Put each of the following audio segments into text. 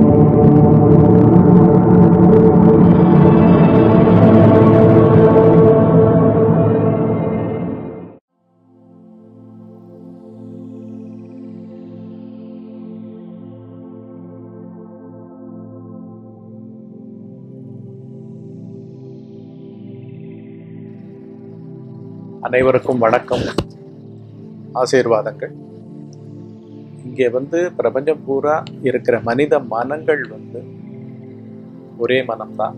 அனைவருக்கும் வணக்கம் ஆசீர்வாதங்கள் இங்கே வந்து பிரபஞ்சம் பூரா இருக்கிற மனித மனங்கள் வந்து ஒரே மனம்தான்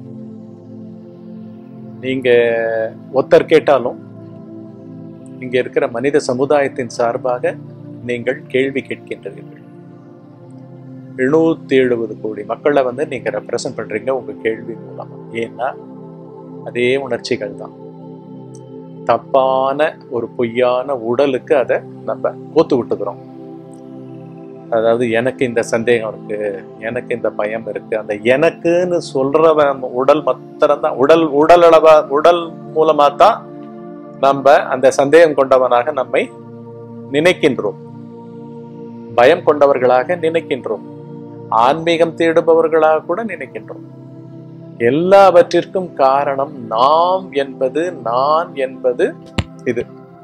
நீங்க ஒத்தர் கேட்டாலும் இங்க இருக்கிற மனித சமுதாயத்தின் சார்பாக நீங்கள் கேள்வி கேட்கின்றீர்கள் எழுநூத்தி எழுபது கோடி மக்களை வந்து நீங்க ரெப்ரசன்ட் பண்றீங்க உங்க கேள்வி மூலமா ஏன்னா அதே உணர்ச்சிகள் தான் தப்பான ஒரு பொய்யான உடலுக்கு அதை நம்ம கோத்து விட்டுக்கிறோம் அதாவது எனக்கு இந்த சந்தேகம் இருக்கு எனக்கு இந்த பயம் இருக்கு அந்த எனக்குன்னு சொல்றவன் உடல் மாத்திரம்தான் உடல் உடல் அளவா உடல் மூலமா தான் நம்ம அந்த சந்தேகம் கொண்டவனாக நம்மை நினைக்கின்றோம் பயம் கொண்டவர்களாக நினைக்கின்றோம் ஆன்மீகம் தேடுபவர்களாக கூட நினைக்கின்றோம் எல்லாவற்றிற்கும் காரணம் நாம் என்பது நான் என்பது இது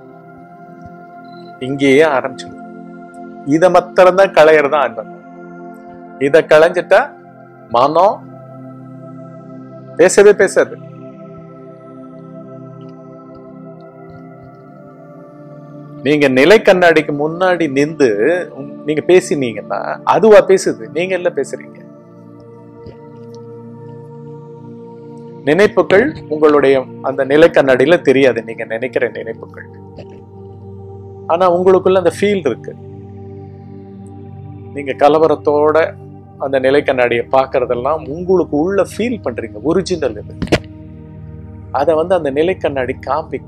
இங்கேயே ஆரம்பிச்சிடும் இத மாத்திரம்தான் களையறதா அன்பன் இத களைஞ்சிட்டா மனம் பேசவே பேசாது நீங்க நிலை கண்ணாடிக்கு முன்னாடி நின்று உம், நீங்க பேசினீங்கன்னா அதுவா பேசுது நீங்க இல்ல பேசுறீங்க நினைப்புகள் உங்களுடைய அந்த நிலை கண்ணாடியில தெரியாது நீங்க நினைக்கிற நினைப்புகள் ஆனா உங்களுக்குள்ள அந்த ஃபீல் இருக்கு நீங்க கலவரத்தோட அந்த நிலை கண்ணாடியை பார்க்கறதெல்லாம் உங்களுக்கு உள்ள ஃபீல் பண்றீங்க ஒரிஜினல் இது அதை வந்து அந்த நிலை கண்ணாடி காமிக்க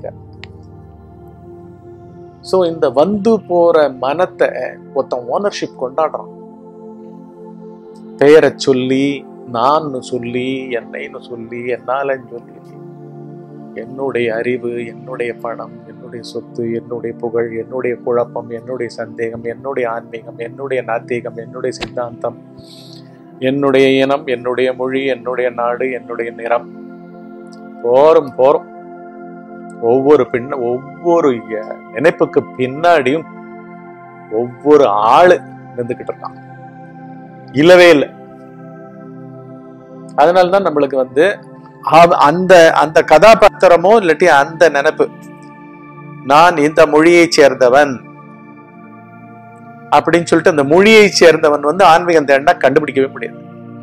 சோ இந்த வந்து போற மனத்தை ஒருத்தன் ஓனர்ஷிப் கொண்டாடுறான் பெயரை சொல்லி நான் சொல்லி என்னைன்னு சொல்லி என்னாலன்னு சொல்லி என்னுடைய அறிவு என்னுடைய பணம் என்னுடைய சொத்து என்னுடைய புகழ் என்னுடைய குழப்பம் என்னுடைய சந்தேகம் என்னுடைய ஆன்மீகம் என்னுடைய நாத்திகம் என்னுடைய சித்தாந்தம் என்னுடைய இனம் என்னுடைய மொழி என்னுடைய நாடு என்னுடைய நிறம் போரும் போரும் ஒவ்வொரு பின்ன ஒவ்வொரு ய- நினைப்புக்கு பின்னாடியும் ஒவ்வொரு ஆளு இருந்துகிட்டு இருக்கான் இல்லவே இல்லை அதனாலதான் நம்மளுக்கு வந்து அவ- அந்த அந்த கதாபாத்திரமோ இல்லாட்டி அந்த நினைப்பு நான் இந்த மொழியைச் சேர்ந்தவன் அப்படின்னு சொல்லிட்டு அந்த மொழியைச் சேர்ந்தவன் வந்து ஆன்மீகம் தேடினா கண்டுபிடிக்கவே முடியாது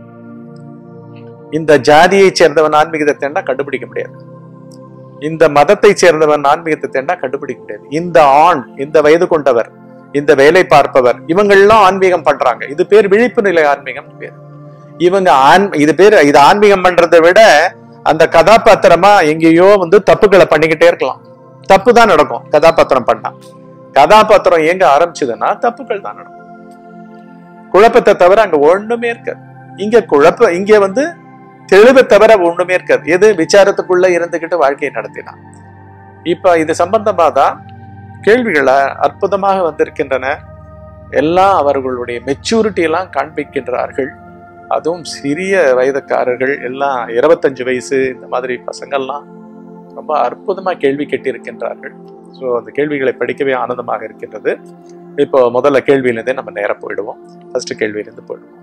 இந்த ஜாதியைச் சேர்ந்தவன் ஆன்மீகத்தை தேடினா கண்டுபிடிக்க முடியாது இந்த மதத்தை சேர்ந்தவன் ஆன்மீகத்தை தேடினா கண்டுபிடிக்க முடியாது இந்த ஆண் இந்த வயது கொண்டவர் இந்த வேலை பார்ப்பவர் இவங்கெல்லாம் ஆன்மீகம் பண்றாங்க இது பேர் விழிப்பு நிலை ஆன்மீகம் பேர் இவங்க ஆன் இது பேர் இது ஆன்மீகம் பண்றதை விட அந்த கதாபாத்திரமா எங்கேயோ வந்து தப்புகளை பண்ணிக்கிட்டே இருக்கலாம் தப்பு தான் நடக்கும் கதாபாத்திரம் பண்ணா கதாபாத்திரம் எங்க ஆரம்பிச்சதுன்னா தப்புகள் தான் நடக்கும் குழப்பத்தை தவிர அங்க ஒண்ணுமே இருக்காது இங்க குழப்ப இங்க வந்து தெளிவை தவிர ஒண்ணுமே இருக்காது எது விசாரத்துக்குள்ள இருந்துகிட்டு வாழ்க்கையை நடத்தினான் இப்ப இது சம்பந்தமா தான் கேள்விகளை அற்புதமாக வந்திருக்கின்றன எல்லாம் அவர்களுடைய மெச்சூரிட்டி எல்லாம் காண்பிக்கின்றார்கள் அதுவும் சிறிய வயதுக்காரர்கள் எல்லாம் இருபத்தஞ்சு வயசு இந்த மாதிரி பசங்கள்லாம் ரொம்ப அற்புதமா கேள்வி கேட்டிருக்கின்றார்கள் ஸோ அந்த கேள்விகளை படிக்கவே ஆனந்தமாக இருக்கின்றது இப்போ முதல்ல கேள்வியிலேருந்தே நம்ம நேரா போயிடுவோம் ஃபர்ஸ்ட் கேள்வியிலேருந்து போயிடுவோம்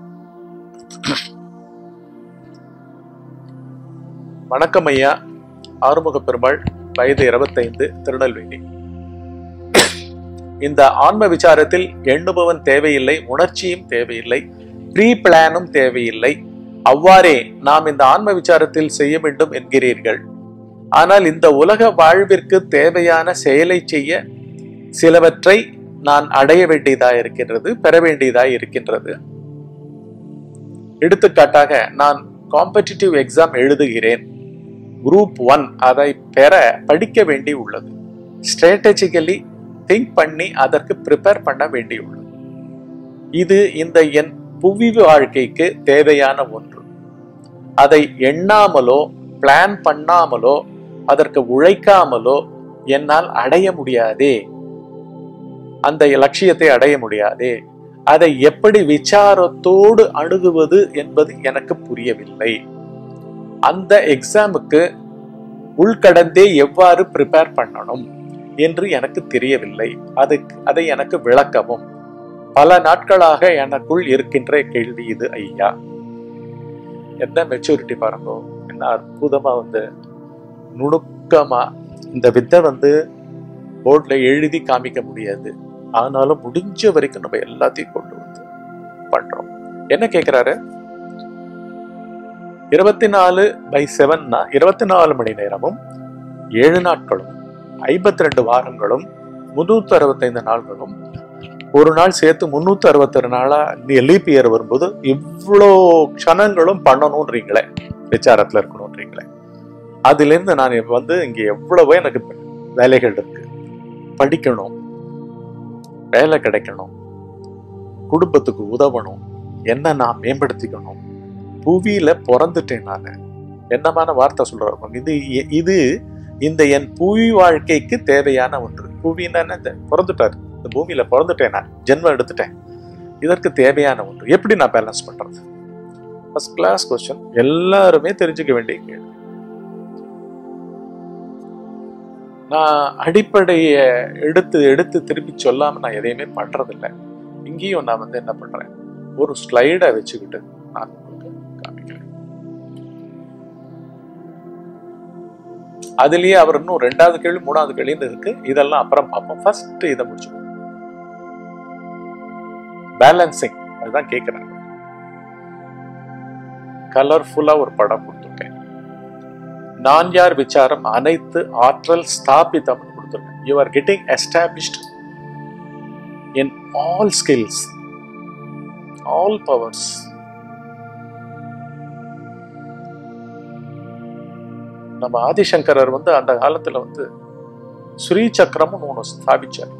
வணக்கம் ஐயா ஆறுமுக பெருமாள் வயது இருபத்தைந்து திருநெல்வேலி இந்த ஆன்ம விசாரத்தில் எண்ணுபவன் தேவையில்லை உணர்ச்சியும் தேவையில்லை ப்ரீ பிளானும் தேவையில்லை அவ்வாறே நாம் இந்த ஆன்ம விசாரத்தில் செய்ய வேண்டும் என்கிறீர்கள் ஆனால் இந்த உலக வாழ்விற்கு தேவையான செயலை செய்ய சிலவற்றை நான் அடைய வேண்டியதா இருக்கின்றது பெற வேண்டியதா இருக்கின்றது எடுத்துக்காட்டாக நான் காம்படிட்டிவ் எக்ஸாம் எழுதுகிறேன் குரூப் ஒன் அதை பெற படிக்க வேண்டி உள்ளது ஸ்ட்ராட்டஜிக்கலி திங்க் பண்ணி அதற்கு ப்ரிப்பேர் பண்ண வேண்டியுள்ளது இது இந்த என் புவி வாழ்க்கைக்கு தேவையான ஒன்று அதை எண்ணாமலோ பிளான் பண்ணாமலோ அதற்கு உழைக்காமலோ என்னால் அடைய முடியாதே அந்த லட்சியத்தை அடைய முடியாதே அதை எப்படி விசாரத்தோடு அணுகுவது என்பது எனக்கு புரியவில்லை அந்த எக்ஸாமுக்கு உள்கடந்தே எவ்வாறு ப்ரிப்பேர் பண்ணணும் என்று எனக்கு தெரியவில்லை அதுக்கு அதை எனக்கு விளக்கவும் பல நாட்களாக எனக்குள் இருக்கின்ற கேள்வி இது ஐயா என்ன மெச்சூரிட்டி பாருங்க என்ன அற்புதமா வந்து நுணுக்கமா இந்த வித்தை வந்து போர்ட்ல எழுதி காமிக்க முடியாது ஆனாலும் முடிஞ்ச வரைக்கும் நம்ம எல்லாத்தையும் கொண்டு வந்து பண்றோம் என்ன கேக்குறாரு இருபத்தி நாலு பை செவன்னா இருபத்தி நாலு மணி நேரமும் ஏழு நாட்களும் ஐம்பத்தி ரெண்டு வாரங்களும் முன்னூத்தி அறுபத்தைந்து நாள்களும் ஒரு நாள் சேர்த்து முன்னூத்தி அறுபத்தி நாளா லீப் இயர் வரும்போது இவ்வளோ க்ஷணங்களும் பண்ணணும்ன்றீங்களே விசாரத்துல இருக்கணும்ன்றீங்களே அதுல இருந்து நான் இப்ப வந்து இங்க எவ்வளவோ எனக்கு வேலைகள் இருக்கு படிக்கணும் வேலை கிடைக்கணும் குடும்பத்துக்கு உதவணும் என்ன நான் மேம்படுத்திக்கணும் புவியில பிறந்துட்டேன் நான் என்னமான வார்த்தை சொல்றோம் இது இது இந்த என் புவி வாழ்க்கைக்கு தேவையான ஒன்று புவின்னா என்ன? இந்த பிறந்துட்டாரு இந்த பூமியில பிறந்துட்டேன் நான் ஜென்மம் எடுத்துட்டேன் இதற்கு தேவையான ஒன்று எப்படி நான் பேலன்ஸ் பண்றது ஃபர்ஸ்ட் கிளாஸ் கொஸ்டின் எல்லாருமே தெரிஞ்சுக்க வேண்டிய கேள்வி நான் அடிப்படைய எடுத்து எடுத்து திருப்பி சொல்லாம நான் எதையுமே பண்றதில்ல இங்கேயும் நான் வந்து என்ன பண்றேன் ஒரு ஸ்லைடை வச்சுக்கிட்டு நான் உங்களுக்கு காமிக்கிறேன் அதுலயே அவர் இன்னும் ரெண்டாவது கேள்வி மூணாவது கேள்வின்னு இருக்கு இதெல்லாம் அப்புறம் பார்ப்போம் ஃபர்ஸ்ட் இதை முடிச்சுக்கோ பேலன்சிங் அதுதான் கேட்கிறேன் கலர்ஃபுல்லா ஒரு படம் கொடுத்துருக்கேன் நான் யார் விசாரம் அனைத்து ஆற்றல் ஸ்தாபிதம் கொடுத்துருக்கேன் you are getting established in all skills all powers நம்ம ஆதிசங்கரர் வந்து அந்த காலத்துல வந்து ஸ்ரீ சக்கரம்னு ஒன்று ஸ்தாபிச்சார்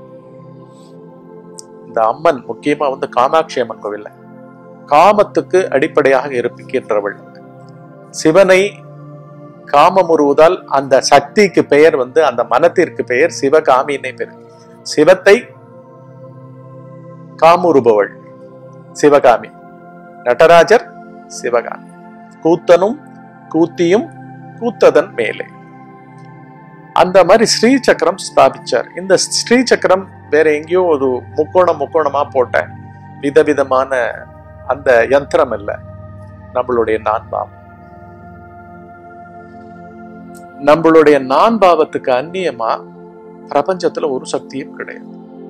இந்த அம்மன் முக்கியமா வந்து காமாட்சி அம்மன் கோவில்ல காமத்துக்கு அடிப்படையாக இருக்கின்றவள் சிவனை காமமுறுவதால் அந்த சக்திக்கு பெயர் வந்து அந்த மனத்திற்கு பெயர் சிவகாமின்னே பெயர் சிவத்தை காமுறுபவள் சிவகாமி நடராஜர் சிவகாமி கூத்தனும் கூத்தியும் கூத்ததன் மேலே அந்த மாதிரி ஸ்ரீ சக்கரம் ஸ்தாபிச்சார் இந்த ஸ்ரீ சக்கரம் வேற எங்கேயோ ஒரு முக்கோணம் முக்கோணமா போட்ட விதவிதமான அந்த யந்திரம் இல்லை நம்மளுடைய நான்பாவம் நம்மளுடைய நான் பாவத்துக்கு அந்நியமா பிரபஞ்சத்துல ஒரு சக்தியும் கிடையாது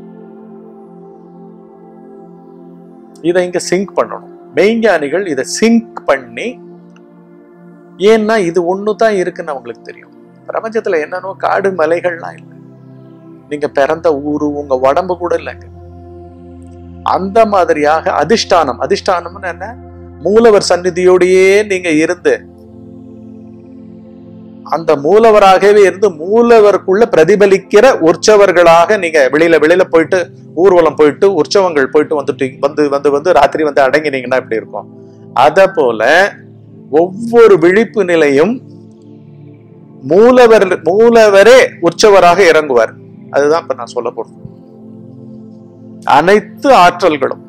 இதை இங்க சிங்க் பண்ணணும் மெய்ஞானிகள் இதை சிங்க் பண்ணி ஏன்னா இது ஒண்ணுதான் இருக்குன்னு அவங்களுக்கு தெரியும் பிரபஞ்சத்துல என்னன்னோ காடு மலைகள்லாம் இல்லை நீங்க பிறந்த ஊரு உங்க உடம்பு கூட இல்லைங்க அந்த மாதிரியாக அதிஷ்டானம் அதிஷ்டானம்னு என்ன மூலவர் சந்நிதியோடையே நீங்க இருந்து அந்த மூலவராகவே இருந்து மூலவருக்குள்ள பிரதிபலிக்கிற உற்சவர்களாக நீங்க வெளியில வெளியில போயிட்டு ஊர்வலம் போயிட்டு உற்சவங்கள் போயிட்டு வந்துட்டு வந்து வந்து வந்து ராத்திரி வந்து அடங்கினீங்கன்னா எப்படி இருக்கும் அத போல ஒவ்வொரு விழிப்பு நிலையும் மூலவர் மூலவரே உற்சவராக இறங்குவார் அதுதான் இப்ப நான் சொல்ல போறேன் அனைத்து ஆற்றல்களும்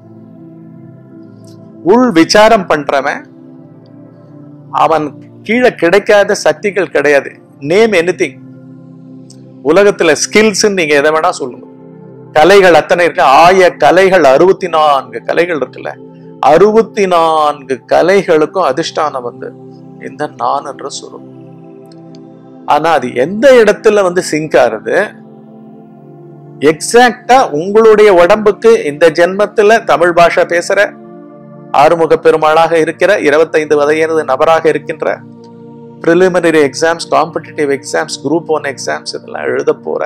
உள் விசாரம் பண்றவன் அவன் கீழே கிடைக்காத சக்திகள் கிடையாது நேம் எனிதிங் உலகத்துல ஸ்கில்ஸ் நீங்க எதை வேணா சொல்லுங்க கலைகள் அத்தனை இருக்கு ஆய கலைகள் அறுபத்தி நான்கு கலைகள் இருக்குல்ல அறுபத்தி நான்கு கலைகளுக்கும் அதிஷ்டானம் வந்து இந்த நான் என்ற சொல்லும் ஆனா அது எந்த இடத்துல வந்து சிங்க் ஆறுது எக்ஸாக்டா உங்களுடைய உடம்புக்கு இந்த ஜென்மத்துல தமிழ் பாஷை பேசுற ஆறுமுக பெருமாளாக இருக்கிற இருபத்தைந்து வயது நபராக இருக்கின்ற preliminary exams competitive exams group one exams இதெல்லாம் எழுத போற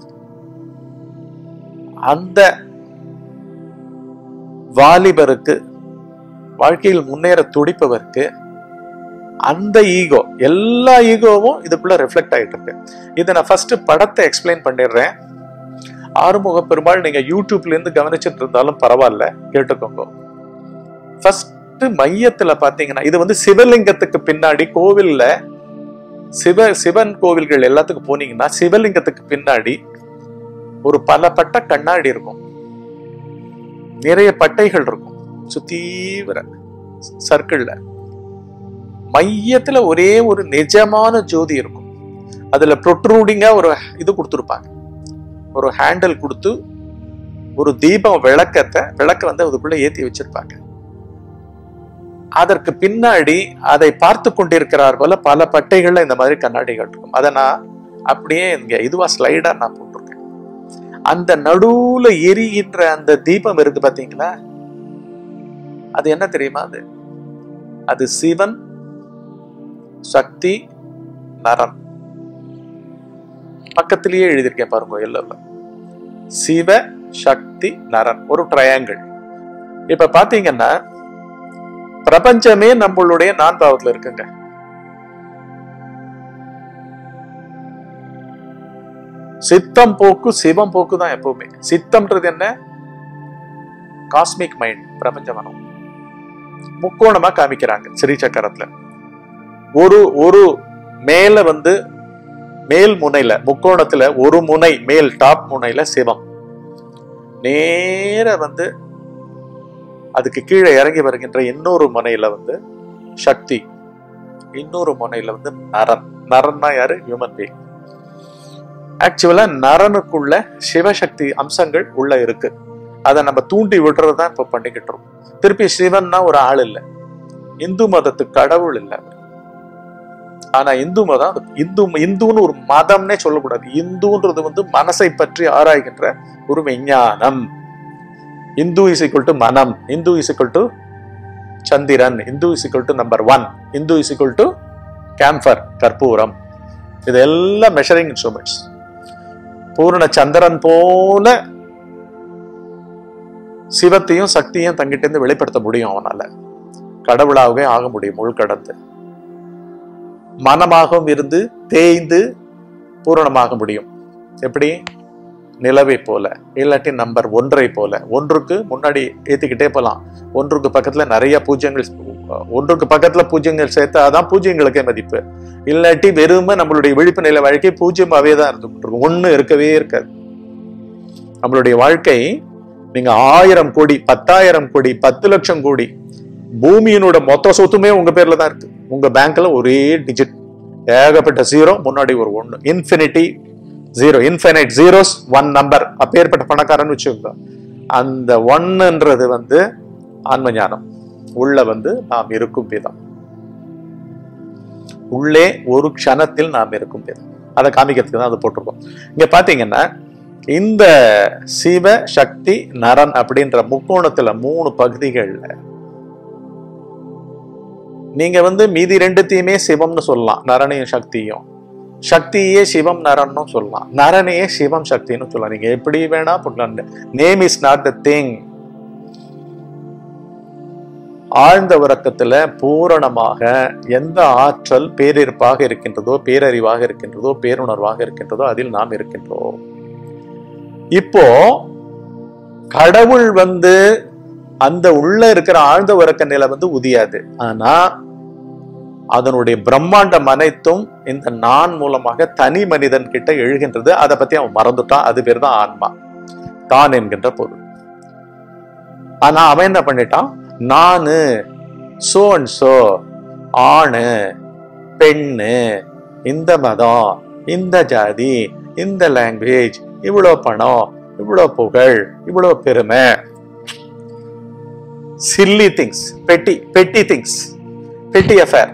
அந்த வாலிபருக்கு வாழ்க்கையில் முன்னேற துடிப்பவருக்கு அந்த ஈகோ எல்லா ஈகோவும் இதுக்குள்ள ரிஃப்ளெக்ட் ஆயிட்டு இருக்கு இதை நான் ஃபர்ஸ்ட் படத்தை எக்ஸ்பிளைன் பண்ணிடுறேன் ஆறுமுக பெருமாள் நீங்க யூடியூப்ல இருந்து கவனிச்சுட்டு இருந்தாலும் பரவாயில்ல கேட்டுக்கோங்க ஃபர்ஸ்ட் மையத்துல பாத்தீங்கன்னா இது வந்து சிவலிங்கத்துக்கு பின்னாடி கோவில்ல சிவ சிவன் கோவில்கள் எல்லாத்துக்கும் போனீங்கன்னா சிவலிங்கத்துக்கு பின்னாடி ஒரு பலப்பட்ட கண்ணாடி இருக்கும் நிறைய பட்டைகள் இருக்கும் சுத்தீவிர சர்க்கிள்ல மையத்துல ஒரே ஒரு நிஜமான ஜோதி இருக்கும் அதுல ப்ரொட்ரூடிங்கா ஒரு இது கொடுத்துருப்பாங்க ஒரு ஹேண்டில் கொடுத்து ஒரு தீபம் விளக்கத்தை விளக்க வந்து அதுக்குள்ள ஏத்தி வச்சிருப்பாங்க அதற்கு பின்னாடி அதை பார்த்து கொண்டிருக்கிறார் போல பல பட்டைகள்ல இந்த மாதிரி கண்ணாடிகள் இருக்கும் அதை நான் அப்படியே இங்க இதுவா ஸ்லைடா நான் போட்டிருக்கேன் அந்த நடுவுல எரிகின்ற அந்த தீபம் இருக்கு பாத்தீங்களா அது என்ன தெரியுமா அது அது சிவன் சக்தி நரன் பக்கத்திலேயே எழுதியிருக்கேன் பாருங்க எல்லாம் சிவ சக்தி நரன் ஒரு ட்ரையாங்கிள் இப்ப பாத்தீங்கன்னா பிரபஞ்சமே நம்மளுடைய நான் பாவத்துல இருக்குங்க சித்தம் போக்கு சிவம் போக்கு தான் எப்பவுமே சித்தம்ன்றது என்ன காஸ்மிக் மைண்ட் பிரபஞ்ச மனம் முக்கோணமா காமிக்கிறாங்க ஸ்ரீ சக்கரத்துல ஒரு ஒரு மேல வந்து மேல் முனையில முக்கோணத்துல ஒரு முனை மேல் டாப் முனையில சிவம் நேர வந்து அதுக்கு கீழே இறங்கி வருகின்ற இன்னொரு முனையில வந்து சக்தி இன்னொரு முனையில வந்து நரன் நரன்னா யாரு ஹியூமன் பீங் ஆக்சுவலா நரனுக்குள்ள சிவசக்தி அம்சங்கள் உள்ள இருக்கு அதை நம்ம தூண்டி விடுறது தான் இப்ப பண்ணிக்கிட்டு இருக்கோம் திருப்பி சிவன்னா ஒரு ஆள் இல்லை இந்து மதத்து கடவுள் இல்லை அவர். ஆனா இந்து மதம் அது இந்து இந்துன்னு ஒரு மதம்னே சொல்லக்கூடாது இந்துன்றது வந்து மனசை பற்றி ஆராய்கின்ற ஒரு விஞ்ஞானம் இந்து இஸ் equal டு மனம் இந்து இஸ் equal டு சந்திரன் இந்து is equal to number one இந்து இஸ் equal டு கேம்பர் கற்பூரம் இதெல்லாம் மெஷரிங் இன்ஸ்ட்ருமெண்ட்ஸ் பூர்ண சந்திரன் போல சிவத்தையும் சக்தியும் தங்கிட்ட இருந்து வெளிப்படுத்த முடியும் அவனால கடவுளாகவே ஆக முடியும் உள்கடந்து மனமாகவும் இருந்து தேய்ந்து பூரணமாக முடியும் எப்படி நிலவை போல இல்லாட்டி நம்பர் ஒன்றை போல ஒன்றுக்கு முன்னாடி ஏத்திக்கிட்டே போலாம் ஒன்றுக்கு பக்கத்துல நிறைய பூஜ்யங்கள் ஒன்றுக்கு பக்கத்துல பூஜ்யங்கள் சேர்த்தாதான் பூஜ்யங்களுக்கே மதிப்பு இல்லாட்டி வெறுமை நம்மளுடைய விழிப்பு நிலை வாழ்க்கை பூஜ்யமாவே தான் இருந்துகிட்டு இருக்கும் ஒண்ணு இருக்கவே இருக்காது நம்மளுடைய வாழ்க்கை நீங்க ஆயிரம் கோடி பத்தாயிரம் கோடி பத்து லட்சம் கோடி பூமியினோட மொத்த சொத்துமே உங்க பேர்ல தான் இருக்கு உங்க பேங்க்ல ஒரே டிஜிட் ஏகப்பட்ட ஜீரோ முன்னாடி ஒரு ஒண்ணு infinity zero infinite zeros one number அப்பேற்பட்ட பணக்காரன்னு வச்சுக்கோங்க அந்த ஒன்னுன்றது வந்து ஆன்ம ஞானம் உள்ள வந்து நாம் இருக்கும் விதம் உள்ளே ஒரு க்ஷணத்தில் நாம் இருக்கும் விதம் அதை காமிக்கிறதுக்கு தான் அதை போட்டிருக்கோம் இங்க பாத்தீங்கன்னா இந்த சிவ சக்தி நரன் அப்படின்ற முக்கோணத்துல மூணு பகுதிகள்ல நீங்க வந்து மீதி ரெண்டுத்தையுமே சிவம்னு சொல்லலாம் நரனையும் சக்தியும் சக்தியே சிவம் நரன்னு சொல்லலாம் நரனையே சிவம் சக்தின்னு சொல்லலாம் நீங்க எப்படி வேணா பண்ணலாம் name is not the thing ஆழ்ந்த உறக்கத்துல பூரணமாக எந்த ஆற்றல் பேரிருப்பாக இருக்கின்றதோ பேரறிவாக இருக்கின்றதோ பேருணர்வாக இருக்கின்றதோ அதில் நாம் இருக்கின்றோம் இப்போ கடவுள் வந்து அந்த உள்ள இருக்கிற ஆழ்ந்த உறக்க நிலை வந்து உதியாது ஆனா அதனுடைய பிரம்மாண்டம் அனைத்தும் இந்த நான் மூலமாக தனி மனிதன் கிட்ட எழுகின்றது அதை பத்தி அவன் மறந்துட்டான் அது பேர் தான் ஆன்மா தான் என்கின்ற பொருள் ஆனா அவன் என்ன பண்ணிட்டான் நானு சோ அண்ட் சோ ஆணு பெண்ணு இந்த மதம் இந்த ஜாதி இந்த லாங்குவேஜ் இவ்வளோ பணம் இவ்வளோ புகழ் இவ்வளோ பெருமை சில்லி திங்ஸ் பெட்டி பெட்டி திங்ஸ் பெட்டி அஃபேர்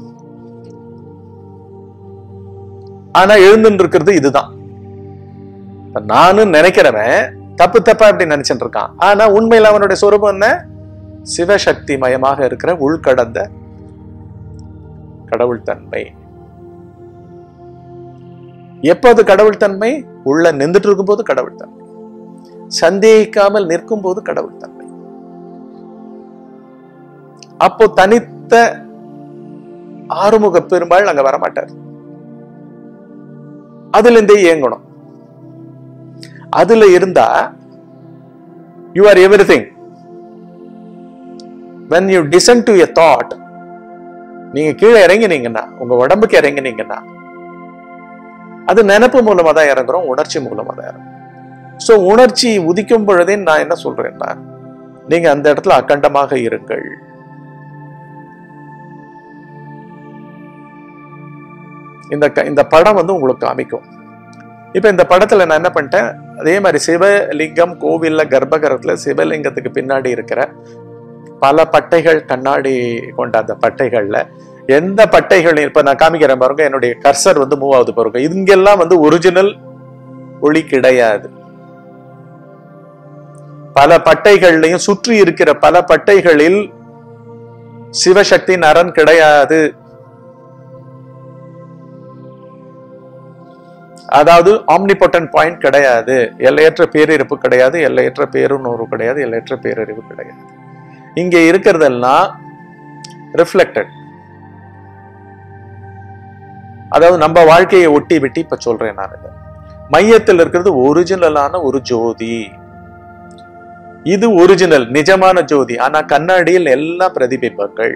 ஆனா எழுந்துட்டு இருக்கிறது இதுதான் இப்ப நானும் நினைக்கிறவன் தப்பு தப்பா இப்படி நினைச்சிட்டு இருக்கான் ஆனா உண்மையில அவனுடைய சொரூபம் என்ன சிவசக்தி மயமாக இருக்கிற உள்கடந்த கடவுள் தன்மை எப்போது கடவுள் தன்மை உள்ள நின்றுட்டு இருக்கும்போது கடவுள் தன்மை சந்தேகிக்காமல் நிற்கும் போது கடவுள் தன்மை அப்போ தனித்த ஆறுமுக பெருமாள் அங்க வரமாட்டார் அதுல இருந்தே இயங்கணும் அதுல இருந்தா you are every thing when you descend to a thought நீங்க கீழே இறங்கினீங்கன்னா உங்க உடம்புக்கு இறங்கினீங்கன்னா அது நினப்பு மூலமா தான் இறங்குறோம் உணர்ச்சி மூலமா தான் இறங்குறோம் சோ உணர்ச்சி உதிக்கும் பொழுதே நான் என்ன சொல்றேன்னா நீங்க அந்த இடத்துல அக்கண்டமாக இருங்கள் இந்த க- இந்த படம் வந்து உங்களுக்கு காமிக்கும் இப்ப இந்த படத்துல நான் என்ன பண்ணிட்டேன் அதே மாதிரி சிவலிங்கம் கோவில்ல கர்ப்பகரத்துல சிவலிங்கத்துக்கு பின்னாடி இருக்கிற பல பட்டைகள் கண்ணாடி கொண்ட அந்த பட்டைகள்ல எந்த பட்டைகள் இப்ப நான் காமிக்கிறேன் பாருங்க என்னுடைய கர்சர் வந்து மூவ் ஆகுது பாருங்க இங்கெல்லாம் வந்து ஒரிஜினல் ஒளி கிடையாது பல பட்டைகள்லையும் சுற்றி இருக்கிற பல பட்டைகளில் சிவசக்தி நரன் கிடையாது அதாவது ஆம்னிபொட்டன் பாயிண்ட் கிடையாது எல்லையற்ற பேரிருப்பு கிடையாது எல்லையற்ற பேருணர்வு கிடையாது எல்லையற்ற பேரறிவு கிடையாது இங்க இருக்கிறதெல்லாம் ரிஃப்ளெக்டட் அதாவது நம்ம வாழ்க்கையை ஒட்டி விட்டு இப்ப சொல்றேன் நான் இதை மையத்தில் இருக்கிறது ஒரிஜினலான ஒரு ஜோதி இது ஒரிஜினல் நிஜமான ஜோதி ஆனா கண்ணாடியில் எல்லாம் பிரதிபிம்பங்கள்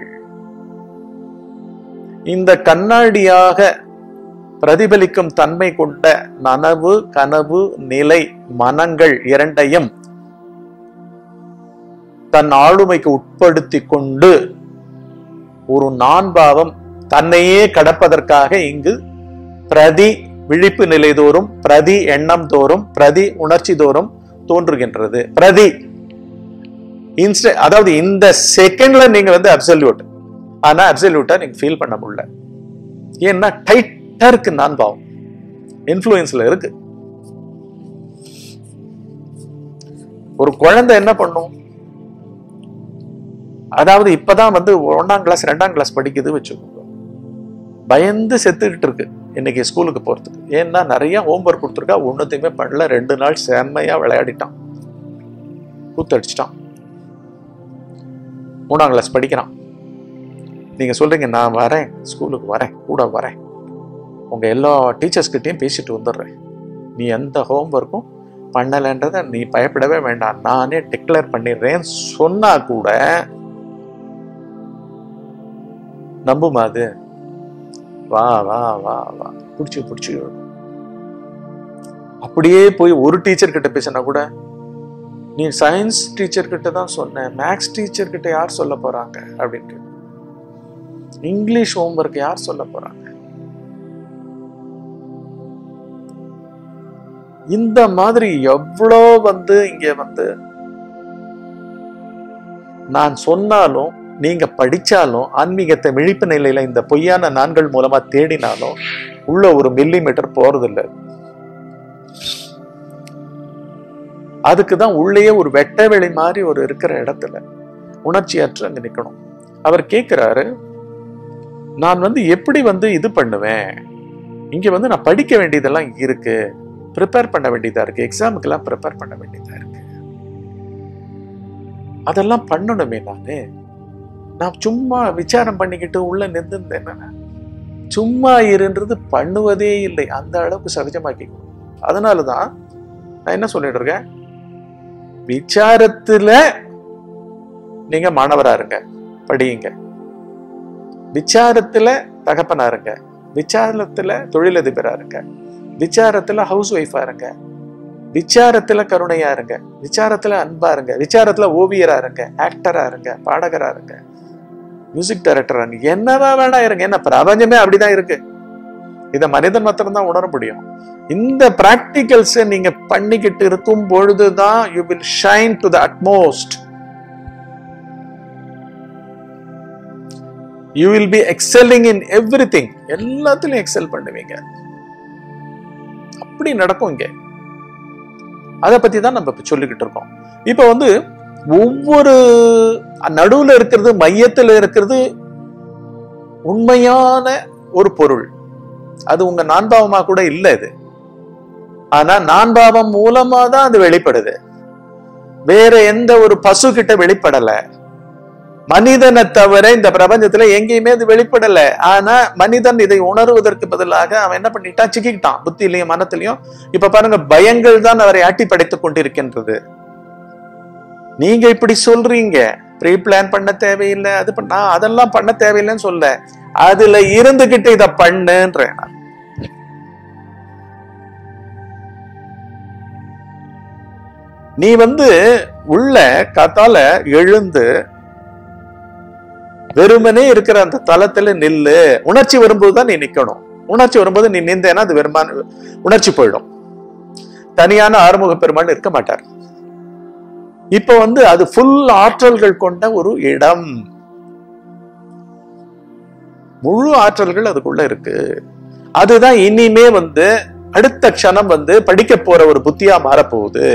இந்த கண்ணாடியாக பிரதிபலிக்கும் தன்மை கொண்ட நனவு கனவு நிலை மனங்கள் இரண்டையும் தன் ஆளுமைக்கு உட்படுத்தி கொண்டு ஒரு நான்பாவம் தன்னையே கடப்பதற்காக இங்கு பிரதி விழிப்பு நிலை தோறும் பிரதி எண்ணம் தோறும் பிரதி உணர்ச்சி தோறும் தோன்றுகின்றது பிரதி இன்ஸ்ட அதாவது இந்த செகண்ட்ல நீங்க வந்து அப்சல்யூட் ஆனா அப்சல்யூட்டா நீங்க ஃபீல் பண்ண முடியல ஏன்னா டைட்டா இருக்கு நான் பாவம் இன்ஃப்ளூயன்ஸ்ல இருக்கு ஒரு குழந்தை என்ன பண்ணும் அதாவது இப்பதான் வந்து ஒன்னாம் கிளாஸ் ரெண்டாம் கிளாஸ் படிக்குது வச்சுக்கோங்க பயந்து செத்துக்கிட்டு இருக்கு இன்னைக்கு ஸ்கூலுக்கு போறதுக்கு ஏன்னா நிறைய ஹோம்ஒர்க் கொடுத்துருக்கா ஒன்னுத்தையுமே பண்ணல ரெண்டு நாள் செம்மையா விளையாடிட்டான் கூத்தடிச்சிட்டான் மூணாம் கிளாஸ் படிக்கிறான் நீங்க சொல்றீங்க நான் வரேன் ஸ்கூலுக்கு வரேன் கூட வரேன் உங்க எல்லா டீச்சர்ஸ் கிட்டயும் பேசிட்டு வந்துடுறேன் நீ எந்த ஹோம்ஒர்க்கும் பண்ணலைன்றத நீ பயப்படவே வேண்டாம் நானே டிக்ளேர் பண்ணிடுறேன் சொன்னா கூட நம்புமா அது வா வா வா வா பிடிச்சி பிடிச்சி அப்படியே போய் ஒரு டீச்சர் கிட்ட பேசினா கூட நீ சயின்ஸ் டீச்சர் கிட்ட தான் சொன்ன மேக்ஸ் டீச்சர் கிட்ட யார் சொல்ல போறாங்க அப்படின்ட்டு இங்கிலீஷ் ஹோம்ஒர்க் யார் சொல்ல போறாங்க இந்த மாதிரி எவ்வளோ வந்து இங்க வந்து நான் சொன்னாலும் நீங்க படிச்சாலும் ஆன்மீகத்தை விழிப்பு நிலையில இந்த பொய்யான நான்கள் மூலமா தேடினாலும் உள்ள ஒரு மில்லி மீட்டர் போறதில்லை அதுக்கு தான் உள்ளேயே ஒரு வெட்ட வெளி மாதிரி ஒரு இருக்கிற இடத்துல உணர்ச்சியற்று அங்க நிக்கணும் அவர் கேட்கிறாரு நான் வந்து எப்படி வந்து இது பண்ணுவேன் இங்க வந்து நான் படிக்க வேண்டியதெல்லாம் இங்க இருக்கு ப்ரிப்பேர் பண்ண வேண்டியதா இருக்கு எக்ஸாமுக்கெல்லாம் ப்ரிப்பேர் பண்ண வேண்டியதா இருக்கு அதெல்லாம் பண்ணணுமே நானு நான் சும்மா விசாரம் பண்ணிக்கிட்டு உள்ள நின்றுந்தேன் சும்மா இருன்றது பண்ணுவதே இல்லை அந்த அளவுக்கு சகஜமாக்கிக்கணும் அதனாலதான் நான் என்ன சொல்லிட்டு இருக்கேன் விசாரத்துல நீங்க மாணவரா இருங்க படியுங்க விசாரத்துல தகப்பனா இருங்க விசாரத்துல தொழிலதிபரா இருங்க விசாரத்துல ஹவுஸ் ஒய்ஃபா இருங்க விசாரத்துல கருணையா இருங்க விசாரத்துல அன்பா இருங்க விசாரத்துல ஓவியரா இருங்க ஆக்டரா இருங்க பாடகரா இருங்க மியூசிக் டைரக்டரா இருங்க என்னவா வேணா இருங்க என்ன பிரபஞ்சமே அப்படிதான் இருக்கு இத மனிதன் மாத்திரம் தான் உணர முடியும் இந்த பிராக்டிகல்ஸை நீங்க பண்ணிக்கிட்டு இருக்கும் பொழுதுதான் you will shine to the utmost you will be excelling in every thing எல்லாத்துலயும் எக்ஸெல் பண்ணுவீங்க அப்படி நடக்கும் இங்க அதை பத்தி தான் நம்ம இப்ப சொல்லிக்கிட்டு இருக்கோம் இப்ப வந்து ஒவ்வொரு நடுவுல இருக்கிறது மையத்துல இருக்கிறது உண்மையான ஒரு பொருள் அது உங்க நான்பாவமா கூட இல்ல இது ஆனா நான்பாவம் மூலமா தான் அது வெளிப்படுது வேற எந்த ஒரு பசு கிட்ட வெளிப்படல மனிதனை தவிர இந்த பிரபஞ்சத்துல எங்கேயுமே அது வெளிப்படல ஆனா மனிதன் இதை உணர்வதற்கு பதிலாக அவன் என்ன பண்ணிட்டான் சிக்கிக்கிட்டான் புத்தியிலையும் மனத்திலையும் இப்ப பாருங்க பயங்கள் தான் அவரை ஆட்டி படைத்துக் கொண்டிருக்கின்றது நீங்க இப்படி சொல்றீங்க ப்ரீ பிளான் பண்ண தேவையில்லை அது பண்ண நான் அதெல்லாம் பண்ண தேவையில்லைன்னு சொல்ல அதுல இருந்துகிட்டு இத பண்ணுன்றேன் நான். நீ வந்து உள்ள காத்தால எழுந்து வெறுமனே இருக்கிற அந்த தளத்துல நில்லு உணர்ச்சி வரும்போது தான் நீ நிக்கணும் உணர்ச்சி வரும்போது நீ நின்றேன்னா அது வெறுமான உணர்ச்சி போயிடும் தனியான ஆறுமுக பெருமாள் இருக்க மாட்டார் இப்ப வந்து அது ஃபுல் ஆற்றல்கள் கொண்ட ஒரு இடம் முழு ஆற்றல்கள் அதுக்குள்ள இருக்கு அதுதான் இனிமே வந்து அடுத்த க்ஷணம் வந்து படிக்க போற ஒரு புத்தியா மாறப்போகுது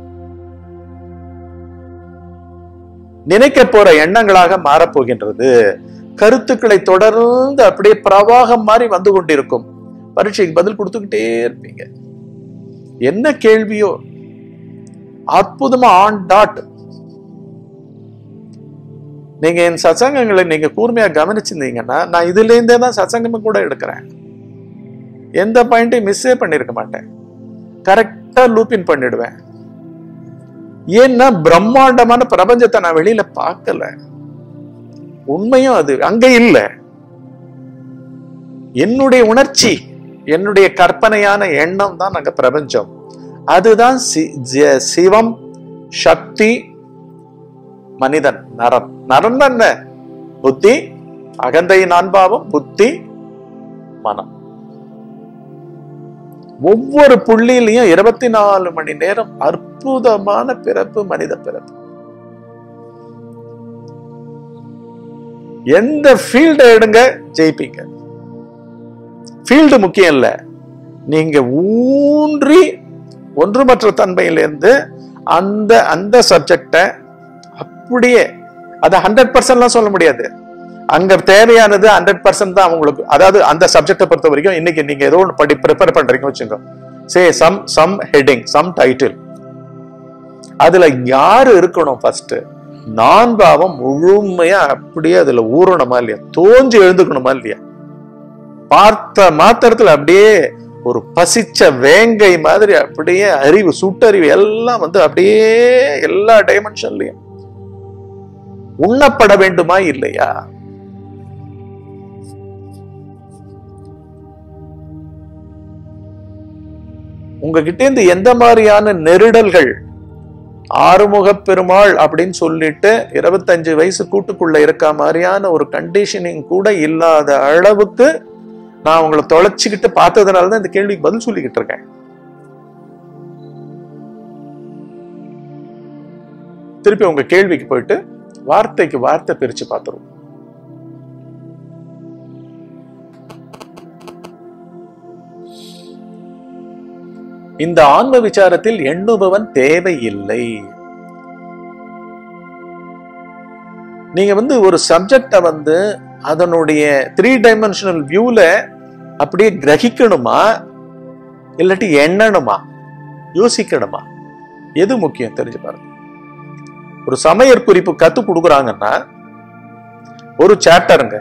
நினைக்க போற எண்ணங்களாக மாறப்போகின்றது கருத்துக்களை தொடர்ந்து அப்படியே பிரவாகம் மாதிரி வந்து கொண்டிருக்கும் பரீட்சைக்கு பதில் கொடுத்துக்கிட்டே இருப்பீங்க என்ன கேள்வியோ அற்புதமா ஆன் டாட் நீங்க என் சத்சங்கங்களை நீங்க கூர்மையா கவனிச்சிருந்தீங்கன்னா நான் இதுல இருந்தே தான் சத்சங்கமும் கூட எடுக்கிறேன் எந்த பாயிண்டையும் மிஸ்ஸே பண்ணிருக்க மாட்டேன் கரெக்டா லூப்பின் பண்ணிடுவேன் ஏன்னா பிரம்மாண்டமான பிரபஞ்சத்தை நான் வெளியில பார்க்கல உண்மையும் அது அங்க இல்ல என்னுடைய உணர்ச்சி என்னுடைய கற்பனையான எண்ணம் தான் அங்க பிரபஞ்சம் அதுதான் சி- ஜ- சிவம் சக்தி மனிதன் நரன் நரன் என்ன புத்தி அகந்தை நான்பாவம் புத்தி மனம் ஒவ்வொரு புள்ளியிலையும் இருபத்தி நாலு மணி நேரம் அற்புதமான பிறப்பு மனித பிறப்பு எந்த ஃபீல்ட எடுங்க ஜெயிப்பீங்க ஃபீல்டு முக்கியம் இல்ல நீங்க ஊன்றி ஒன்றுமற்ற தன்மையிலிருந்து அந்த அந்த சப்ஜெக்டை அப்படியே அது ஹண்ட்ரட் பர்சன்ட்லாம் சொல்ல முடியாது அங்க தேவையானது ஹண்ட்ரட் பர்சன்ட் தான் அவங்களுக்கு அதாவது அந்த சப்ஜெக்டை பொறுத்த வரைக்கும் இன்னைக்கு நீங்க ஏதோ ஒன்று படி ப்ரிப்பேர் பண்றீங்க வச்சுங்க say some some heading some title அதுல யாரு இருக்கணும் ஃபர்ஸ்ட் நான் பாவம் முழுமையா அப்படியே அதுல ஊறணுமா இல்லையா தோஞ்சு எழுந்துக்கணுமா இல்லையா பார்த்த மாத்திரத்துல அப்படியே ஒரு பசிச்ச வேங்கை மாதிரி அப்படியே அறிவு சுட்டறிவு எல்லாம் வந்து அப்படியே எல்லா டைமென்ஷன்லயும் உண்ணப்பட வேண்டுமா இல்லையா உங்ககிட்ட இருந்து எந்த மாதிரியான நெருடல்கள் ஆறுமுக பெருமாள் அப்படின்னு சொல்லிட்டு இருபத்தஞ்சு வயசு கூட்டுக்குள்ள இருக்க மாதிரியான ஒரு கண்டிஷனிங் கூட இல்லாத அளவுக்கு நான் உங்களை தொலைச்சிக்கிட்டு பார்த்ததுனால தான் இந்த கேள்விக்கு பதில் சொல்லிக்கிட்டு இருக்கேன் திருப்பி உங்க கேள்விக்கு போயிட்டு வார்த்தைக்கு வார்த்தை பிரிச்சு பார்த்துருவோம் இந்த ஆன்ம விசாரத்தில் எண்ணுபவன் தேவையில்லை நீங்க வந்து ஒரு சப்ஜெக்ட வந்து அதனுடைய த்ரீ டைமென்ஷனல் வியூல அப்படியே கிரகிக்கணுமா இல்லாட்டி எண்ணணுமா யோசிக்கணுமா எது முக்கியம் தெரிஞ்சு பாருங்க ஒரு சமையற் குறிப்பு கத்து கொடுக்குறாங்கன்னா ஒரு சாப்டருங்க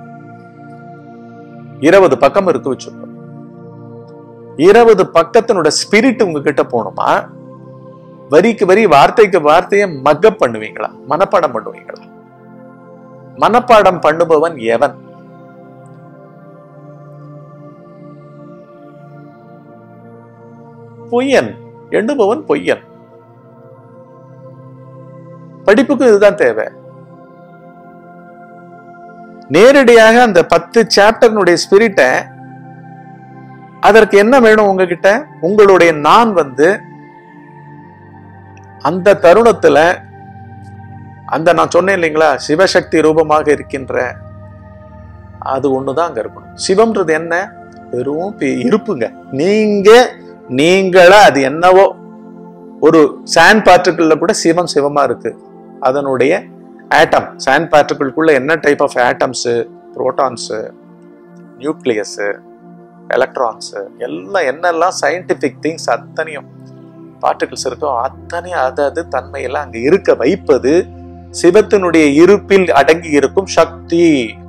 இருபது பக்கம் இருக்கு வச்சுக்கோங்க இருபது பக்கத்தினோட ஸ்பிரிட் உங்ககிட்ட போகணுமா வரிக்கு வரி வார்த்தைக்கு வார்த்தையை மக்கப் பண்ணுவீங்களா மனப்பாடம் பண்ணுவீங்களா மனப்பாடம் பண்ணுபவன் எவன் பொய்யன் எண்ணுபவன் பொய்யன் படிப்புக்கு இதுதான் தேவை நேரடியாக அந்த பத்து சாப்டர்னுடைய ஸ்பிரிட்டை அதற்கு என்ன வேணும் உங்ககிட்ட உங்களுடைய நான் வந்து அந்த தருணத்துல அந்த நான் சொன்னேன் இல்லைங்களா சிவசக்தி ரூபமாக இருக்கின்ற அது ஒண்ணுதான் அங்க இருக்கணும் சிவம்ன்றது என்ன வெறும் பி- இருப்புங்க நீங்க நீங்களா அது என்னவோ ஒரு சாண்ட் பார்ட்டிகிள்ல கூட சிவம் சிவமா இருக்கு அதனுடைய ஆட்டம் சாண்ட் பார்ட்டிகிள்குள்ள என்ன type of atoms protons nucleus electrons எல்லாம் என்னெல்லாம் சயின்டிபிக் திங்ஸ் அத்தனையும் பார்ட்டிகிள்ஸ் இருக்கோ அத்தனையும் அது அது தன்மையெல்லாம் அங்க இருக்க வைப்பது சிவத்தினுடைய இருப்பில் அடங்கி இருக்கும் சக்தி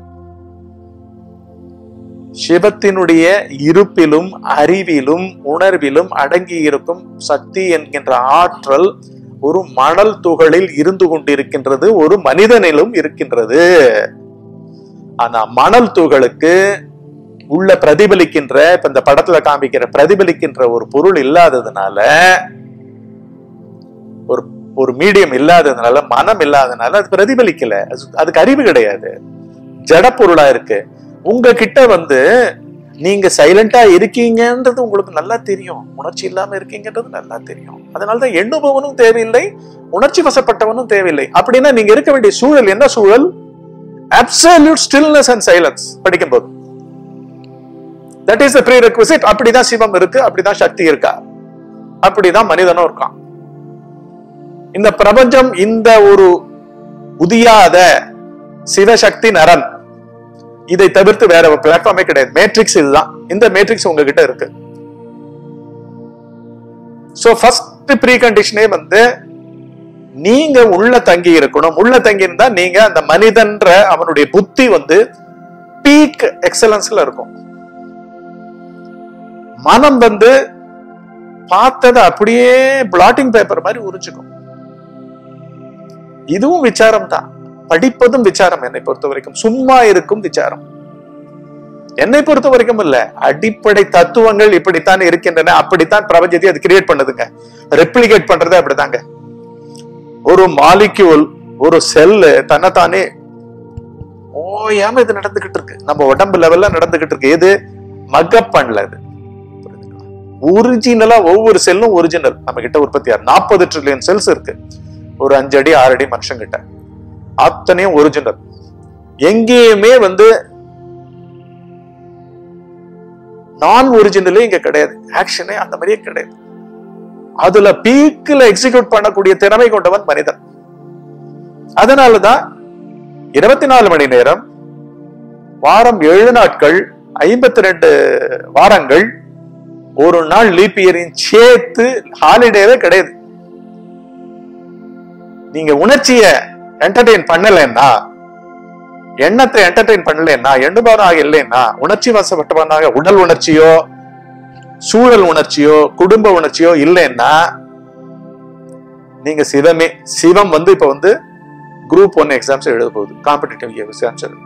சிவத்தினுடைய இருப்பிலும் அறிவிலும் உணர்விலும் அடங்கி இருக்கும் சக்தி என்கின்ற ஆற்றல் ஒரு மணல் துகளில் இருந்து கொண்டிருக்கின்றது ஒரு மனிதனிலும் இருக்கின்றது ஆனா மணல் துகளுக்கு உள்ள பிரதிபலிக்கின்ற இப்ப இந்த படத்துல காமிக்கிற பிரதிபலிக்கின்ற ஒரு பொருள் இல்லாததுனால ஒரு ஒரு மீடியம் இல்லாததுனால மனம் இல்லாததுனால அது பிரதிபலிக்கல அது- அதுக்கு அறிவு கிடையாது ஜட பொருளா இருக்கு உங்ககிட்ட வந்து நீங்க சைலண்டா இருக்கீங்கன்றது உங்களுக்கு நல்லா தெரியும் உணர்ச்சி இல்லாம இருக்கீங்கன்றது நல்லா தெரியும் அதனாலதான் எண்ணுபவனும் தேவையில்லை உணர்ச்சி வசப்பட்டவனும் தேவையில்லை அப்படின்னா நீங்க இருக்க வேண்டிய சூழல் என்ன சூழல் அப்சல்யூட் ஸ்டில்னஸ் அண்ட் சைலன்ஸ் படிக்கும்போது that is the prerequisite அப்படிதான் சிவம் இருக்கு அப்படிதான் சக்தி இருக்கா அப்படிதான் மனிதனும் இருக்கான் இந்த பிரபஞ்சம் இந்த ஒரு உதியாத சிவசக்தி நரன் இதை தவிர்த்து வேற ஒரு பிளாட்ஃபார்மே கிடையாது மேட்ரிக்ஸ் இதுதான் இந்த மேட்ரிக்ஸ் உங்ககிட்ட இருக்கு சோ ஃபர்ஸ்ட் ப்ரீ கண்டிஷனே வந்து நீங்க உள்ள தங்கி இருக்கணும் உள்ள தங்கி இருந்தா நீங்க அந்த மனிதன்ற அவனுடைய புத்தி வந்து பீக் எக்ஸலன்ஸ்ல இருக்கும் மனம் வந்து பார்த்ததை அப்படியே பிளாட்டிங் பேப்பர் மாதிரி உரிச்சுக்கும் இதுவும் விசாரம் தான் படிப்பதும் விசாரம் என்னை பொறுத்த வரைக்கும் சும்மா இருக்கும் விசாரம் என்னை பொறுத்த வரைக்கும் இல்ல அடிப்படை தத்துவங்கள் இப்படித்தான் இருக்கின்றன அப்படித்தான் பிரபஞ்சத்தை அது கிரியேட் பண்ணுதுங்க ரெப்ளிகேட் பண்றது அப்படிதாங்க ஒரு மாலிக்யூல் ஒரு செல்லு தன்னைத்தானே ஓயாம இது நடந்துகிட்டு இருக்கு நம்ம உடம்பு லெவல்ல நடந்துகிட்டு இருக்கு எது மக்கப் பண்ணல இது ஒரிஜினலா ஒவ்வொரு செல்லும் ஒரிஜினல் நம்ம கிட்ட உற்பத்தி ஆறு நாற்பது ட்ரில்லியன் செல்ஸ் இருக்கு ஒரு அஞ்சு அடி ஆறு அடி மனுஷன் கிட்ட அத்தனையும் ஒரிஜினல் எங்கேயுமே வந்து நான் ஒரிஜினலே இங்க கிடையாது ஆக்ஷனே அந்த மாதிரியே கிடையாது அதுல பீக்ல எக்ஸிக்யூட் பண்ணக்கூடிய திறமை கொண்டவன் மனிதன் அதனாலதான் இருபத்தி நாலு மணி நேரம் வாரம் ஏழு நாட்கள் ஐம்பத்தி ரெண்டு வாரங்கள் ஒரு நாள் லீப் இயரையும் சேர்த்து ஹாலிடேவே கிடையாது நீங்க உணர்ச்சிய என்டர்டெயின் பண்ணலைன்னா எண்ணத்தை என்டர்டெயின் பண்ணலைன்னா எண்ணுபவனாக இல்லைன்னா உணர்ச்சி வசப்பட்டவனாக உடல் உணர்ச்சியோ சூழல் உணர்ச்சியோ குடும்ப உணர்ச்சியோ இல்லைன்னா நீங்க சிவமே சிவம் வந்து இப்ப வந்து குரூப் ஒன் எக்ஸாம்ஸ் எழுத போகுது காம்படிட்டிவ் எக்ஸாம்ஸ் எழுத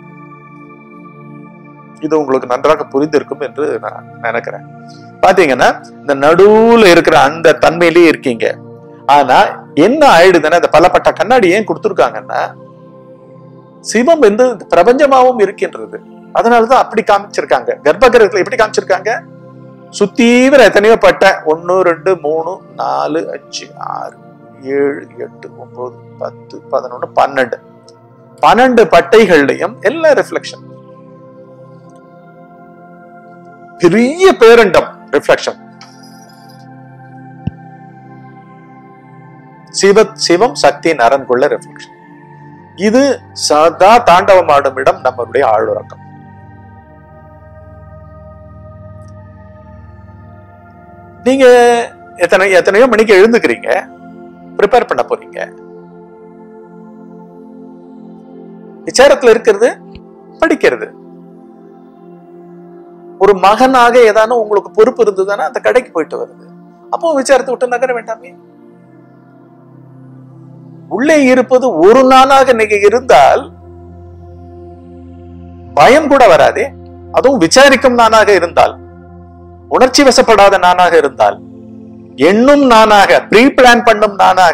இது உங்களுக்கு நன்றாக புரிந்திருக்கும் என்று நான் நினைக்கிறேன் பாத்தீங்கன்னா இந்த நடுவுல இருக்கிற அந்த தன்மையிலேயே இருக்கீங்க ஆனா என்ன ஆயிடுதுன்னா இந்த பலப்பட்ட கண்ணாடி ஏன் கொடுத்துருக்காங்கன்னா சிவம் வந்து பிரபஞ்சமாவும் இருக்கின்றது அதனாலதான் அப்படி காமிச்சிருக்காங்க கர்ப்பகிரகத்துல எப்படி காமிச்சிருக்காங்க சுத்தீவிர எத்தனையோ பட்டை ஒன்னு ரெண்டு மூணு நாலு அஞ்சு ஆறு ஏழு எட்டு ஒன்பது பத்து பதினொன்னு பன்னெண்டு பன்னெண்டு பட்டைகள்லயும் எல்லா ரிஃப்ளெக்ஷன் பெரிய பேரண்டம் ரிஃப்ளெக்ஷன் சிவ சிவம் சக்தி நரன்குள்ள ரிஃப்ளெக்ஷன் இது சதா தாண்டவமாடும் இடம் நம்மளுடைய ஆளுறக்கம் நீங்க எத்தனை எத்தனையோ மணிக்கு எழுந்துக்கிறீங்க ப்ரிப்பேர் பண்ண போறீங்க விசாரத்துல இருக்கிறது படிக்கிறது ஒரு மகனாக ஏதான உங்களுக்கு பொறுப்பு இருந்ததுன்னா அந்த கடைக்கு போயிட்டு வருது அப்போ விசாரத்தை விட்டு நகர வேண்டாமே உள்ளே இருப்பது ஒரு நாளாக நீங்க இருந்தால் பயம் கூட வராதே அதுவும் விசாரிக்கும் நானாக இருந்தால் உணர்ச்சி வசப்படாத நானாக இருந்தால் எண்ணும் நானாக ப்ரீ பிளான் பண்ணும் நானாக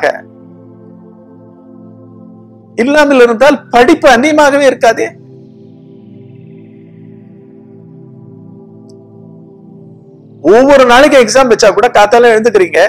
இல்லாமல் இருந்தால் படிப்பு அந்நியமாகவே இருக்காதே ஒவ்வொரு நாளைக்கு எக்ஸாம் வச்சா கூட காத்தால எழுந்துக்கிறீங்க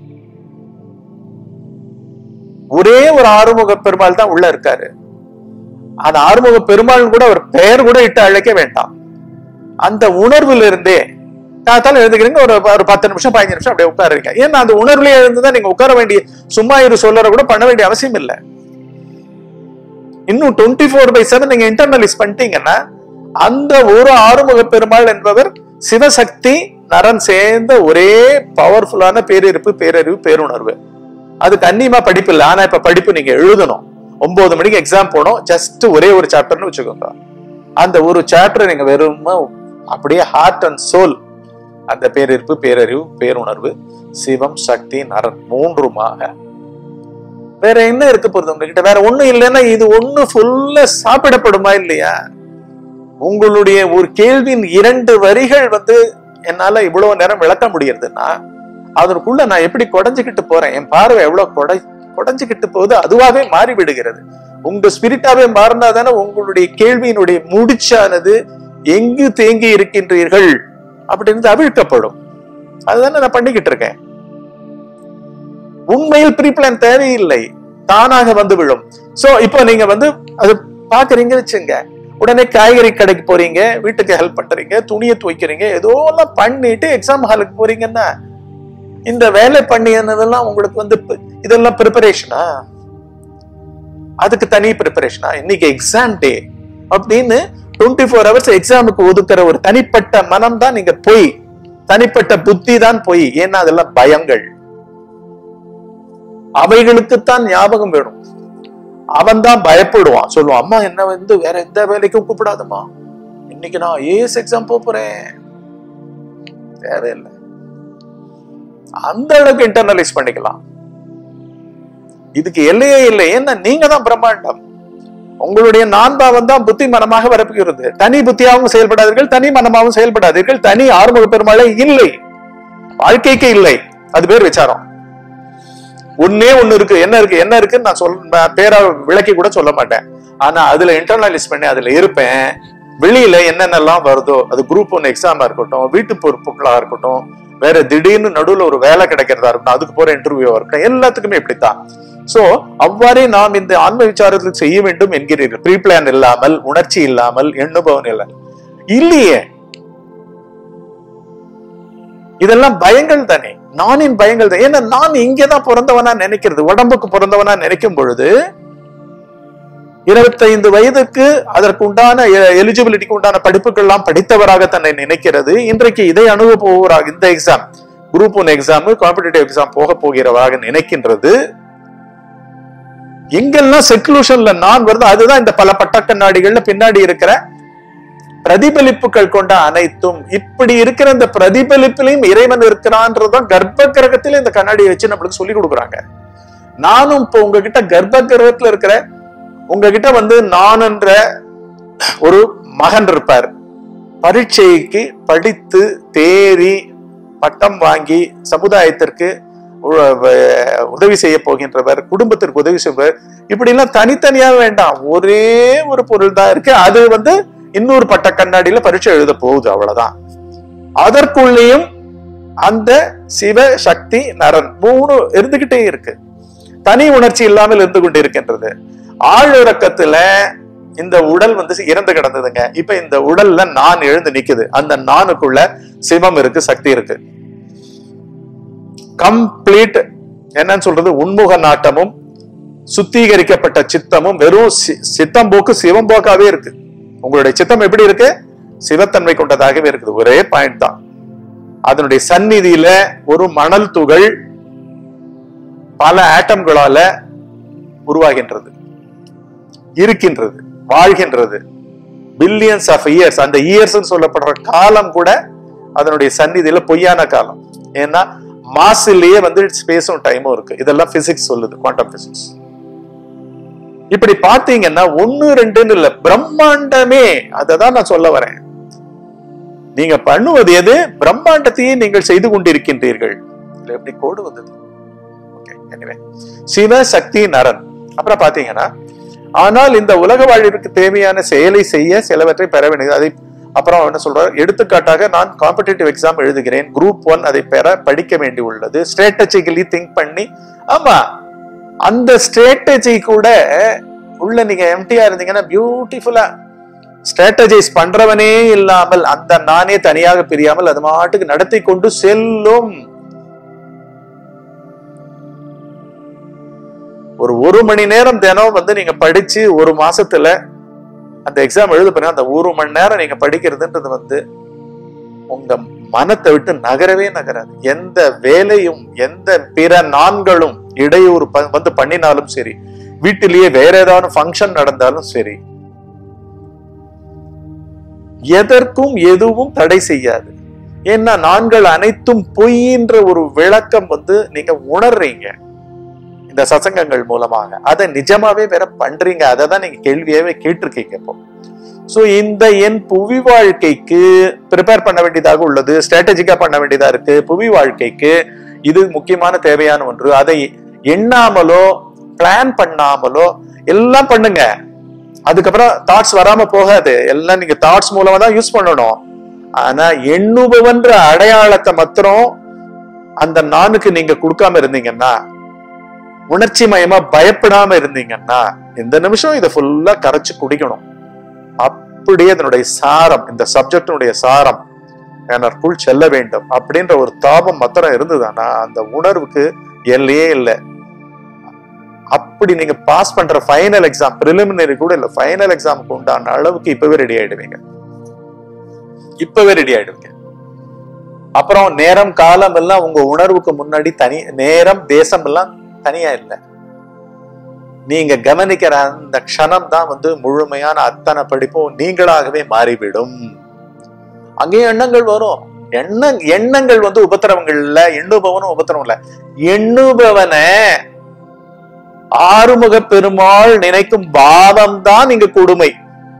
ஒரே ஒரு ஆறுமுக பெருமாள் தான் உள்ள இருக்காரு அந்த ஆறுமுக பெருமாள் கூட ஒரு பெயர் கூட இட்டு அழைக்க வேண்டாம் அந்த உணர்வுல இருந்தே காத்தால எழுதுக்கிறீங்க ஒரு ஒரு பத்து நிமிஷம் பதினஞ்சு நிமிஷம் அப்படியே உட்காருங்க ஏன்னா அந்த உணர்வுலயே எழுந்துதான் நீங்க உட்கார வேண்டிய சும்மா இரு சொல்லற கூட பண்ண வேண்டிய அவசியம் இல்லை இன்னும் டுவெண்ட்டி ஃபோர் பை செவன் நீங்க இன்டர்னலைஸ் பண்ணிட்டீங்கன்னா அந்த ஒரு ஆறுமுக பெருமாள் என்பவர் சிவசக்தி நரன் சேர்ந்த ஒரே பவர்ஃபுல்லான பேரிருப்பு பேரறிவு பேருணர்வு அதுக்கு அந்நியமா படிப்பு இல்லை ஆனா இப்ப படிப்பு நீங்க எழுதணும் ஒன்பது மணிக்கு எக்ஸாம் போனோம் ஜஸ்ட் ஒரே ஒரு சாப்டர்னு வச்சுக்கோங்க அந்த ஒரு சாப்டர் நீங்க வெறும் அப்படியே ஹார்ட் அண்ட் சோல் அந்த பேரிருப்பு பேரறிவு பேருணர்வு சிவம் சக்தி நரன் மூன்றுமாக வேற என்ன இருக்க போறது உங்ககிட்ட வேற ஒண்ணும் இல்லைன்னா இது ஒண்ணு ஃபுல்லா சாப்பிடப்படுமா இல்லையா உங்களுடைய ஒரு கேள்வியின் இரண்டு வரிகள் வந்து என்னால இவ்வளவு நேரம் விளக்க முடியறதுன்னா அதற்குள்ள நான் எப்படி குடைஞ்சுக்கிட்டு போறேன் என் பார்வை எவ்வளவு கொடை குடைஞ்சுக்கிட்டு போகுது அதுவாகவே மாறி விடுகிறது உங்க ஸ்பிரிட்டாவே மாறினா தானே உங்களுடைய கேள்வியினுடைய முடிச்சானது எங்கு தேங்கி இருக்கின்றீர்கள் அப்படின்னு அவிழ்க்கப்படும் அதுதானே நான் பண்ணிக்கிட்டு இருக்கேன் உண்மையில் ப்ரீ பிளான் தேவையில்லை தானாக வந்து விழும் சோ இப்போ நீங்க வந்து அது பாக்குறீங்க வச்சுங்க உடனே காய்கறி கடைக்கு போறீங்க வீட்டுக்கு ஹெல்ப் பண்றீங்க துணியை துவைக்கிறீங்க ஏதோ எல்லாம் பண்ணிட்டு எக்ஸாம் ஹாலுக்கு போறீங்கன்னா இந்த வேலை பண்ணியதெல்லாம் உங்களுக்கு வந்து ப- இதெல்லாம் ப்ரிப்பரேஷனா அதுக்கு தனி ப்ரிப்பரேஷனா இன்னைக்கு எக்ஸாம் டே அப்படின்னு டுவெண்ட்டி ஃபோர் ஹவர்ஸ் எக்ஸாமுக்கு ஒதுக்குற ஒரு தனிப்பட்ட மனம் தான் நீங்க பொய் தனிப்பட்ட புத்தி தான் பொய் ஏன்னா அதெல்லாம் பயங்கள் அவைகளுக்குத்தான் ஞாபகம் வேணும் அவன் தான் பயப்படுவான் சொல்லுவான் அம்மா என்ன வந்து வேற எந்த வேலைக்கும் கூப்பிடாதம்மா இன்னைக்கு நான் ஏஎஸ் எக்ஸாம் போறேன் தேவையில்லை அந்த அளவுக்கு இன்டர்னலைஸ் பண்ணிக்கலாம் இதுக்கு எல்லையே இல்லை ஏன்னா நீங்க தான் பிரம்மாண்டம் உங்களுடைய நான்பாவம் தான் புத்தி மனமாக வரப்புகிறது தனி புத்தியாகவும் செயல்படாதீர்கள் தனி மனமாகவும் செயல்படாதீர்கள் தனி ஆறுமுக பெருமாளை இல்லை வாழ்க்கைக்கு இல்லை அது பேர் விசாரம் ஒன்னே ஒண்ணு இருக்கு என்ன இருக்கு என்ன இருக்குன்னு நான் சொல் நான் பேரா விளக்கி கூட சொல்ல மாட்டேன் ஆனா அதுல இன்டர்னலைஸ் பண்ணி அதுல இருப்பேன் வெளியில என்னென்னலாம் வருதோ அது குரூப் ஒன் எக்ஸாமா இருக்கட்டும் வீட்டு பொறுப்புகளா இருக்கட்டும் வேற திடீர்னு நடுவுல ஒரு வேலை கிடைக்கிறதா இருக்கட்டும் அதுக்கு போற இன்டர்வியூவா இருக்கட்டும் எல்லாத்துக்குமே இப்படித்தான் சோ அவ்வாறே நாம் இந்த ஆன்ம விசாரத்தில் செய்ய வேண்டும் என்கிறீர்கள் ப்ரீ பிளான் இல்லாமல் உணர்ச்சி இல்லாமல் எண்ணுபவன் இல்லை இல்லையே இதெல்லாம் பயங்கள் தானே நானின் பயங்கள் தான் ஏன்னா நான் இங்கேதான் பிறந்தவனா நினைக்கிறது உடம்புக்கு பிறந்தவனா நினைக்கும் பொழுது இருபத்தைந்து வயதுக்கு அதற்கு உண்டான எலிஜிபிலிட்டிக்கு உண்டான படிப்புகள் எல்லாம் படித்தவராக தன்னை நினைக்கிறது இன்றைக்கு இதை அனுபவராக இந்த exam group one exam competitive exam போக போகிறவராக நினைக்கின்றது எங்கெல்லாம் செக்லூஷன்ல நான் வருது அதுதான் இந்த பல பட்டக்கண்ணாடிகள்ல பின்னாடி இருக்கிற பிரதிபலிப்புகள் கொண்ட அனைத்தும் இப்படி இருக்கிற இந்த பிரதிபலிப்பிலையும் இறைவன் இருக்கிறான்றதுதான் கர்ப்ப கிரகத்துல இந்த கண்ணாடியை வச்சு நம்மளுக்கு சொல்லி கொடுக்குறாங்க நானும் இப்போ உங்ககிட்ட கர்ப்ப கிரகத்துல இருக்கிற உங்ககிட்ட வந்து நான் என்ற ஒரு மகன் இருப்பார் பரீட்சைக்கு படித்து தேறி பட்டம் வாங்கி சமுதாயத்திற்கு உ- வ- உதவி செய்ய போகின்றவர் குடும்பத்திற்கு உதவி செய்வர் இப்படி எல்லாம் தனித்தனியா வேண்டாம் ஒரே ஒரு பொருள் தான் இருக்கு அது வந்து இன்னொரு பட்ட கண்ணாடியில பரீட்சை எழுத போகுது அவ்வளவுதான் அதற்குள்ளேயும் அந்த சிவ சக்தி நரன் மூணு இருந்துகிட்டே இருக்கு தனி உணர்ச்சி இல்லாமல் இருந்து கொண்டு இருக்கின்றது ஆழ்உறக்கத்துல இந்த உடல் வந்து இறந்து கிடந்ததுங்க இப்ப இந்த உடல்ல நான் எழுந்து நிக்குது அந்த நானுக்குள்ள சிவம் இருக்கு சக்தி இருக்கு கம்ப்ளீட் என்னன்னு சொல்றது உண்முக நாட்டமும் சுத்திகரிக்கப்பட்ட சித்தமும் வெறும் சி- சித்தம் போக்கு சிவம் போக்காவே இருக்கு உங்களுடைய சித்தம் எப்படி இருக்கு சிவத்தன்மை கொண்டதாகவே இருக்குது ஒரே பாயிண்ட் தான் அதனுடைய சந்நிதியில ஒரு மணல் துகள் பல ஆட்டம்களால உருவாகின்றது இருக்கின்றது வாழ்கின்றது பில்லியன்ஸ் ஆஃப் இயர்ஸ் அந்த இயர்ஸ் சொல்லப்படுற காலம் கூட அதனுடைய சந்நிதியில பொய்யான காலம் ஏன்னா மாசிலேயே வந்து ஸ்பேஸும் டைமும் இருக்கு இதெல்லாம் பிசிக்ஸ் சொல்லுது குவாண்டம் பிசிக்ஸ் இப்படி பாத்தீங்கன்னா ஒண்ணு ரெண்டுன்னு இல்ல பிரம்மாண்டமே அததான் நான் சொல்ல வரேன் நீங்க பண்ணுவது எது பிரம்மாண்டத்தையே நீங்கள் செய்து கொண்டிருக்கின்றீர்கள் இதுல எப்படி கோடு வந்தது ஓகே எனிவே சிவ சக்தி நரன் அப்புறம் பாத்தீங்கன்னா ஆனால் இந்த உலக வாழ்விற்கு தேவையான செயலை செய்ய சிலவற்றை பெற வேண்டியது அதை அப்புறம் என்ன சொல்றாரு எடுத்துக்காட்டாக நான் காம்படிட்டிவ் எக்ஸாம் எழுதுகிறேன் குரூப் ஒன் அதை பெற படிக்க வேண்டி உள்ளது ஸ்ட்ராட்டஜிக்கலி திங்க் பண்ணி ஆமா அந்த ஸ்ட்ராட்டஜி கூட உள்ள நீங்க எம்டியா இருந்தீங்கன்னா பியூட்டிஃபுல்லா ஸ்ட்ராட்டஜைஸ் பண்றவனே இல்லாமல் அந்த நானே தனியாக பிரியாமல் அது மாட்டுக்கு நடத்தி கொண்டு செல்லும் ஒரு ஒரு மணி நேரம் தினம் வந்து நீங்க படிச்சு ஒரு மாசத்துல அந்த எக்ஸாம் எழுத போறீங்க அந்த ஒரு மணி நேரம் நீங்க படிக்கிறதுன்றது வந்து உங்க மனத்தை விட்டு நகரவே நகராது எந்த வேலையும் எந்த பிற நான்களும் இடையூறு ப- வந்து பண்ணினாலும் சரி வீட்டிலேயே வேற ஏதாவது ஃபங்க்ஷன் நடந்தாலும் சரி எதற்கும் எதுவும் தடை செய்யாது ஏன்னா நான்கள் அனைத்தும் பொய்ன்ற ஒரு விளக்கம் வந்து நீங்க உணர்றீங்க இந்த சசங்கங்கள் மூலமாக அதை நிஜமாவே வேற பண்றீங்க அதை தான் நீங்க கேள்வியாவே கேட்டிருக்கீங்க இப்போ சோ இந்த என் புவி வாழ்க்கைக்கு ப்ரிப்பேர் பண்ண வேண்டியதாக உள்ளது ஸ்ட்ராட்டஜிக்கா பண்ண வேண்டியதா இருக்கு புவி வாழ்க்கைக்கு இது முக்கியமான தேவையான ஒன்று அதை எண்ணாமலோ பிளான் பண்ணாமலோ எல்லாம் பண்ணுங்க அதுக்கப்புறம் தாட்ஸ் வராம போகாது எல்லாம் நீங்க தாட்ஸ் மூலமா தான் யூஸ் பண்ணணும் ஆனா எண்ணுபவன்ற அடையாளத்தை மாத்திரம் அந்த நானுக்கு நீங்க கொடுக்காம இருந்தீங்கன்னா உணர்ச்சி மயமா பயப்படாம இருந்தீங்கன்னா இந்த நிமிஷம் இதை ஃபுல்லா கரைச்சு குடிக்கணும் அப்படியே அதனுடைய சாரம் இந்த சப்ஜெக்டினுடைய சாரம் எனக்குள் செல்ல வேண்டும் அப்படின்ற ஒரு தாபம் மாத்திரம் இருந்ததுன்னா அந்த உணர்வுக்கு எல்லையே இல்லை அப்படி நீங்க பாஸ் பண்ற ஃபைனல் எக்ஸாம் பிரிலிமினரி கூட இல்ல ஃபைனல் எக்ஸாமுக்கு உண்டான அளவுக்கு இப்பவே ரெடி ஆயிடுவீங்க இப்பவே ரெடி ஆயிடுவீங்க அப்புறம் நேரம் காலம் எல்லாம் உங்க உணர்வுக்கு முன்னாடி தனி நேரம் தேசம் எல்லாம் தனியா இல்லை நீங்க கவனிக்கிற அந்த க்ஷணம் தான் வந்து முழுமையான அத்தனை படிப்பும் நீங்களாகவே மாறிவிடும் அங்கேயும் எண்ணங்கள் வரும் எண்ண எண்ணங்கள் வந்து உபத்திரவங்கள் இல்ல எண்ணுபவனும் உபத்திரவம் இல்ல எண்ணுபவனை ஆறுமுக பெருமாள் நினைக்கும் பாவம் தான் இங்க கொடுமை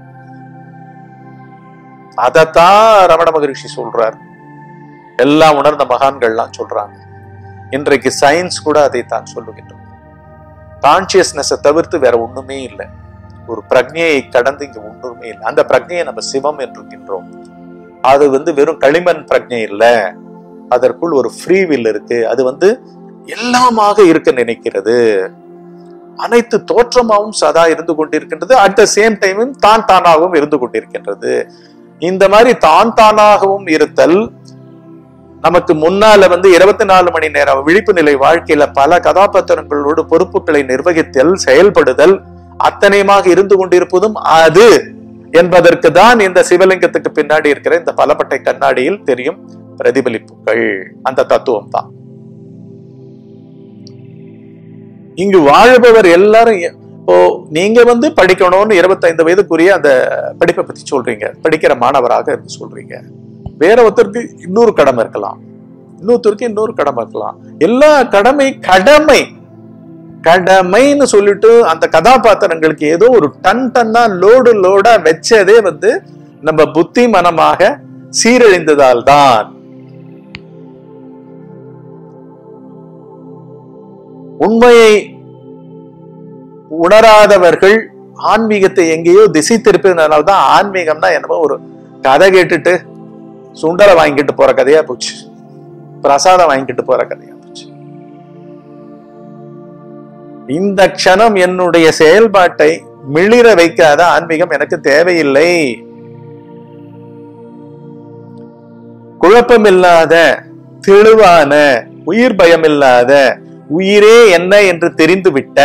அதத்தான் ரமண மகரிஷி சொல்றார் எல்லாம் உணர்ந்த மகான்கள்லாம் சொல்றாங்க இன்றைக்கு சயின்ஸ் கூட அதைத்தான் சொல்லுகின்றோம் கான்சியஸ்னஸை தவிர்த்து வேற ஒண்ணுமே இல்லை ஒரு பிரக்ஞையை கடந்து இங்க ஒண்ணுமே இல்லை அந்த பிரக்ஞையை நம்ம சிவம் என்றுகின்றோம் அது வந்து வெறும் களிமண் பிரக்ஞை இல்ல அதற்குள் ஒரு ஃப்ரீ வில் இருக்கு அது வந்து எல்லாமாக இருக்க நினைக்கிறது அனைத்து தோற்றமாகவும் சதா இருந்து கொண்டிருக்கின்றது அட் த சேம் டைமும் தான் தானாகவும் இருந்து கொண்டிருக்கின்றது இந்த மாதிரி தான் தானாகவும் இருத்தல் நமக்கு முன்னால வந்து இருபத்தி நாலு மணி நேரம் விழிப்பு நிலை வாழ்க்கையில பல கதாபாத்திரங்களோடு பொறுப்புகளை நிர்வகித்தல் செயல்படுதல் அத்தனையுமாக இருந்து கொண்டிருப்பதும் அது என்பதற்கு தான் இந்த சிவலிங்கத்துக்கு பின்னாடி இருக்கிற இந்த பலப்பட்டை கண்ணாடியில் தெரியும் பிரதிபலிப்புகள் அந்த தத்துவம் தான் இங்கு வாழ்பவர் எல்லாரும் எ- இப்போ நீங்க வந்து படிக்கணும்னு இருபத்தைந்து வயதுக்குரிய அந்த படிப்பை பத்தி சொல்றீங்க படிக்கிற மாணவராக இருந்து சொல்றீங்க வேற ஒருத்தருக்கு இன்னொரு கடமை இருக்கலாம் இன்னொருத்தருக்கு இன்னொரு கடமை இருக்கலாம் எல்லா கடமை கடமை கடமைன்னு சொல்லிட்டு அந்த கதாபாத்திரங்களுக்கு ஏதோ ஒரு டன் டன்னா லோடு லோடா வச்சதே வந்து நம்ம புத்தி மனமாக சீரழிந்ததால் தான் உண்மையை உணராதவர்கள் ஆன்மீகத்தை எங்கேயோ திசை திருப்பினால தான் ஆன்மீகம்னா என்னமோ ஒரு கதை கேட்டுட்டு சுண்டலை வாங்கிட்டு போற கதையா போச்சு பிரசாதம் வாங்கிட்டு போற கதையா போச்சு இந்த க்ஷணம் என்னுடைய செயல்பாட்டை மிளிர வைக்காத ஆன்மீகம் எனக்கு தேவையில்லை குழப்பமில்லாத தெளிவான உயிர் பயமில்லாத உயிரே என்ன என்று தெரிந்து விட்ட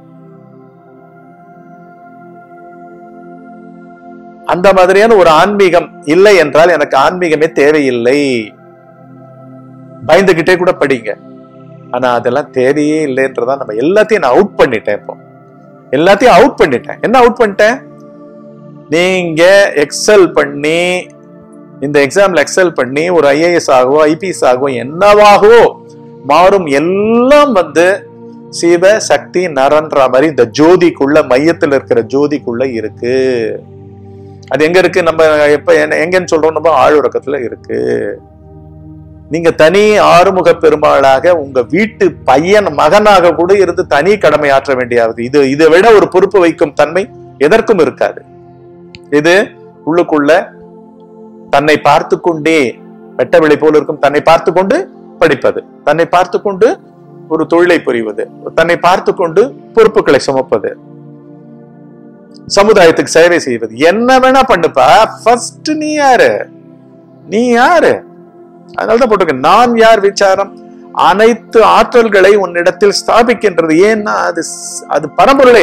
அந்த மாதிரியான ஒரு ஆன்மீகம் இல்லை என்றால் எனக்கு ஆன்மீகமே தேவையில்லை பயந்துகிட்டே கூட படிங்க ஆனா அதெல்லாம் தேவையே இல்லைன்றதா நம்ம எல்லாத்தையும் நான் அவுட் பண்ணிட்டேன் இப்போ எல்லாத்தையும் அவுட் பண்ணிட்டேன் என்ன அவுட் பண்ணிட்டேன் நீங்க எக்ஸல் பண்ணி இந்த எக்ஸாம்ல எக்ஸல் பண்ணி ஒரு ஐஏஎஸ் ஆகவோ ஐபிஎஸ் ஆகவோ என்னவாகவோ மாறும் எல்லாம் வந்து சிவ சக்தி நரன்ற மாதிரி இந்த ஜோதிக்குள்ள மையத்துல இருக்கிற ஜோதிக்குள்ள இருக்கு அது எங்க இருக்கு நம்ம எப்ப என்ன- எங்கன்னு சொல்றோம் நம்ம ஆழ்உறக்கத்துல இருக்கு நீங்க தனி ஆறுமுக பெருமாளாக உங்க வீட்டு பையன் மகனாக கூட இருந்து தனி கடமை ஆற்ற வேண்டியது இது இதை விட ஒரு பொறுப்பு வைக்கும் தன்மை எதற்கும் இருக்காது இது உள்ளுக்குள்ள தன்னை பார்த்து கொண்டே வெட்ட வெளி போல இருக்கும் தன்னை பார்த்து கொண்டு படிப்பது தன்னை பார்த்து கொண்டு ஒரு தொழிலை புரிவது தன்னை பார்த்து கொண்டு பொறுப்புகளை சுமப்பது சமுதாயத்துக்கு சேவை செய்வது என்ன வேணா பண்ணுப்பா ஃபர்ஸ்ட் நீ யாரு நீ யாரு அதனாலதான் போட்டிருக்க நான் யார் விசாரம் அனைத்து ஆற்றல்களை உன்னிடத்தில் ஸ்தாபிக்கின்றது ஏன்னா அது ஸ்- அது பரம்பொருளே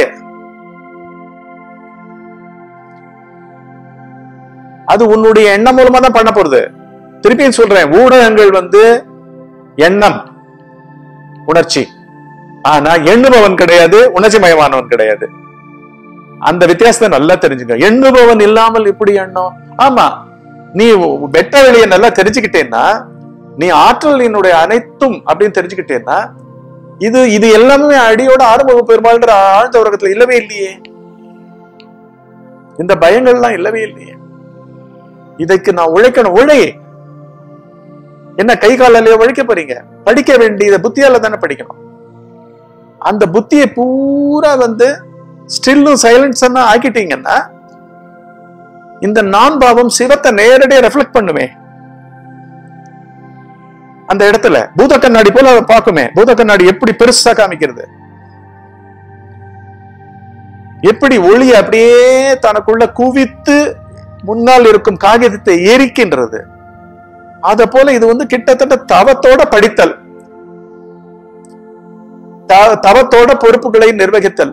அது உன்னுடைய எண்ணம் மூலமா தான் பண்ண போறது திருப்பியும் சொல்றேன் ஊடகங்கள் வந்து எண்ணம் உணர்ச்சி ஆனா எண்ணுபவன் கிடையாது உணர்ச்சி மயமானவன் கிடையாது அந்த வித்தியாசத்தை நல்லா தெரிஞ்சுங்க எண்ணுபவன் இல்லாமல் எப்படி எண்ணம் ஆமா நீ வெட்ட வெளியை நல்லா தெரிஞ்சுக்கிட்டேன்னா நீ ஆற்றலினுடைய அனைத்தும் அப்படின்னு தெரிஞ்சுக்கிட்டேன்னா இது இது எல்லாமே அடியோட ஆறுமுக பெருமாள்ன்ற ஆழ்ந்த உலகத்துல இல்லவே இல்லையே இந்த பயங்கள்லாம் இல்லவே இல்லையே இதற்கு நான் உழைக்கணும் உழை என்ன கை காலையோ வழிக்க போறீங்க படிக்க வேண்டியத புத்தியால தானே படிக்கணும் அந்த புத்தியை பூரா வந்து ஸ்டில்லும் சைலன்ஸ் ஆக்கிட்டீங்கன்னா இந்த நான் பாவம் சிவத்தை நேரடியா ரெஃப்ளெக்ட் பண்ணுமே அந்த இடத்துல பூத கண்ணாடி போல அதை பார்க்குமே பூத கண்ணாடி எப்படி பெருசா காமிக்கிறது எப்படி ஒளி அப்படியே தனக்குள்ள குவித்து முன்னால் இருக்கும் காகிதத்தை எரிக்கின்றது அத போல இது வந்து கிட்டத்தட்ட தவத்தோட படித்தல் த- தவத்தோட பொறுப்புகளை நிர்வகித்தல்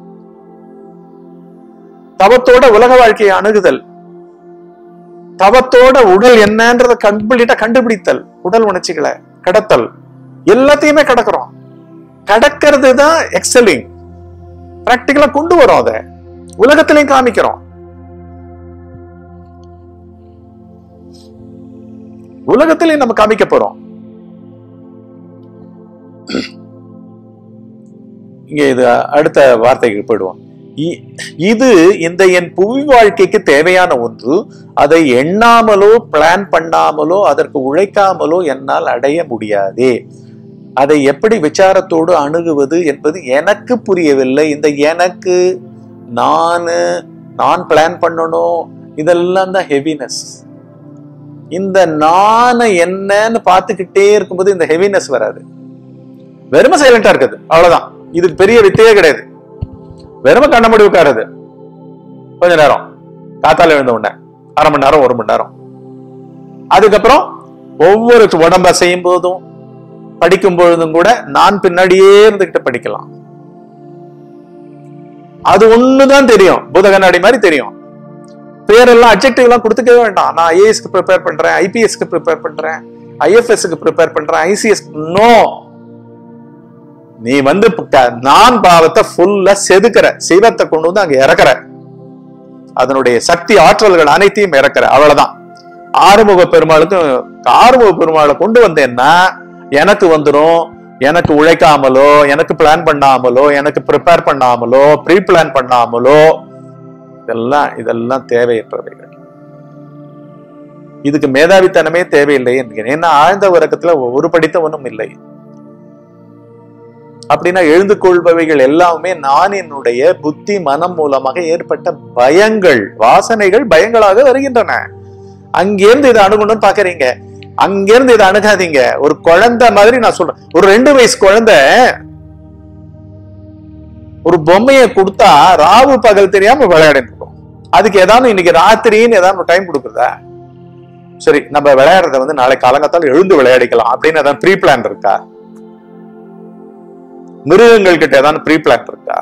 தவத்தோட உலக வாழ்க்கையை அணுகுதல் தவத்தோட உடல் என்னன்றத கம்ப்ளீட்டா கண்டுபிடித்தல் உடல் உணர்ச்சிகளை கடத்தல் எல்லாத்தையுமே கடக்கிறோம் கடக்கிறது தான் எக்ஸலிங் பிராக்டிக்கலா கொண்டு வரோம் அதை உலகத்திலையும் காமிக்கிறோம் உலகத்திலையும் நம்ம காமிக்க போறோம் இங்க இது அடுத்த வார்த்தைக்கு போயிடுவோம் இ- இது இந்த என் புவி வாழ்க்கைக்கு தேவையான ஒன்று அதை எண்ணாமலோ பிளான் பண்ணாமலோ அதற்கு உழைக்காமலோ என்னால் அடைய முடியாதே அதை எப்படி விசாரத்தோடு அணுகுவது என்பது எனக்கு புரியவில்லை இந்த எனக்கு நானு நான் பிளான் பண்ணணும் இதெல்லாம் தான் ஹெவினஸ் இந்த நான என்னன்னு பார்த்துக்கிட்டே இருக்கும்போது இந்த ஹெவினஸ் வராது வெறும சைலண்டா இருக்குது அவ்வளவுதான் இதுக்கு பெரிய வித்தையே கிடையாது வெறும கண்ண மூடி உட்காருது கொஞ்ச நேரம் காத்தால எழுந்த உடனே அரை மணி நேரம் ஒரு மணி நேரம் அதுக்கப்புறம் ஒவ்வொரு உடம்ப செய்யும் போதும் படிக்கும் பொழுதும் கூட நான் பின்னாடியே இருந்துகிட்டு படிக்கலாம் அது ஒண்ணுதான் தெரியும் பூத கண்ணாடி மாதிரி தெரியும் பேரெல்லாம் அப்ஜெக்டிவ் எல்லாம் கொடுத்துக்கவே வேண்டாம் நான் ஐஏஎஸ்க்கு ப்ரிப்பேர் பண்றேன் ஐபிஎஸ்க்கு ப்ரிப்பேர் பண்றேன் ஐஎஃப்எஸ்க்கு ப்ரிப்பேர் பண்றேன் ஐசிஎஸ் நோ நீ வந்து க- நான் பாவத்தை ஃபுல்லா செதுக்கிற சிவத்தை கொண்டு வந்து அங்க இறக்குற அதனுடைய சக்தி ஆற்றல்கள் அனைத்தையும் இறக்குற அவ்வளவுதான் ஆறுமுக பெருமாளுக்கும் ஆறுமுக பெருமாளை கொண்டு வந்தேன்னா எனக்கு வந்துரும் எனக்கு உழைக்காமலோ எனக்கு பிளான் பண்ணாமலோ எனக்கு ப்ரிப்பேர் பண்ணாமலோ ப்ரீ பிளான் பண்ணாமலோ இதெல்லாம் இதெல்லாம் தேவையற்றவைகள் இதுக்கு மேதாவித்தனமே தேவையில்லை என்கிறேன் ஏன்னா ஆழ்ந்த உறக்கத்துல ஒரு படித்தவனும் இல்லை அப்படின்னா எழுந்து கொள்பவைகள் எல்லாமே நான் என்னுடைய புத்தி மனம் மூலமாக ஏற்பட்ட பயங்கள் வாசனைகள் பயங்களாக வருகின்றன அங்கிருந்து இதை அணுகணும்னு பாக்குறீங்க அங்கிருந்து இதை அணுகாதீங்க ஒரு குழந்தை மாதிரி நான் சொல்றேன் ஒரு ரெண்டு வயசு குழந்தை ஒரு பொம்மையை கொடுத்தா ராவு பகல் தெரியாம விளையாடிட்டு இருக்கும் அதுக்கு ஏதாவது இன்னைக்கு ராத்திரின்னு ஏதாவது டைம் கொடுக்குறதா சரி நம்ம விளையாடுறத வந்து நாளை காலங்காத்தால எழுந்து விளையாடிக்கலாம் அப்படின்னு ஏதாவது ப்ரீ பிளான் இருக்கா மிருகங்கள் கிட்ட ஏதாவது ப்ரீ பிளான் இருக்கா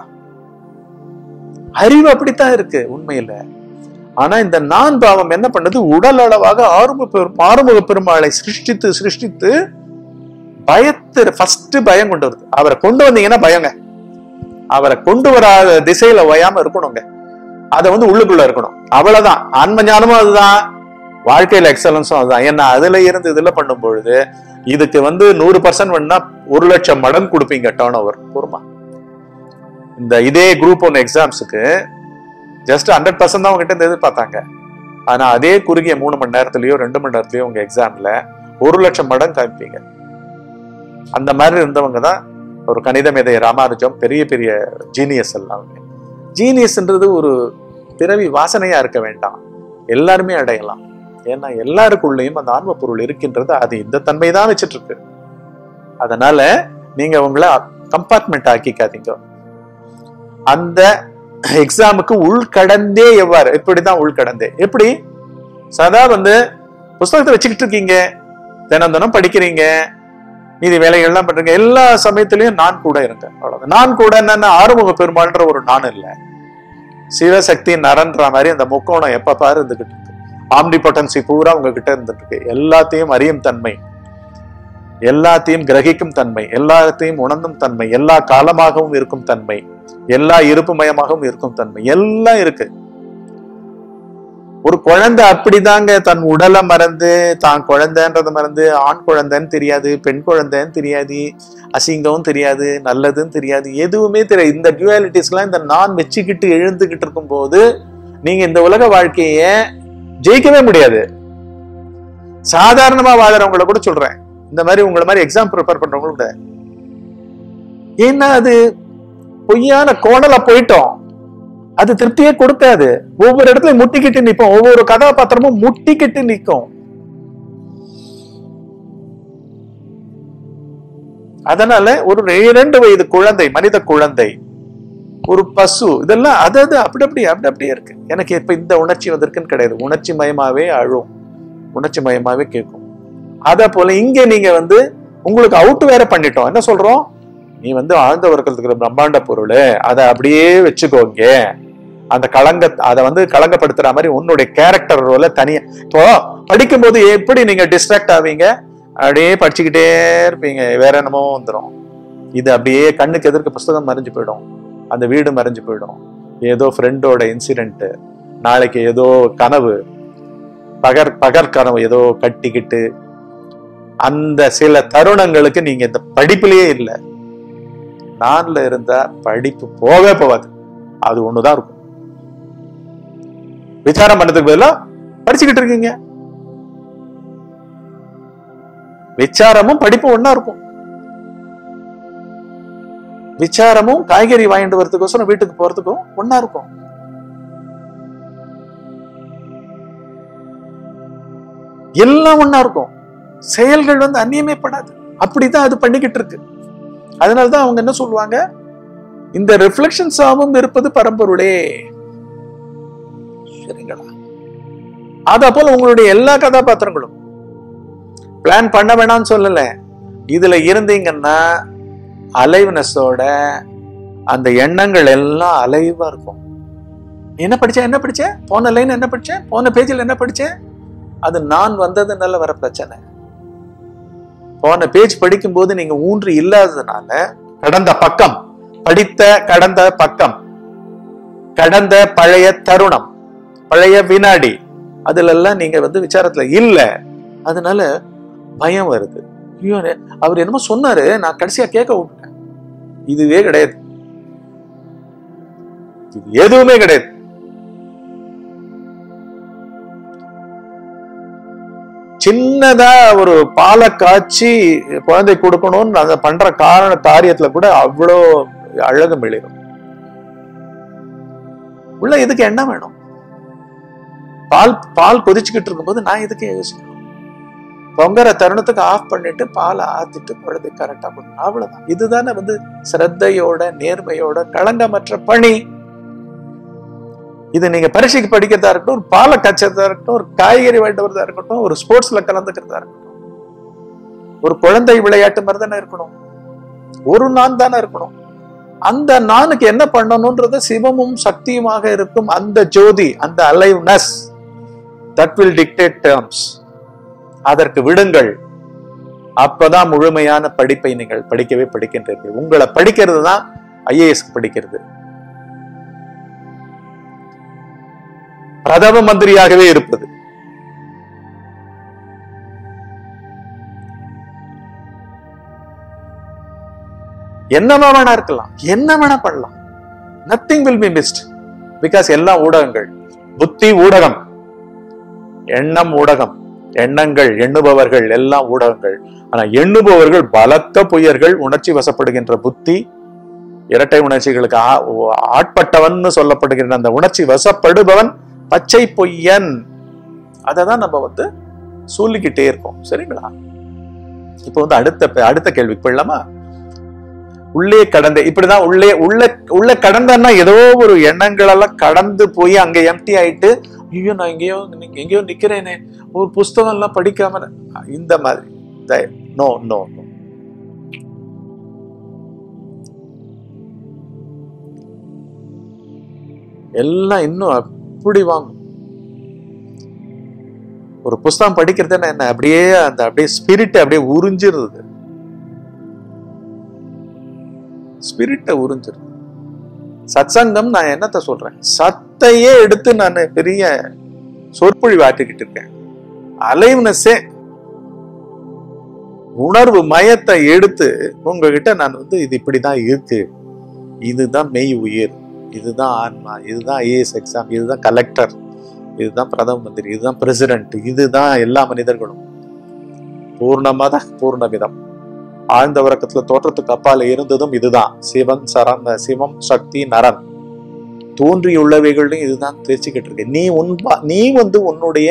அறிவு அப்படித்தான் இருக்கு உண்மையில ஆனா இந்த நான் பாவம் என்ன பண்ணுது உடல் அளவாக ஆறுமுக பெரும் ஆறுமுக பெருமாளை சிருஷ்டித்து சிருஷ்டித்து பயத்து ஃபர்ஸ்ட் பயம் கொண்டு வருது அவரை கொண்டு வந்தீங்கன்னா பயங்க அவரை கொண்டு வராத திசையில ஓயாம இருக்கணுங்க அதை வந்து உள்ளுக்குள்ள இருக்கணும் அவ்வளவுதான் ஆன்ம ஞானமும் அதுதான் வாழ்க்கையில எக்ஸலன்ஸும் அதுதான் ஏன்னா அதுல இருந்து இதுல பண்ணும் பொழுது இதுக்கு வந்து நூறு பர்சன்ட் வேணும்னா ஒரு லட்சம் மடங்கு கொடுப்பீங்க டேர்ன் ஓவர் பொறுமா இந்த இதே குரூப் ஒன் எக்ஸாம்ஸுக்கு ஜஸ்ட் ஹண்ட்ரட் பர்சன்ட் தான் உங்ககிட்ட இருந்து எதிர்பார்த்தாங்க ஆனா அதே குறுகிய மூணு மணி நேரத்துலயோ ரெண்டு மணி நேரத்துலயோ உங்க எக்ஸாம்ல ஒரு லட்சம் மடங்கு காமிப்பீங்க அந்த மாதிரி இருந்தவங்க தான் ஒரு கணித மேதை ராமானுஜம் பெரிய பெரிய ஜீனியஸ் எல்லாம் ஜீனியஸ்ன்றது ஒரு பிறவி வாசனையா இருக்க வேண்டாம் எல்லாருமே அடையலாம் ஏன்னா எல்லாருக்குள்ளேயும் அந்த ஆன்ம பொருள் இருக்கின்றது அது இந்த தன்மை தான் வச்சிட்டு இருக்கு அதனால நீங்க உங்களை கம்பார்ட்மெண்ட் ஆக்கிக்காதீங்க அந்த எக்ஸாமுக்கு உள்கடந்தே எவ்வாறு இப்படிதான் உள்கடந்தே எப்படி சதா வந்து புஸ்தகத்தை வச்சுக்கிட்டு இருக்கீங்க தினம் தினம் படிக்கிறீங்க மீதி வேலைகள்லாம் பண்றீங்க எல்லா சமயத்திலயும் நான் கூட இருங்க அவ்வளவுதான் நான் கூட என்னன்னா ஆறுமுக பெருமாள்ன்ற ஒரு நான் இல்ல சிவசக்தி நரன்ற மாதிரி அந்த முக்கோணம் எப்ப பாரு இருந்துகிட்டு இருக்கு ஆம்னி பொட்டன்சி பூரா உங்ககிட்ட இருந்துட்டு இருக்கு எல்லாத்தையும் அறியும் தன்மை எல்லாத்தையும் கிரகிக்கும் தன்மை எல்லாத்தையும் உணர்ந்தும் தன்மை எல்லா காலமாகவும் இருக்கும் தன்மை எல்லா இருப்புமயமாகவும் இருக்கும் தன்மை எல்லாம் இருக்கு ஒரு குழந்தை அப்படிதாங்க தன் உடலை மறந்து தான் குழந்தைன்றத மறந்து ஆண் குழந்தைன்னு தெரியாது பெண் குழந்தைன்னு தெரியாது அசிங்கமும் தெரியாது நல்லதுன்னு தெரியாது எதுவுமே தெரியாது இந்த டியூவாலிட்டிஸ்லாம் இந்த நான் வச்சுக்கிட்டு எழுந்துகிட்டு இருக்கும்போது நீங்க இந்த உலக வாழ்க்கைய ஜெயிக்கவே முடியாது சாதாரணமா வாழறவங்கள கூட சொல்றேன் இந்த மாதிரி உங்களை மாதிரி எக்ஸாம் ப்ரிப்பேர் பண்றவங்க கூட ஏன்னா அது பொய்யான கோணல போயிட்டோம் அது திருப்தியே கொடுக்காது ஒவ்வொரு இடத்துலயும் முட்டிக்கிட்டு நிப்போம் ஒவ்வொரு கதாபாத்திரமும் முட்டிக்கிட்டு நிக்கும் அதனால ஒரு இரண்டு வயது குழந்தை மனித குழந்தை ஒரு பசு இதெல்லாம் அது அது அப்படி அப்படி அப்படி அப்படியே இருக்கு எனக்கு இப்ப இந்த உணர்ச்சி வந்திருக்குன்னு கிடையாது உணர்ச்சி மயமாவே அழும் உணர்ச்சி மயமாவே கேட்கும் அத போல இங்க நீங்க வந்து உங்களுக்கு அவுட் வேற பண்ணிட்டோம் என்ன சொல்றோம் நீ வந்து ஆழ்ந்த உறக்கத்துக்கு பிரம்மாண்ட பொருள் அதை அப்படியே வச்சுக்கோங்க அந்த களங்க அதை வந்து களங்கப்படுத்துற மாதிரி உன்னுடைய கேரக்டர் ரோல தனியா இப்போ படிக்கும்போது எப்படி நீங்க டிஸ்ட்ராக்ட் ஆவீங்க அப்படியே படிச்சுக்கிட்டே இருப்பீங்க வேற என்னமோ வந்துடும் இது அப்படியே கண்ணுக்கு எதிர்க்க புஸ்தகம் மறைஞ்சு போயிடும் அந்த வீடு மறைஞ்சு போயிடும் ஏதோ ஃப்ரெண்டோட இன்சிடென்ட் நாளைக்கு ஏதோ கனவு பகர் பகர் கனவு ஏதோ கட்டிக்கிட்டு அந்த சில தருணங்களுக்கு நீங்க இந்த படிப்புலயே இல்லை நான்ல இருந்தா படிப்பு போகவே போகாது அது ஒண்ணுதான் இருக்கும் விசாரம் பண்ணதுக்கு பதிலா படிச்சுக்கிட்டு இருக்கீங்க விசாரமும் படிப்பும் ஒண்ணா இருக்கும் விசாரமும் காய்கறி வாங்கிட்டு வரதுக்கோசரம் வீட்டுக்கு போறதுக்கும் ஒண்ணா இருக்கும் எல்லாம் ஒண்ணா இருக்கும் செயல்கள் வந்து அந்நியமே படாது அப்படிதான் அது பண்ணிக்கிட்டு இருக்கு அதனாலதான் அவங்க என்ன சொல்லுவாங்க இந்த ரிஃப்ளெக்ஷன்ஸாகவும் இருப்பது பரம்பொருளே சரிங்களா அத போல உங்களுடைய எல்லா கதாபாத்திரங்களும் பிளான் பண்ண வேணாம்னு சொல்லல இதுல இருந்தீங்கன்னா அலைவ்னஸோட அந்த எண்ணங்கள் எல்லாம் அலைவா இருக்கும் என்ன படிச்சேன் என்ன படிச்சேன் போன லைன் என்ன படிச்சேன் போன பேஜில் என்ன படிச்சேன் அது நான் வந்ததுனால வர பிரச்சனை போன பேஜ் படிக்கும்போது நீங்க ஊன்றி இல்லாததுனால கடந்த பக்கம் படித்த கடந்த பக்கம் கடந்த பழைய தருணம் பழைய வினாடி அதுல எல்லாம் நீங்க வந்து விசாரத்துல இல்ல அதனால பயம் வருது ஐயோ அவர் என்னமோ சொன்னாரு நான் கடைசியா கேட்க விட்டுட்டேன் இதுவே கிடையாது இது எதுவுமே கிடையாது சின்னதா ஒரு பாலை காய்ச்சி குழந்தை கொடுக்கணும்னு அதை பண்ற காரண காரியத்துல கூட அவ்வளோ அழகு மிளிரும் உள்ள இதுக்கு என்ன வேணும் பால் பால் கொதிச்சுக்கிட்டு இருக்கும்போது நான் இதுக்கு யோசிக்கணும் பொங்கற தருணத்துக்கு ஆஃப் பண்ணிட்டு பாலை ஆத்திட்டு குழந்தை கரெக்டா பண்ணணும் அவ்வளவுதான் இதுதானே வந்து சிரத்தையோட நேர்மையோட களங்கமற்ற பணி இது நீங்க பரீட்சைக்கு படிக்கிறதா இருக்கட்டும் ஒரு பாலை கச்சறதா இருக்கட்டும் ஒரு காய்கறி வாங்கிட்டு வரதா இருக்கட்டும் ஒரு ஸ்போர்ட்ஸ்ல கலந்துக்கிறதா இருக்கட்டும் ஒரு குழந்தை விளையாட்டு மாதிரி தானே இருக்கணும் ஒரு நான் தானே இருக்கணும் அந்த நானுக்கு என்ன பண்ணணும்ன்றது சிவமும் சக்தியுமாக இருக்கும் அந்த ஜோதி அந்த aliveness that will dictate terms அதற்கு விடுங்கள் அப்பதான் முழுமையான படிப்பை நீங்கள் படிக்கவே படிக்கின்றீர்கள் உங்களை படிக்கிறது தான் ஐஏஎஸ் படிக்கிறது பிரதம மந்திரியாகவே இருப்பது என்னவா வேணா இருக்கலாம் என்ன வேணா பண்ணலாம் nothing will be missed because எல்லாம் ஊடகங்கள் புத்தி ஊடகம் எண்ணம் ஊடகம் எண்ணங்கள் எண்ணுபவர்கள் எல்லாம் ஊடகங்கள் ஆனா எண்ணுபவர்கள் பலத்த பொய்யர்கள் உணர்ச்சி வசப்படுகின்ற புத்தி இரட்டை உணர்ச்சிகளுக்கு ஆ- ஆட்பட்டவன் சொல்லப்படுகின்ற அந்த உணர்ச்சி வசப்படுபவன் பச்சை பொய்யன் அதை தான் நம்ம வந்து சொல்லிக்கிட்டே இருக்கோம் சரிங்களா இப்போ வந்து அடுத்த அடுத்த கேள்விக்கு போயிடலாமா உள்ளே கடந்த இப்படிதான் உள்ளே உள்ள உள்ள கடந்தன்னா ஏதோ ஒரு எண்ணங்கள் எல்லாம் கடந்து போய் அங்க எம்டி ஆயிட்டு ஐயோ நான் எங்கேயோ நி- எங்கேயோ நிக்கிறேனே ஒரு புஸ்தகம் எல்லாம் படிக்காம நான்-" இந்த மாதிரி நோ நோ நோ எல்லாம் இன்னும் அப்படி வாங்கும் ஒரு புஸ்தகம் படிக்கிறதுன்னா என்ன அப்படியே அந்த அப்படியே ஸ்பிரிட் அப்படியே உறிஞ்சிருது ஸ்பிரிட்டை உறிஞ்சிருது சத்சங்கம் நான் என்னத்த சொல்றேன் சத்தையே எடுத்து நான் பெரிய சொற்பொழிவு ஆட்டிக்கிட்டு இருக்கேன் அலைவ்னஸே உணர்வு மயத்தை எடுத்து உங்ககிட்ட நான் வந்து இது இப்படிதான் இருக்கு இதுதான் மெய் உயிர் இதுதான் ஆன்மா இதுதான் ஐஏஎஸ் எக்ஸாம் இதுதான் கலெக்டர் இதுதான் பிரதம மந்திரி இதுதான் பிரசிடென்ட் இதுதான் எல்லா மனிதர்களும் பூர்ணமத பூர்ணமிதம் ஆழ்ந்த உறக்கத்துல தோற்றத்துக்கு அப்பால இருந்ததும் இதுதான் சிவன் சரண் சிவம் சக்தி நரன் தோன்றியுள்ளவைகளையும் இதுதான் தெரிச்சுக்கிட்டு இருக்கு நீ உன் பா- நீ வந்து உன்னுடைய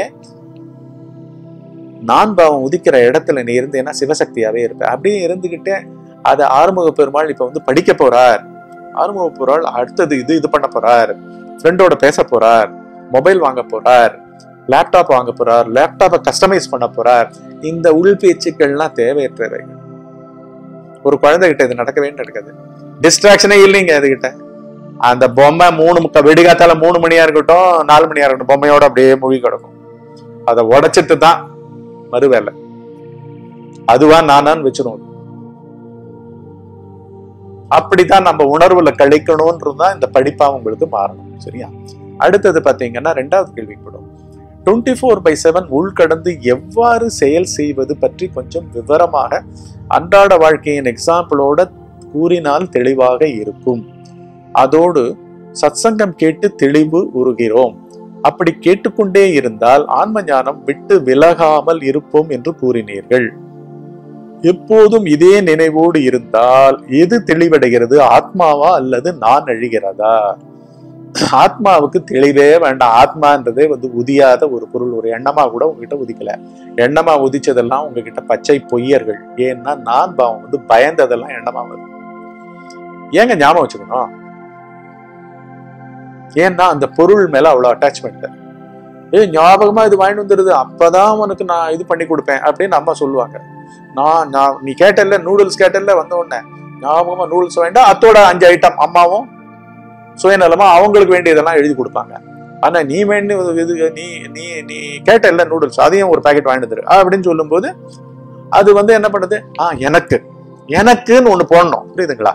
நான் பாவம் உதிக்கிற இடத்துல நீ இருந்தேன்னா சிவசக்தியாவே இருப்ப அப்படியே இருந்துகிட்டே அதை ஆறுமுக பெருமாள் இப்ப வந்து படிக்க போறார் ஆறுமுக பெருமாள் அடுத்தது இது இது பண்ண போறார் ஃப்ரெண்டோட பேச போறார் மொபைல் வாங்க போறார் லேப்டாப் வாங்க போறார் லேப்டாப்பை கஸ்டமைஸ் பண்ண போறார் இந்த உள் பேச்சுக்கள்லாம் தேவையற்றவை ஒரு குழந்தைகிட்ட இது நடக்கவே நடக்காது டிஸ்ட்ராக்ஷனே இல்லைங்க அதுகிட்ட அந்த பொம்மை மூணு முக்க வெடிகாத்தால மூணு மணியா இருக்கட்டும் நாலு மணியா இருக்கட்டும் பொம்மையோட அப்படியே மூழ்கி கிடக்கும் அதை உடைச்சிட்டு தான் மறுவேலை அதுவா நானான்னு வச்சிரும் அப்படித்தான் நம்ம உணர்வுல கழிக்கணும்ன்றதுதான் இந்த படிப்பா உங்களுக்கு மாறணும் சரியா அடுத்தது பாத்தீங்கன்னா ரெண்டாவது கேள்விப்படும் டுவெண்ட்டி ஃபோர் பை செவன் உள்கடந்து எவ்வாறு செயல் செய்வது பற்றி கொஞ்சம் விவரமாக அன்றாட வாழ்க்கையின் எக்ஸாம்பிளோட கூறினால் தெளிவாக இருக்கும் அதோடு சத்சங்கம் கேட்டு தெளிவு உருகிறோம் அப்படி கேட்டுக்கொண்டே இருந்தால் ஆன்ம ஞானம் விட்டு விலகாமல் இருப்போம் என்று கூறினீர்கள் எப்போதும் இதே நினைவோடு இருந்தால் எது தெளிவடைகிறது ஆத்மாவா அல்லது நான் அழிகிறதா ஆத்மாவுக்கு தெளிவே வேண்டாம் ஆத்மான்றதே வந்து உதியாத ஒரு பொருள் ஒரு எண்ணமா கூட உங்ககிட்ட உதிக்கல எண்ணமா உதிச்சதெல்லாம் உங்ககிட்ட பச்சை பொய்யர்கள் ஏன்னா நான் பாவம் வந்து பயந்ததெல்லாம் எண்ணமா வருது ஏங்க ஞாபகம் வச்சுக்கணும் ஏன்னா அந்த பொருள் மேல அவ்வளவு அட்டாச்மெண்ட் ஏய் ஞாபகமா இது வாங்கிட்டு வந்துருது அப்பதான் உனக்கு நான் இது பண்ணி கொடுப்பேன் அப்படின்னு அம்மா சொல்லுவாங்க நான் நான் நீ கேட்டல்ல நூடுல்ஸ் கேட்டல்ல வந்த உடனே ஞாபகமா நூடுல்ஸ் வேண்டாம் அத்தோட அஞ்சு ஐட்டம் அம்மாவும் சுயநலமா அவங்களுக்கு வேண்டியதெல்லாம் எழுதி கொடுப்பாங்க ஆனா நீ வேண்டி இது நீ நீ நீ கேட்டல்ல நூடுல்ஸ் அதையும் ஒரு பாக்கெட் வாங்கிட்டு வந்துரு அப்படின்னு சொல்லும்போது அது வந்து என்ன பண்ணுது ஆ எனக்கு எனக்குன்னு ஒண்ணு போடணும் புரியுதுங்களா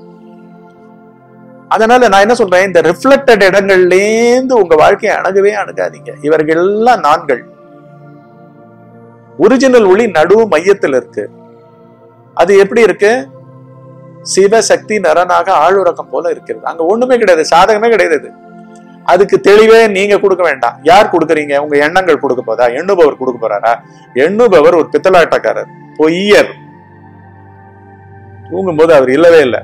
அதனால நான் என்ன சொல்றேன் இந்த ரிஃப்ளெக்டட் இடங்கள்லேருந்து உங்க வாழ்க்கையை அணுகவே அணுகாதீங்க இவர்கள் எல்லாம் நான்கள் ஒரிஜினல் ஒளி நடுவு மையத்தில் இருக்கு அது எப்படி இருக்கு சிவசக்தி நரனாக ஆளுறக்கம் போல இருக்கிறது அங்க ஒண்ணுமே கிடையாது சாதகமே கிடையாது அது. அதுக்கு தெளிவே நீங்க கொடுக்க வேண்டாம் யார் கொடுக்குறீங்க உங்க எண்ணங்கள் கொடுக்க போதா எண்ணுபவர் கொடுக்க போறாரா எண்ணுபவர் ஒரு பித்தலாட்டக்காரர் பொய்யர் தூங்கும்போது அவர் இல்லவே இல்லை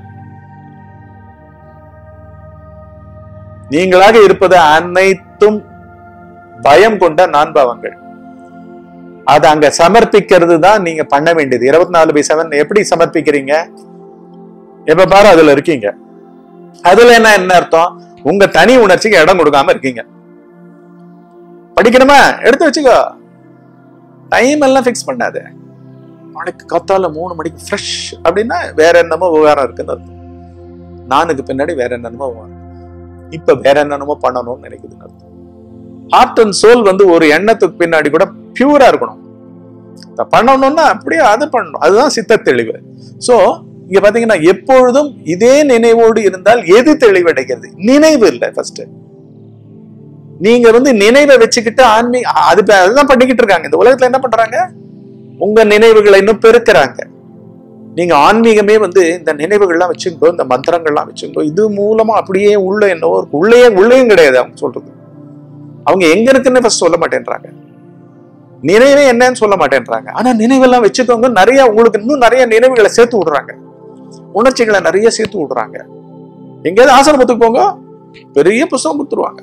நீங்களாக இருப்பது அனைத்தும் பயம் கொண்ட நான்பாவங்கள் அதை அங்க சமர்ப்பிக்கிறது தான் நீங்க பண்ண வேண்டியது இருபத்தி நாலு பை செவன் எப்படி சமர்ப்பிக்கிறீங்க எப்ப பாரு அதுல இருக்கீங்க அதுல என்ன என்ன அர்த்தம் உங்க தனி உணர்ச்சிக்கு இடம் கொடுக்காம இருக்கீங்க படிக்கணுமா எடுத்து வச்சுக்கோ டைம் எல்லாம் ஃபிக்ஸ் பண்ணாத நாளைக்கு காத்தால மூணு மணிக்கு ஃப்ரெஷ் அப்படின்னா வேற என்னமோ விவகாரம் இருக்குன்னு அர்த்தம் நானுக்கு பின்னாடி வேற என்னென்னமோ விவகாரம் இப்ப வேற என்னென்னமோ பண்ணணும்னு நினைக்குதுன்னு அர்த்தம் ஹார்ட் அண்ட் சோல் வந்து ஒரு எண்ணத்துக்கு பின்னாடி கூட பியூரா இருக்கணும் இத பண்ணணும்னா அப்படியே அது பண்ணணும் அதுதான் சித்த தெளிவு சோ இங்க பாத்தீங்கன்னா எப்பொழுதும் இதே நினைவோடு இருந்தால் எது தெளிவடைகிறது நினைவு இல்லை ஃபர்ஸ்ட் நீங்க வந்து நினைவை வச்சுக்கிட்டு ஆன்மீ அது ப- அதுதான் பண்ணிக்கிட்டு இருக்காங்க இந்த உலகத்துல என்ன பண்றாங்க உங்க நினைவுகளை இன்னும் பெருக்குறாங்க நீங்க ஆன்மீகமே வந்து இந்த நினைவுகள்லாம் வச்சுக்கோ இந்த மந்திரங்கள்லாம் வச்சுக்கோ இது மூலமா அப்படியே உள்ள என்னவோ இருக்கு. உள்ளேயே உள்ளேயும் கிடையாது அவங்க சொல்றது அவங்க எங்க இருக்குன்னு ஃபர்ஸ்ட் சொல்ல மாட்டேன்றாங்க நினைவே என்னன்னு சொல்ல மாட்டேன்றாங்க ஆனா நினைவெல்லாம் வச்சுக்கோங்க நிறைய உங்களுக்கு இன்னும் நிறைய நினைவுகளை சேர்த்து விடுறாங்க உணர்ச்சிகளை நிறைய சேர்த்து விடுறாங்க எங்கேயாவது ஆசிரமத்துக்கு போங்க பெரிய புஸ்தகம் கொடுத்துருவாங்க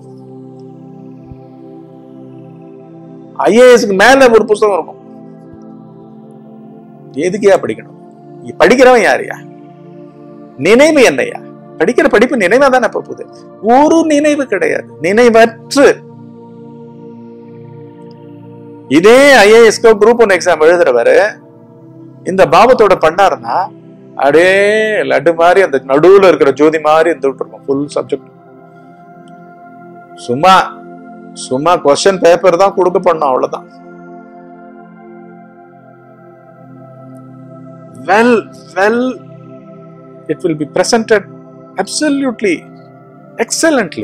ஐஏஎஸ்க்கு மேல ஒரு புஸ்தகம் இருக்கும் எதுக்கையா படிக்கணும் நீ படிக்கிறவன் யாரையா நினைவு என்னையா படிக்கிற படிப்பு நினைவா தானே போகுது ஒரு நினைவு கிடையாது நினைவற்று இதே ஐஏஎஸ்கோ குரூப் ஒன் எக்ஸாம் எழுதுறவரு இந்த பாவத்தோட பண்ணாருன்னா அப்படியே லட்டு மாதிரி அந்த நடுவுல இருக்கிற ஜோதி மாதிரி இருந்துட்டு இருக்கும் ஃபுல் சப்ஜெக்ட் சும்மா சும்மா கொஸ்டின் பேப்பர் தான் கொடுக்க பண்ணும் அவ்வளவுதான் well well it will be presented absolutely excellently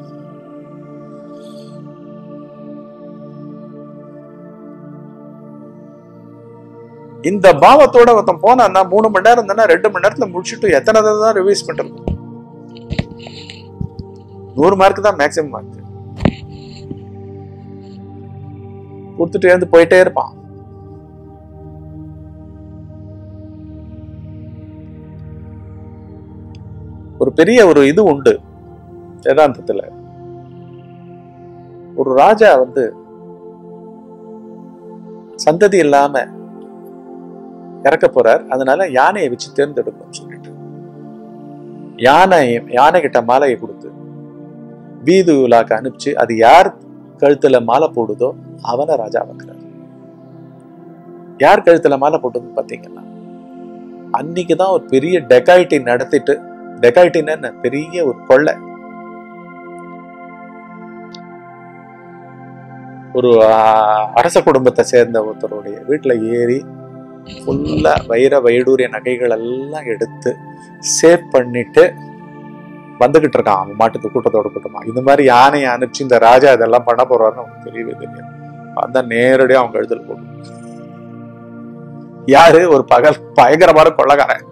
இந்த பாவத்தோட ஒருத்தன் போனான்னா மூணு மணி நேரம் தானே ரெண்டு மணி நேரத்துல முடிச்சுட்டு எத்தனை தடவை தான் ரிவைஸ் பண்றது நூறு மார்க் தான் மேக்சிமம் மார்க் கொடுத்துட்டு எழுந்து போயிட்டே இருப்பான் ஒரு பெரிய ஒரு இது உண்டு வேதாந்தத்துல ஒரு ராஜா வந்து சந்ததி இல்லாம இறக்க போறார் அதனால யானையை வச்சு தேர்ந்தெடுக்கணும்னு சொல்லிட்டு யானை யானை கிட்ட மாலையை கொடுத்து வீது உலாக்கு அனுப்பிச்சு அது யார் கழுத்துல மாலை போடுதோ அவனை ராஜா வைக்கிறார் யார் கழுத்துல மாலை போட்டதுன்னு பாத்தீங்கன்னா அன்னைக்குதான் ஒரு பெரிய டெக்காய்டி நடத்திட்டு டெக்காய்டின்னு என்ன பெரிய ஒரு கொள்ளை ஒரு ஆ, அரச குடும்பத்தை சேர்ந்த ஒருத்தருடைய வீட்டுல ஏறி ஃபுல்லா வைர வைடூரிய நகைகள் எல்லாம் எடுத்து சேவ் பண்ணிட்டு வந்துகிட்டு இருக்கான் அவன் மாட்டுக்கு கூட்டத்தோட கூட்டமா இந்த மாதிரி யானையை அனுப்பிச்சு இந்த ராஜா இதெல்லாம் பண்ண போறாருன்னு அவனுக்கு தெரியவே தெரியாது அந்த நேரடியா அவங்க எழுதல் போடும் யாரு ஒரு பகல் பயங்கரமான கொள்ளக்காரன்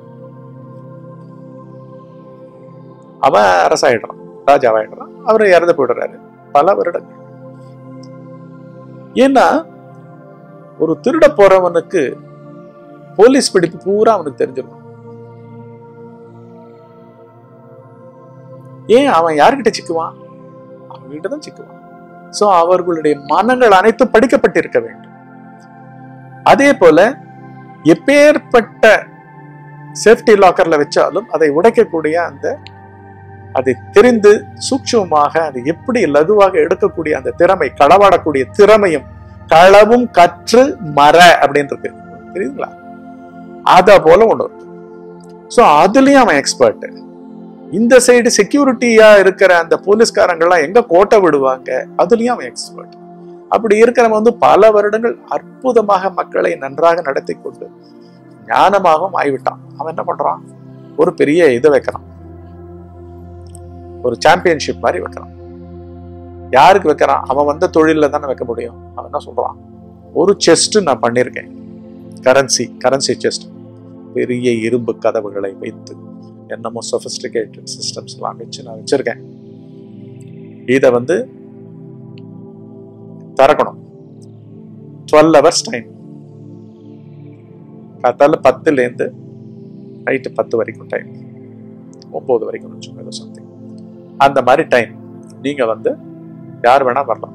அவன் அரசாயிடுறான் ராஜாவாயிடுறான் அவர் இறந்து போயிடுறாரு பல வருடங்கள் ஏன்னா ஒரு திருட போறவனுக்கு போலீஸ் பிடிப்பு பூரா அவனுக்கு தெரிஞ்சிருக்கும் ஏன் அவன் யார்கிட்ட சிக்குவான் அவன்கிட்ட தான் சிக்குவான் சோ அவர்களுடைய மனங்கள் அனைத்தும் படிக்கப்பட்டிருக்க வேண்டும் அதே போல எப்பேற்பட்ட சேஃப்டி லாக்கர்ல வச்சாலும் அதை உடைக்கக்கூடிய அந்த அதை தெரிந்து சூட்சமமாக அதை எப்படி லகுவாக எடுக்கக்கூடிய அந்த திறமை களவாடக்கூடிய திறமையும் களவும் கற்று மற அப்படின்னு இருக்கு தெரியுதுங்களா அத போல ஒண்ணு இருக்கு சோ அதுலயும் அவன் எக்ஸ்பர்ட் இந்த சைடு செக்யூரிட்டியா இருக்கிற அந்த போலீஸ்காரங்கள்லாம் எங்க கோட்டை விடுவாங்க அதுலயும் அவன் எக்ஸ்பர்ட் அப்படி இருக்கிறவன் வந்து பல வருடங்கள் அற்புதமாக மக்களை நன்றாக நடத்தி கொண்டு ஞானமாகவும் ஆய்விட்டான் அவன் என்ன பண்றான் ஒரு பெரிய இதை வைக்கிறான் ஒரு சாம்பியன்ஷிப் மாதிரி வைக்கிறான் யாருக்கு வைக்கிறான் அவன் வந்த தொழில தானே வைக்க முடியும் அவன் என்ன சொல்றான் ஒரு செஸ்ட் நான் பண்ணியிருக்கேன் கரன்சி கரன்சி செஸ்ட் பெரிய இரும்பு கதவுகளை வைத்து என்னமோ சொபிஸ்டிகேட்டட் சிஸ்டம்ஸ் எல்லாம் வச்சு நான் வச்சிருக்கேன் இதை வந்து திறக்கணும் டுவெல் ஹவர்ஸ் டைம் காத்தால பத்துலேருந்து நைட்டு பத்து வரைக்கும் டைம் ஒன்பது வரைக்கும் வச்சுக்கோங்க சம்திங் அந்த மாதிரி டைம் நீங்க வந்து யார் வேணா வரலாம்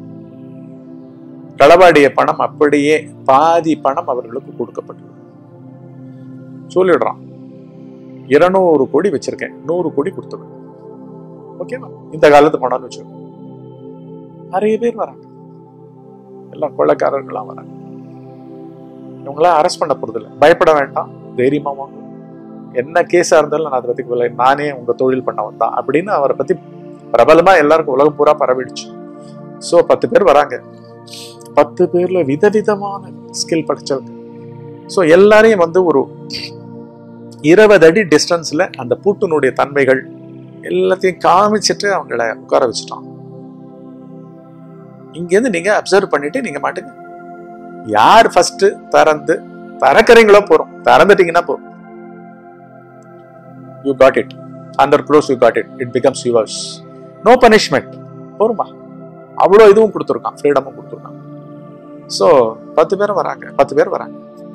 களவாடிய பணம் அப்படியே பாதி பணம் அவர்களுக்கு கொடுக்கப்பட்டது சொல்லிடுறான் இருநூறு கோடி வச்சிருக்கேன் நூறு கோடி கொடுத்துருவேன் ஓகேவா இந்த காலத்து பணம்னு வச்சுக்கோங்க நிறைய பேர் வராங்க எல்லாம் கொள்ளைக்காரர்கள்லாம் வராங்க இவங்களாம் அரெஸ்ட் பண்ண போறது இல்லை பயப்பட வேண்டாம் தைரியமா வாங்க என்ன கேஸா இருந்தாலும் நான் அதை பத்தி கவலை- நானே உங்க தொழில் பண்ணவன் தான் அப்படின்னு அவரை பத்தி பிரபலமா எல்லாருக்கும் உலகம் பூரா பரவிடுச்சு சோ பத்து பேர் வராங்க பத்து பேர்ல விதவிதமான ஸ்கில் படிச்சவங்க சோ எல்லாரையும் வந்து ஒரு இருபது அடி டிஸ்டன்ஸ்ல அந்த பூட்டினுடைய தன்மைகள் எல்லாத்தையும் காமிச்சிட்டு அவங்கள உட்கார வச்சுட்டான் இங்கேருந்து நீங்க அப்சர்வ் பண்ணிட்டு நீங்க மாட்டுங்க யார் ஃபர்ஸ்ட் திறந்து திறக்கறீங்களோ போறோம் திறந்துட்டீங்கன்னா போதும் you got it under close you got it it becomes yours no punishment போருமா அவ்வளோ இதுவும் கொடுத்துருக்கான் ஃப்ரீடமும் கொடுத்துருக்கான் ஸோ பத்து பேர் வராங்க பத்து பேர் வராங்க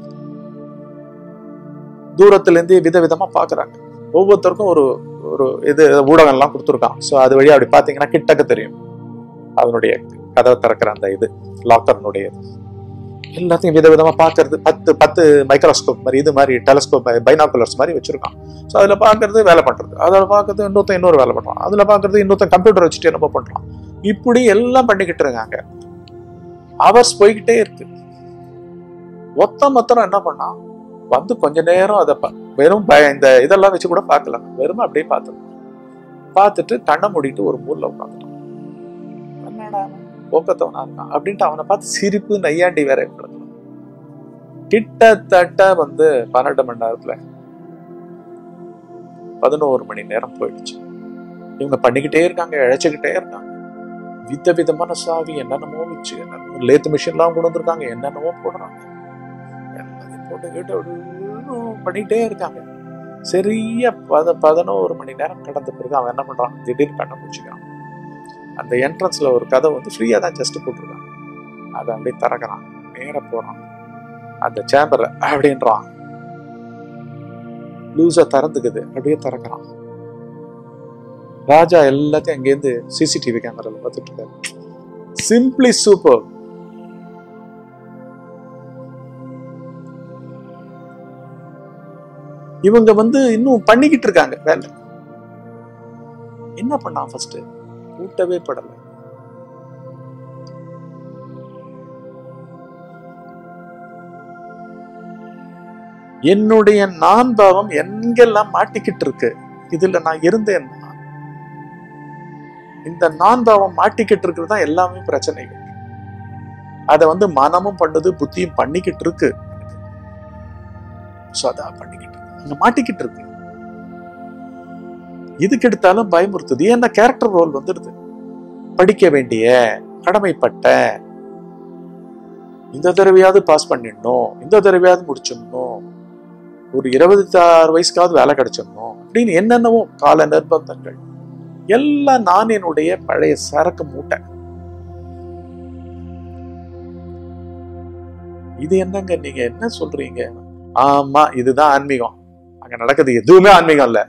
தூரத்துல இருந்து விதவிதமா பாக்குறாங்க ஒவ்வொருத்தருக்கும் ஒரு ஒரு இது ஊடகம் எல்லாம் கொடுத்துருக்கான் ஸோ அது வழியா அப்படி பாத்தீங்கன்னா கிட்டக்க தெரியும் அதனுடைய கதவை திறக்கிற அந்த இது லாக்கர்னுடைய எல்லாத்தையும் விதவிதமா பாக்குறது பத்து பத்து மைக்ரோஸ்கோப் மாதிரி இது மாதிரி டெலஸ்கோப் பைனாகுலர்ஸ் மாதிரி வச்சிருக்கான் ஸோ அதுல பாக்குறது வேலை பண்றது அதில் பாக்குறது இன்னொருத்தன் இன்னொரு வேலை பண்றான் அதுல பாக்குறது இன்னொருத்தன் கம்ப்யூட்டர் வச்சுட்டு என்னமோ பண்றான் இப்படி எல்லாம் பண்ணிக்கிட்டு இருக்காங்க அவர்ஸ் போய்கிட்டே இருக்கு மொத்த மொத்தம் என்ன பண்ணான் வந்து கொஞ்ச நேரம் அதை ப- வெறும் பய- இந்த இதெல்லாம் வச்சு கூட பார்க்கல வெறும் அப்படியே பார்த்துருக்கான் பார்த்துட்டு கண்ணை மூடிட்டு ஒரு மூலைல உட்காந்துட்டான் என்னடா போக்கத்தவனா இருக்கான் அப்படின்ட்டு அவனை பார்த்து சிரிப்பு நையாண்டி வேற இவங்களுக்கு கிட்டத்தட்ட வந்து பன்னெண்டு மணி நேரத்துல பதினோரு மணி நேரம் போயிடுச்சு இவங்க பண்ணிக்கிட்டே இருக்காங்க இழைச்சுக்கிட்டே இருக்காங்க வித விதமான சாவி என்னென்னமோ வச்சு என்னென்னமோ லேத்து மிஷின்லாம் கொண்டு வந்திருக்காங்க என்னென்னமோ போடுறாங்க எல்லாத்தையும் போட்டு கேட்டு பண்ணிக்கிட்டே இருக்காங்க சரியா பத பதினோரு மணி நேரம் கடந்த பிறகு அவன் என்ன பண்றான் திடீர்னு கண்ணை முடிச்சுக்கிறான் அந்த என்ட்ரன்ஸ்ல ஒரு கதை வந்து ஃப்ரீயா தான் ஜஸ்ட் போட்டிருக்காங்க அதை அப்படியே திறக்கிறான் நேரா போறான் அந்த சேம்பர்ல அப்படின்றான் லூஸா திறந்துக்குது அப்படியே திறக்கிறான் ராஜா எல்லாத்தையும் அங்கேருந்து சிசிடிவி கேமரால பார்த்துட்டு இருக்காரு சிம்பிளி சூப்பர் இவங்க வந்து இன்னும் பண்ணிக்கிட்டு இருக்காங்க வேலை என்ன பண்ணான் ஃபர்ஸ்ட் கூட்டவே படல என்னுடைய நான் பாவம் எங்கெல்லாம் மாட்டிக்கிட்டு இருக்கு இதுல நான் இருந்தேன் இந்த நான் பாவம் மாட்டிக்கிட்டு இருக்கிறது தான் எல்லாமே பிரச்சனைகள் அதை வந்து மனமும் பண்ணுது புத்தியும் பண்ணிக்கிட்டு இருக்கு So, அதான் பண்ணிக்கிட்டு இருக்கு. அங்க மாட்டிக்கிட்டு இருக்கு இதுக்கு எடுத்தாலும் பயமுறுத்துது ஏன்னா கேரக்டர் ரோல் வந்துடுது படிக்க வேண்டிய கடமைப்பட்ட இந்த தடவையாவது பாஸ் பண்ணிடணும் இந்த தடவையாவது முடிச்சிடணும் ஒரு இருபத்தி ஆறு வயசுக்காவது வேலை கிடைச்சிடணும் அப்படின்னு என்னென்னவோ கால நிர்பந்தங்கள் எல்லாம் நான் என்னுடைய பழைய சரக்கு மூட்டை இது என்னங்க நீங்க என்ன சொல்றீங்க ஆமா இதுதான் ஆன்மீகம் அங்க நடக்குது எதுவுமே ஆன்மீகம் இல்ல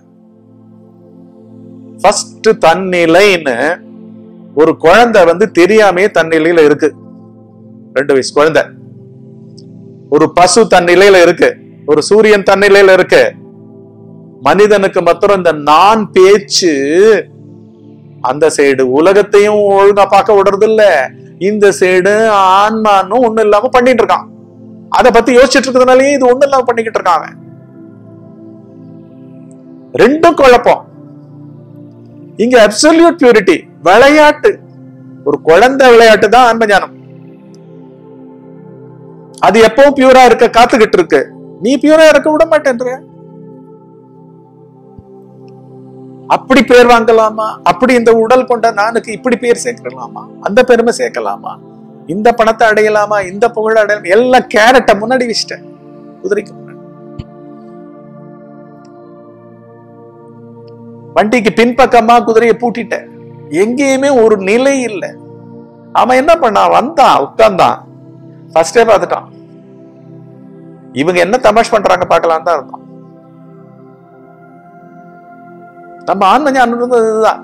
ஃபர்ஸ்ட் தன்னிலைன்னு ஒரு குழந்தை வந்து தெரியாமே தன்னிலையில இருக்கு ரெண்டு வயசு குழந்தை ஒரு பசு தன்னிலையில இருக்கு ஒரு சூரியன் தன்னிலையில இருக்கு மனிதனுக்கு மாத்திரம் இந்த நான் பேச்சு அந்த சைடு உலகத்தையும் ஒழுங்கா பார்க்க விடுறது இல்ல இந்த சைடு ஆன்மான்னு ஒண்ணு இல்லாம பண்ணிட்டு இருக்கான் அத பத்தி யோசிச்சுட்டு இருக்கிறதுனாலயே இது ஒண்ணு இல்லாம பண்ணிக்கிட்டு இருக்கான் அவன் ரெண்டும் குழப்பம் இங்க அப்சல்யூட் பியூரிட்டி விளையாட்டு ஒரு குழந்தை விளையாட்டு தான் ஆன்ம ஞானம் அது எப்பவும் பியூரா இருக்க காத்துக்கிட்டு இருக்கு நீ பியூரா இருக்க விட மாட்டேன்ற அப்படி பேர் வாங்கலாமா அப்படி இந்த உடல் கொண்ட நானுக்கு இப்படி பேர் சேர்க்கலாமா அந்த பெருமை சேர்க்கலாமா இந்த பணத்தை அடையலாமா இந்த புகழ அடையலாம் எல்லாம் கேரட்டை முன்னாடி வச்சிட்டேன் குதிரைக்கு முன்னாடி வண்டிக்கு பின்பக்கமா குதிரையை பூட்டிட்டேன் எங்கேயுமே ஒரு நிலை இல்லை அவன் என்ன பண்ணான் வந்தான் உட்கார்ந்தான் ஃபர்ஸ்டே பார்த்துட்டான் இவங்க என்ன தமாஷ் பண்றாங்க பார்க்கலாம் தான் இருந்தான் நம்ம ஆன்ம ஞானம் இருந்தது இதுதான்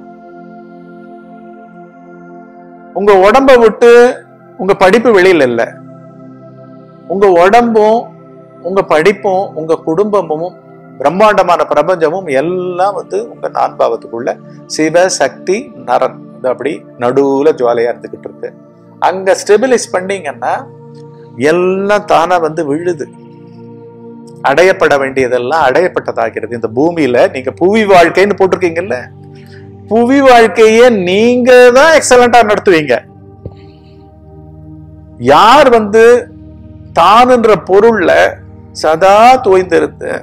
உங்க உடம்ப விட்டு உங்க படிப்பு வெளியில இல்ல உங்க உடம்பும் உங்க படிப்பும் உங்க குடும்பமும் பிரம்மாண்டமான பிரபஞ்சமும் எல்லாம் வந்து உங்க நான்பாவத்துக்குள்ள சிவ சக்தி நரன் இது அப்படி நடுவுல ஜுவாலையா இருந்துகிட்டு இருக்கு அங்க ஸ்டெபிலைஸ் பண்ணீங்கன்னா எல்லாம் தானா வந்து விழுது அடையப்பட வேண்டியதெல்லாம் அடையப்பட்டதாகிறது இந்த பூமியில நீங்க புவி வாழ்க்கைன்னு போட்டிருக்கீங்கல்ல புவி வாழ்க்கைய நீங்க தான் எக்ஸலண்டா நடத்துவீங்க யார் வந்து தானுன்ற பொருள்ல சதா தோய்ந்திருந்து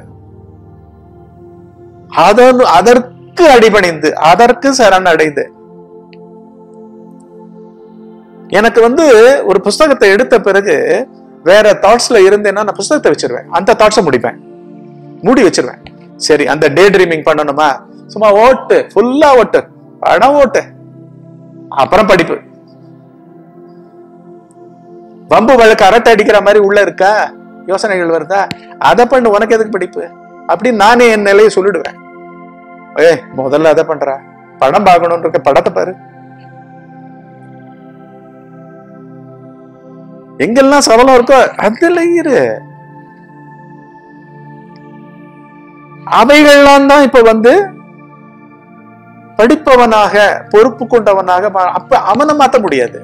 அதன் அதற்கு அடிபணிந்து அதற்கு சரண் அடைந்து எனக்கு வந்து ஒரு புஸ்தகத்தை எடுத்த பிறகு வேற தாட்ஸ்ல இருந்தேன்னா நான் புஸ்தகத்தை வச்சிருவேன் அந்த தாட்ஸை முடிப்பேன் மூடி வச்சிருவேன் சரி அந்த டே ட்ரீமிங் பண்ணணுமா சும்மா ஓட்டு ஃபுல்லா ஓட்டு படம் ஓட்டு அப்புறம் படிப்பு வம்பு வழக்கு அரட்டை அடிக்கிற மாதிரி உள்ள இருக்கா யோசனைகள் வருதா அதை பண்ணு உனக்கு எதுக்கு படிப்பு அப்படின்னு நானே என் நிலையை சொல்லிடுவேன் ஏ முதல்ல அதை பண்ற படம் பார்க்கணும்னு இருக்க படத்தை பாரு எங்கெல்லாம் சபலம் இருக்கோ அதுல இரு அவைகள்லாம் தான் இப்ப வந்து படிப்பவனாக பொறுப்பு கொண்டவனாக மா- அப்ப அவனை மாத்த முடியாது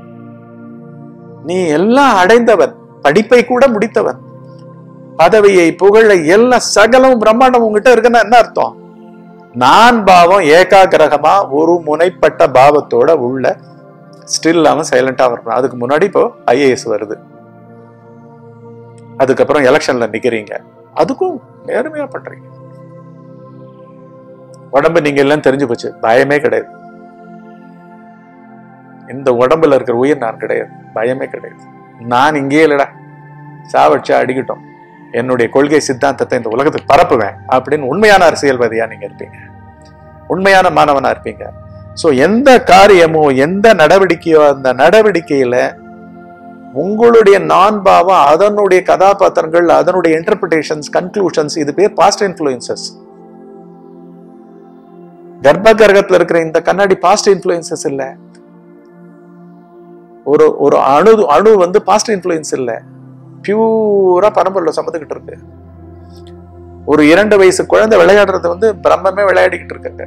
நீ எல்லாம் அடைந்தவன் படிப்பை கூட முடித்தவன் பதவியை புகழை எல்லாம் சகலம் பிரம்மாண்டம் உங்ககிட்ட இருக்குன்னா என்ன அர்த்தம் நான் பாவம் ஏகாகிரகமா ஒரு முனைப்பட்ட பாவத்தோட உள்ள ஸ்டில் இல்லாம சைலண்டா வரணும் அதுக்கு முன்னாடி இப்போ ஐஏஎஸ் வருது அதுக்கப்புறம் எலெக்ஷன்ல நிக்கிறீங்க அதுக்கும் நேர்மையா பண்றீங்க உடம்பு நீங்க எல்லாம் தெரிஞ்சு போச்சு பயமே கிடையாது இந்த உடம்புல இருக்கிற உயிர் நான் கிடையாது பயமே கிடையாது நான் இங்கேயே இல்லடா சாவடிச்சா அடிக்கட்டும் என்னுடைய கொள்கை சித்தாந்தத்தை இந்த உலகத்துக்கு பரப்புவேன் அப்படின்னு உண்மையான அரசியல்வாதியா நீங்க இருப்பீங்க உண்மையான மாணவனா இருப்பீங்க சோ எந்த காரியமோ எந்த நடவடிக்கையோ அந்த நடவடிக்கையில உங்களுடைய நான் பாவம் அதனுடைய கதாபாத்திரங்கள் அதனுடைய இன்டர்பிரிட்டேஷன்ஸ் கன்க்ளூஷன்ஸ் இது பேர் பாஸ்ட் இன்ஃபுளுசஸ் கர்ப்ப கிரகத்துல இருக்கிற இந்த கண்ணாடி பாஸ்ட் இன்ஃபுளுசஸ் இல்ல ஒரு ஒரு அணு அணு வந்து பாஸ்ட் இன்ஃபுளுன்ஸ் இல்ல பியூரா பரம்பொருள சம்மந்துகிட்டு இருக்கு ஒரு இரண்டு வயசு குழந்தை விளையாடுறது வந்து பிரம்மமே விளையாடிக்கிட்டு இருக்குங்க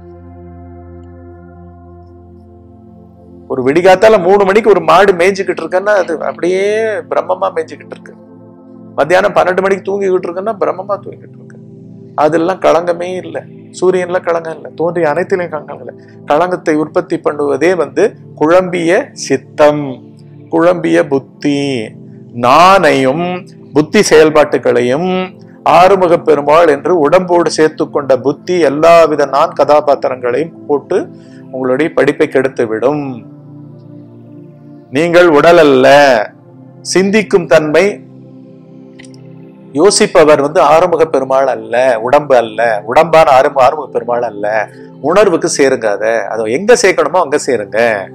ஒரு விடிகாத்தால மூணு மணிக்கு ஒரு மாடு மேய்ஞ்சுக்கிட்டு இருக்குன்னா அது அப்படியே பிரம்மமா மேய்ஞ்சுக்கிட்டு இருக்கு மத்தியானம் பன்னெண்டு மணிக்கு தூங்கிக்கிட்டு இருக்குன்னா பிரம்மமா தூங்கிட்டு இருக்கு அதெல்லாம் களங்கமே இல்லை சூரியன்ல களங்கம் இல்லை தோன்றிய அனைத்திலையும் களங்கம் இல்லை களங்கத்தை உற்பத்தி பண்ணுவதே வந்து குழம்பிய சித்தம் குழம்பிய புத்தி நானையும் புத்தி செயல்பாட்டுகளையும் ஆறுமுக பெருமாள் என்று உடம்போடு சேர்த்து கொண்ட புத்தி எல்லாவித நான் கதாபாத்திரங்களையும் போட்டு உங்களுடைய படிப்பை கெடுத்து விடும் நீங்கள் உடல் அல்ல சிந்திக்கும் தன்மை யோசிப்பவர் வந்து ஆறுமுக பெருமாள் அல்ல உடம்பு அல்ல உடம்பான ஆறுமு ஆறுமுக பெருமாள் அல்ல உணர்வுக்கு சேருங்க அத அதை எங்க சேர்க்கணுமோ அங்க சேருங்க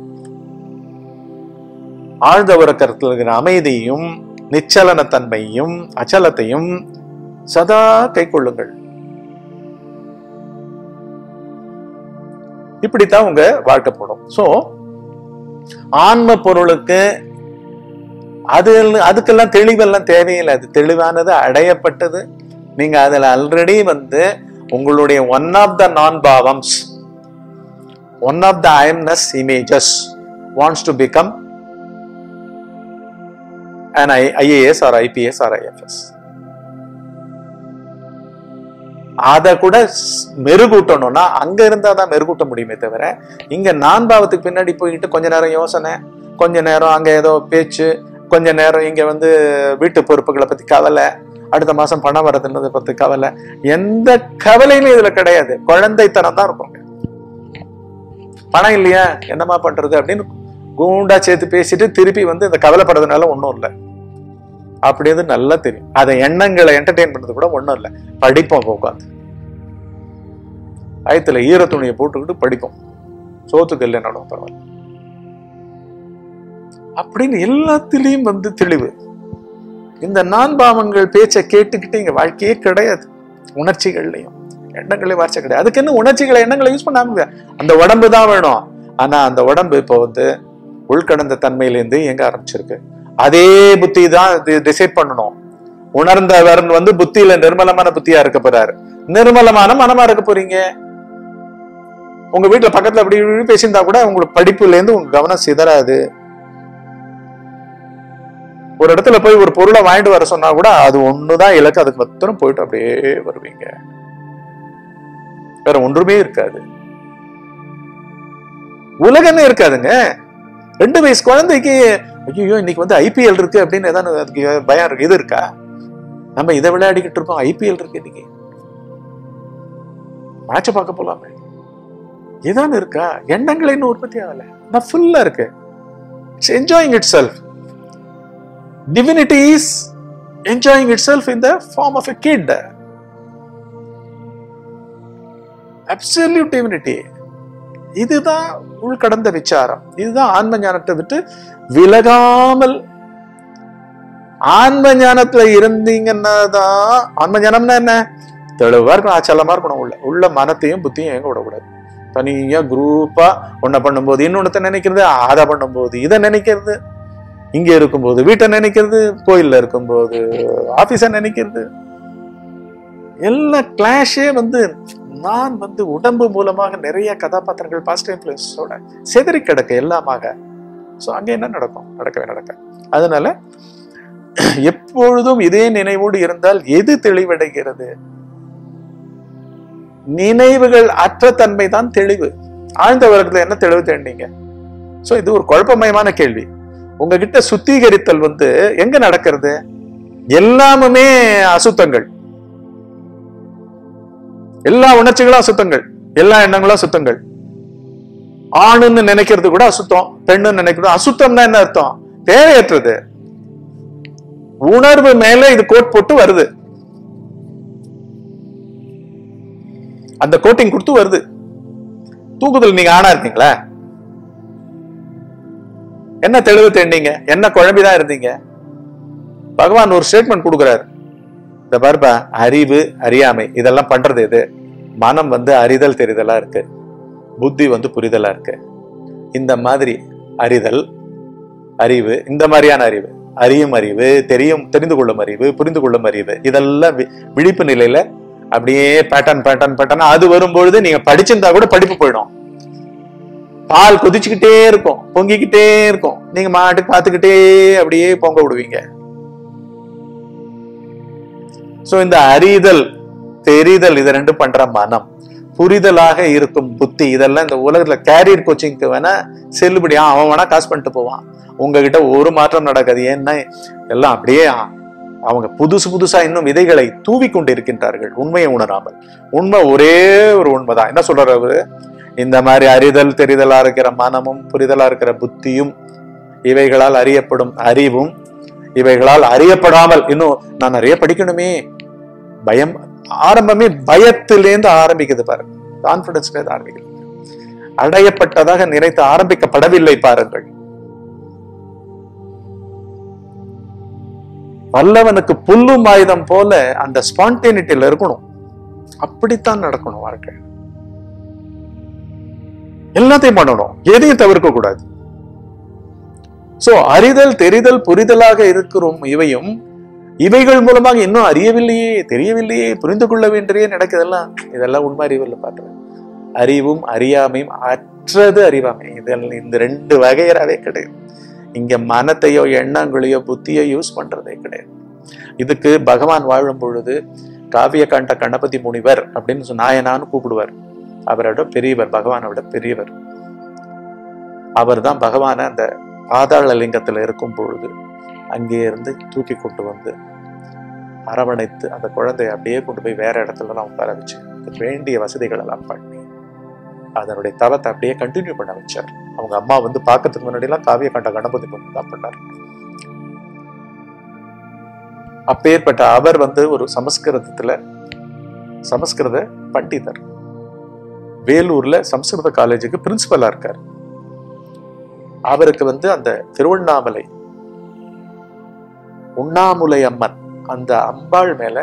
ஆழ்ந்த உறக்கத்தில் இருக்கிற அமைதியும் நிச்சலன தன்மையும் அச்சலத்தையும் சதா கை கொள்ளுங்கள் இப்படித்தான் உங்க வாழ்க்கை போடும் சோ ஆன்ம பொருளுக்கு அது அதுக்கெல்லாம் தெளிவெல்லாம் தேவையில்லை அது தெளிவானது அடையப்பட்டது நீங்க அதுல ஆல்ரெடி வந்து உங்களுடைய ஒன் ஆஃப் த நான் பாவம்ஸ் one of the immense images wants to become an I- IAS or IPS or IFS அத கூட ஸ்- மெருகூட்டணும்னா அங்க இருந்தா தான் மெருகூட்ட முடியுமே தவிர இங்க நான் பாவத்துக்கு பின்னாடி போயிட்டு கொஞ்ச நேரம் யோசனை கொஞ்ச நேரம் அங்க ஏதோ பேச்சு கொஞ்ச நேரம் இங்க வந்து வீட்டு பொறுப்புகளை பத்தி கவலை அடுத்த மாசம் பணம் வரதுன்றதை பத்தி கவலை எந்த கவலையுமே இதுல கிடையாது குழந்தைத்தனம் தான் இருக்கும் பணம் இல்லையா என்னமா பண்றது அப்படின்னு கூண்டா சேர்த்து பேசிட்டு திருப்பி வந்து இந்த கவலைப்படுறதுனால ஒண்ணும் இல்லை அப்படின்னு நல்லா தெரியும் அதை எண்ணங்களை என்டர்டெயின் பண்றது கூட ஒண்ணும் இல்லை படிப்போம் உட்காந்து ஆயத்துல ஈர துணியை போட்டுக்கிட்டு படிப்போம் சோத்துக்கு இல்லை நடுவோம் பரவாயில்ல அப்படின்னு எல்லாத்திலையும் வந்து தெளிவு இந்த நான்பாவங்கள் பேச்சை கேட்டுக்கிட்டு இங்க வாழ்க்கையே கிடையாது உணர்ச்சிகள்லையும் எண்ணங்களையும் வார்த்தை கிடையாது அதுக்கு என்ன உணர்ச்சிகளை எண்ணங்களை யூஸ் பண்ணாம அந்த உடம்பு தான் வேணும் ஆனா அந்த உடம்பு இப்போ வந்து உள்கடந்த தன்மையிலேருந்து எங்க ஆரம்பிச்சிருக்கு அதே புத்தி தான் டிசைட் பண்ணணும் உணர்ந்தவர் வந்து புத்தியில நிர்மலமான புத்தியா இருக்க போறாரு நிர்மலமான மனமா இருக்க போறீங்க உங்க வீட்டுல பக்கத்துல அப்படி இப்படி பேசியிருந்தா கூட உங்களுக்கு படிப்புல இருந்து உங்க கவனம் சிதறாது ஒரு இடத்துல போய் ஒரு பொருளை வாங்கிட்டு வர சொன்னா கூட அது ஒண்ணுதான் இலக்கு அதுக்கு மொத்தம் போயிட்டு அப்படியே வருவீங்க வேற ஒன்றுமே இருக்காது உலகமே இருக்காதுங்க ரெண்டு வயசு குழந்தைக்கு ஐயோ இன்னைக்கு வந்து ஐபிஎல் இருக்கு அப்படின்னு ஏதாவது அதுக்கு பயம் இருக்கு இது இருக்கா நம்ம இதை விளையாடிக்கிட்டு இருக்கோம் ஐபிஎல் இருக்கு இன்னைக்கு மேட்ச பார்க்க போலாமே இதான் இருக்கா எண்ணங்கள் இன்னும் உற்பத்தி ஆகல நான் ஃபுல்லா இருக்கு it's enjoying itself divinity is enjoying itself in the form of a kid. Absolute divinity. இதுதான் உள்கடந்த விசாரம் இதுதான் ஆன்ம ஞானத்தை விட்டு விலகாமல் ஆன்ம ஞானத்துல இருந்தீங்கன்னா தான் ஆன்ம ஞானம்னா என்ன தெளிவா இருக்கணும் அச்சலமா இருக்கணும் உள்ள உள்ள மனத்தையும் புத்தியும் எங்க விடக்கூடாது தனியா குரூப்பா ஒன்ன பண்ணும்போது இன்னொன்னத்தை நினைக்கிறது அதை பண்ணும்போது இதை நினைக்கிறது இங்க இருக்கும்போது வீட்டை நினைக்கிறது கோயில்ல இருக்கும்போது ஆபீஸ நினைக்கிறது எல்லா கிளாஷே வந்து நான் வந்து உடம்பு மூலமாக நிறைய கதாபாத்திரங்கள் பாசிட்டிவ் இன்ஃபுளுன்ஸோட செதறி கிடக்க எல்லாமாக ஸோ அங்க என்ன நடக்கும் நடக்கவே நடக்க அதனால எப்பொழுதும் இதே நினைவோடு இருந்தால் எது தெளிவடைகிறது நினைவுகள் அற்ற தன்மை தான் தெளிவு ஆழ்ந்த வர்க்கத்துல என்ன தெளிவு தேடினீங்க சோ இது ஒரு குழப்பமயமான கேள்வி உங்ககிட்ட சுத்திகரித்தல் வந்து எங்க நடக்கிறது எல்லாமுமே அசுத்தங்கள் எல்லா உணர்ச்சிகளும் அசுத்தங்கள் எல்லா எண்ணங்களும் அசுத்தங்கள் ஆணுன்னு நினைக்கிறது கூட அசுத்தம் பெண்ணுன்னு நினைக்கிறது அசுத்தம்னா என்ன அர்த்தம் தேவையற்றது உணர்வு மேல இது கோட் போட்டு வருது அந்த கோட்டிங் கொடுத்து வருது தூக்குதல் நீங்க ஆணா இருக்கீங்களா என்ன தெளிவு தேடினீங்க என்ன குழம்பிதான் இருந்தீங்க பகவான் ஒரு ஸ்டேட்மெண்ட் கொடுக்குறாரு இந்த பாருப்பா அறிவு அறியாமை இதெல்லாம் பண்றது எது மனம் வந்து அறிதல் தெரிதலா இருக்கு புத்தி வந்து புரிதலா இருக்கு இந்த மாதிரி அறிதல் அறிவு இந்த மாதிரியான அறிவு அறியும் அறிவு தெரியும் தெரிந்து கொள்ளும் அறிவு புரிந்து கொள்ளும் அறிவு இதெல்லாம் வி- விழிப்பு நிலையில அப்படியே பேட்டர்ன் பேட்டர்ன் பேட்டர்ன் அது வரும்பொழுது நீங்க படிச்சிருந்தா கூட படிப்பு போயிடும் பால் கொதிச்சுக்கிட்டே இருக்கும் பொங்கிக்கிட்டே இருக்கும் நீங்க மாட்டுக்கு பார்த்துக்கிட்டே அப்படியே பொங்க விடுவீங்க சோ இந்த அறிதல் தெரிதல் இதை ரெண்டும் பண்ற மனம் புரிதலாக இருக்கும் புத்தி இதெல்லாம் இந்த உலகத்துல கேரியர் கோச்சிங்க்கு வேணா செல்லுபடியா அவன் வேணா காசு பண்ணிட்டு போவான் உங்ககிட்ட ஒரு மாற்றம் நடக்காது ஏன்னா எல்லாம் அப்படியே அவங்க புதுசு புதுசா இன்னும் விதைகளை தூவி கொண்டு இருக்கின்றார்கள் உண்மையை உணராமல் உண்மை ஒரே ஒரு உண்மைதான் என்ன சொல்றாரு அவரு இந்த மாதிரி அறிதல் தெரிதலா இருக்கிற மனமும் புரிதலா இருக்கிற புத்தியும் இவைகளால் அறியப்படும் அறிவும் இவைகளால் அறியப்படாமல் இன்னும் நான் நிறைய படிக்கணுமே பயம் ஆரம்பமே பயத்திலேருந்து ஆரம்பிக்குது பாருங்க கான்பிடன்ஸ்ல இருந்து ஆரம்பிக்குது அடையப்பட்டதாக நினைத்து ஆரம்பிக்கப்படவில்லை பாருங்கள் வல்லவனுக்கு புல்லும் ஆயுதம் போல அந்த ஸ்பான்டேனிட்டியில இருக்கணும் அப்படித்தான் நடக்கணும் வாழ்க்கை எல்லாத்தையும் பண்ணணும் எதையும் தவிர்க்க கூடாது சோ அறிதல் தெரிதல் புரிதலாக இருக்கிறோம் இவையும் இவைகள் மூலமாக இன்னும் அறியவில்லையே தெரியவில்லையே புரிந்து கொள்ள வேண்டியே நடக்குதெல்லாம் இதெல்லாம் உண்மை அறிவில் பாட்டுறேன் அறிவும் அறியாமையும் அற்றது அறிவாமை இதெல்லாம் இந்த ரெண்டு வகையறாவே கிடையாது இங்க மனத்தையோ எண்ணங்களையோ புத்தியோ யூஸ் பண்றதே கிடையாது இதுக்கு பகவான் வாழும் பொழுது காவிய கண்ட கணபதி முனிவர் அப்படின்னு சொன்ன நாயனான்னு கூப்பிடுவார் அவரோட பெரியவர் பகவானை விட பெரியவர் அவர் தான் பகவானை அந்த பாதாள லிங்கத்துல இருக்கும் பொழுது அங்கே இருந்து தூக்கி கொண்டு வந்து அரவணைத்து அந்த குழந்தையை அப்படியே கொண்டு போய் வேற இடத்துல எல்லாம் உட்கார வச்சு அதுக்கு வேண்டிய வசதிகள் எல்லாம் பண்ணி அதனுடைய தவத்தை அப்படியே கண்டினியூ பண்ண வச்சார் அவங்க அம்மா வந்து பார்க்கறதுக்கு முன்னாடி எல்லாம் காவிய கண்ட கணபதி முனிவர் தான் பண்ணார் அப்பேற்பட்ட அவர் வந்து ஒரு சமஸ்கிருதத்துல சமஸ்கிருத பண்டிதர் வேலூர்ல சமஸ்கிருத காலேஜுக்கு பிரின்சிபலா இருக்கார் அவருக்கு வந்து அந்த திருவண்ணாமலை உண்ணாமுலை அம்மன் அந்த அம்பாள் மேல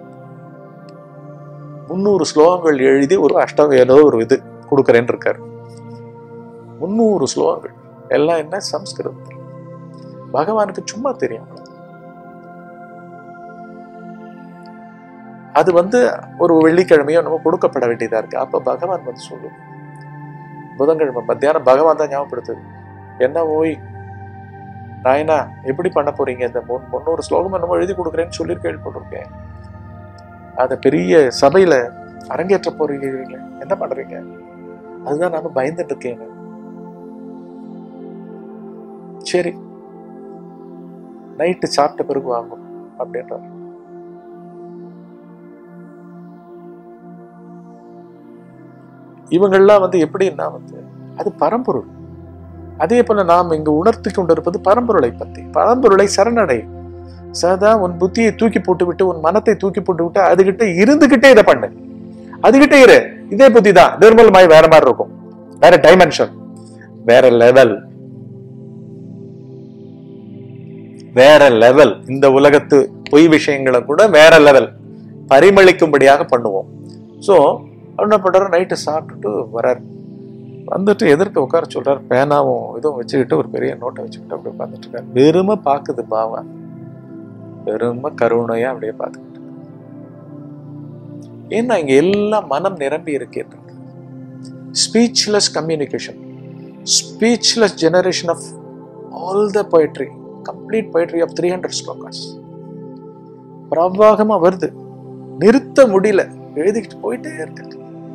முன்னூறு ஸ்லோகங்கள் எழுதி ஒரு அஷ்டம் ஏதோ ஒரு இது கொடுக்கறேன்னு இருக்காரு முன்னூறு ஸ்லோகங்கள் எல்லாம் என்ன சம்ஸ்கிருதத்தில் பகவானுக்கு சும்மா தெரியும் அவ்வளவுதான். அது வந்து ஒரு வெள்ளிக்கிழமையோ நம்ம கொடுக்கப்பட வேண்டியதா இருக்கு அப்ப பகவான் வந்து சொல்லும் புதன்கிழமை மத்தியானம் பகவான் தான் ஞாபகப்படுத்துது என்ன ஓய் நாயனா எப்படி பண்ண போறீங்க இந்த முன் முன்னூறு ஸ்லோகம் என்னமோ எழுதி கொடுக்குறேன்னு சொல்லி கேள்விப்பட்டிருக்கேன் அத பெரிய சபையில அரங்கேற்ற போறீங்க என்ன பண்றீங்க அதுதான் நானும் பயந்துட்டு இருக்கேன் சரி நைட்டு சாப்பிட்ட பிறகு வாங்கும் அப்படின்றார் இவங்கெல்லாம் வந்து எப்படின்னா வந்து அது பரம்பொருள் அதே போல நாம் இங்கு உணர்த்தி கொண்டிருப்பது பரம்பொருளை பத்தி பரம்பொருளை சரணடை சதா உன் புத்தியை தூக்கி போட்டு விட்டு உன் மனத்தை தூக்கி போட்டு விட்டு அதுகிட்ட இருந்துகிட்டே இதை பண்ணு அதுகிட்ட இரு இதே புத்தி தான் நிர்மலமாய் வேற மாதிரி இருக்கும் வேற டைமென்ஷன் வேற லெவல் வேற லெவல் இந்த உலகத்து பொய் விஷயங்களை கூட வேற லெவல் பரிமளிக்கும்படியாக பண்ணுவோம் சோ என்ன பண்றாரு நைட்டு சாப்பிட்டுட்டு வரார் வந்துட்டு எதிர்க்க உட்கார சொல்றாரு பேனாவும் இதுவும் வச்சுக்கிட்டு ஒரு பெரிய நோட்டை வச்சுக்கிட்டு அப்படி உட்காந்துட்டு இருக்காரு வெறுமை பாக்குது பாவம் வெறுமை கருணையா அப்படியே பார்த்துக்கிட்டு இருக்கு. ஏன்னா இங்க எல்லாம் மனம் நிரம்பி இருக்கின்றது speechless communication speechless generation of all the poetry complete poetry of three hundred slokas பிரவாகமா வருது நிறுத்த முடியல எழுதிக்கிட்டு போயிட்டே இருக்கு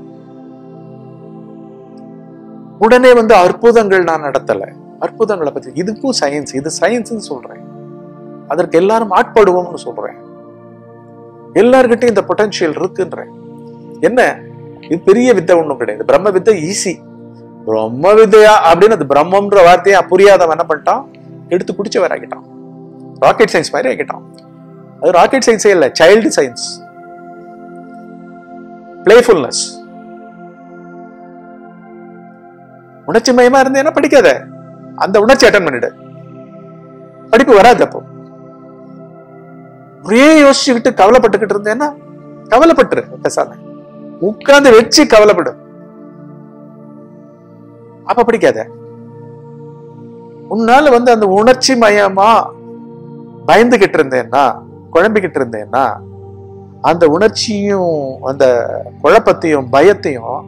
உடனே வந்து அற்புதங்கள் நான் நடத்தல அற்புதங்களை பத்தி இதுக்கும் சயின்ஸ் இது சயின்ஸ்னு சொல்றேன் அதற்கு எல்லாரும் ஆட்படுவோம்னு சொல்றேன் எல்லார்கிட்டயும் இந்த பொட்டன்ஷியல் இருக்குன்றேன் என்ன இது பெரிய வித்தை ஒண்ணும் கிடையாது பிரம்ம வித்தை ஈஸி பிரம்ம வித்தையா அப்படின்னு அது பிரம்மன்ற வார்த்தையை புரியாதவன் என்ன பண்ணிட்டான் எடுத்து குடிச்சவர் ஆகிட்டான் ராக்கெட் சயின்ஸ் மாதிரி ஆகிட்டான் அது ராக்கெட் சயின்ஸே இல்ல சைல்டு சயின்ஸ் பிளேஃபுல்னஸ் உணர்ச்சி மயமா இருந்தேன்னா படிக்காத அந்த உணர்ச்சி அட்டன் பண்ணிடு படிப்பு வராது அப்போ ஒரே யோசிச்சுக்கிட்டு கவலைப்பட்டுக்கிட்டு இருந்தேன்னா கவலைப்பட்டுரு பேசாம உட்கார்ந்து வச்சு கவலைப்படு அப்ப பிடிக்காத உன்னால வந்து அந்த உணர்ச்சி மயமா பயந்துகிட்டு இருந்தேன்னா குழம்பிக்கிட்டு இருந்தேன்னா அந்த உணர்ச்சியும் அந்த குழப்பத்தையும் பயத்தையும்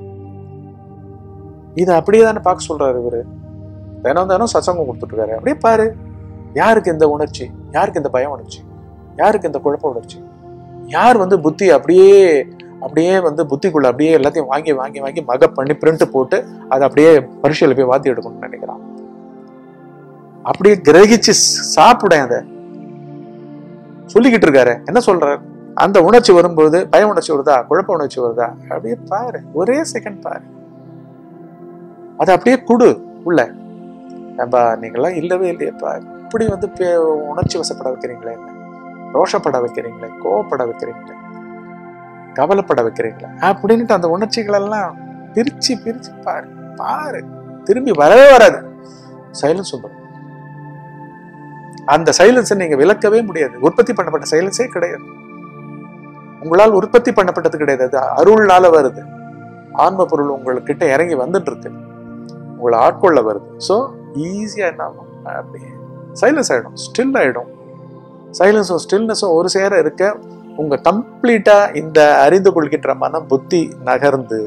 இதை அப்படியே தானே பார்க்க சொல்றாரு இவரு தினம் தினம் சசங்கம் கொடுத்துட்டு இருக்காரு அப்படியே பாரு யாருக்கு இந்த உணர்ச்சி யாருக்கு இந்த பயம் உணர்ச்சி யாருக்கு இந்த குழப்ப உணர்ச்சி யார் வந்து புத்தி அப்படியே அப்படியே வந்து புத்திக்குள்ள அப்படியே எல்லாத்தையும் வாங்கி வாங்கி வாங்கி மக பண்ணி பிரிண்ட் போட்டு அதை அப்படியே பரீட்சையில போய் வாத்தி எடுக்கணும்னு நினைக்கிறான் அப்படியே கிரகிச்சு சாப்பிட அதை சொல்லிக்கிட்டு இருக்காரு என்ன சொல்றாரு அந்த உணர்ச்சி வரும்போது பய உணர்ச்சி வருதா குழப்ப உணர்ச்சி வருதா அப்படியே பாரு ஒரே செகண்ட் பாரு அதை அப்படியே குடு உள்ள ஏன்பா நீங்களாம் இல்லவே இல்லையப்பா இப்படி வந்து பே- உணர்ச்சி வசப்பட வைக்கிறீங்களே என்ன ரோஷப்பட வைக்கிறீங்களே கோவப்பட வைக்கிறீங்களே கவலைப்பட வைக்கிறீங்களே அப்படின்ட்டு அந்த உணர்ச்சிகள் எல்லாம் பிரிச்சு பிரிச்சு பாரு பாரு திரும்பி வரவே வராது சைலன்ஸ் வந்துடும் அந்த சைலன்ஸை நீங்க விளக்கவே முடியாது உற்பத்தி பண்ணப்பட்ட சைலன்ஸே கிடையாது உங்களால் உற்பத்தி பண்ணப்பட்டது கிடையாது அது அருள்னால வருது ஆன்ம பொருள் உங்கள்கிட்ட இறங்கி வந்துட்டு இருக்கு உங்களை ஆட்கொள்ள வருது ஸோ ஈஸியா என்ன ஆகும் அப்படியே சைலன்ஸ் ஆயிடும் ஸ்டில் ஆயிடும் சைலன்ஸும் ஸ்டில்னஸும் ஒரு சேர இருக்க உங்க கம்ப்ளீட்டா இந்த அறிந்து கொள்கின்ற மனம் புத்தி நகர்ந்து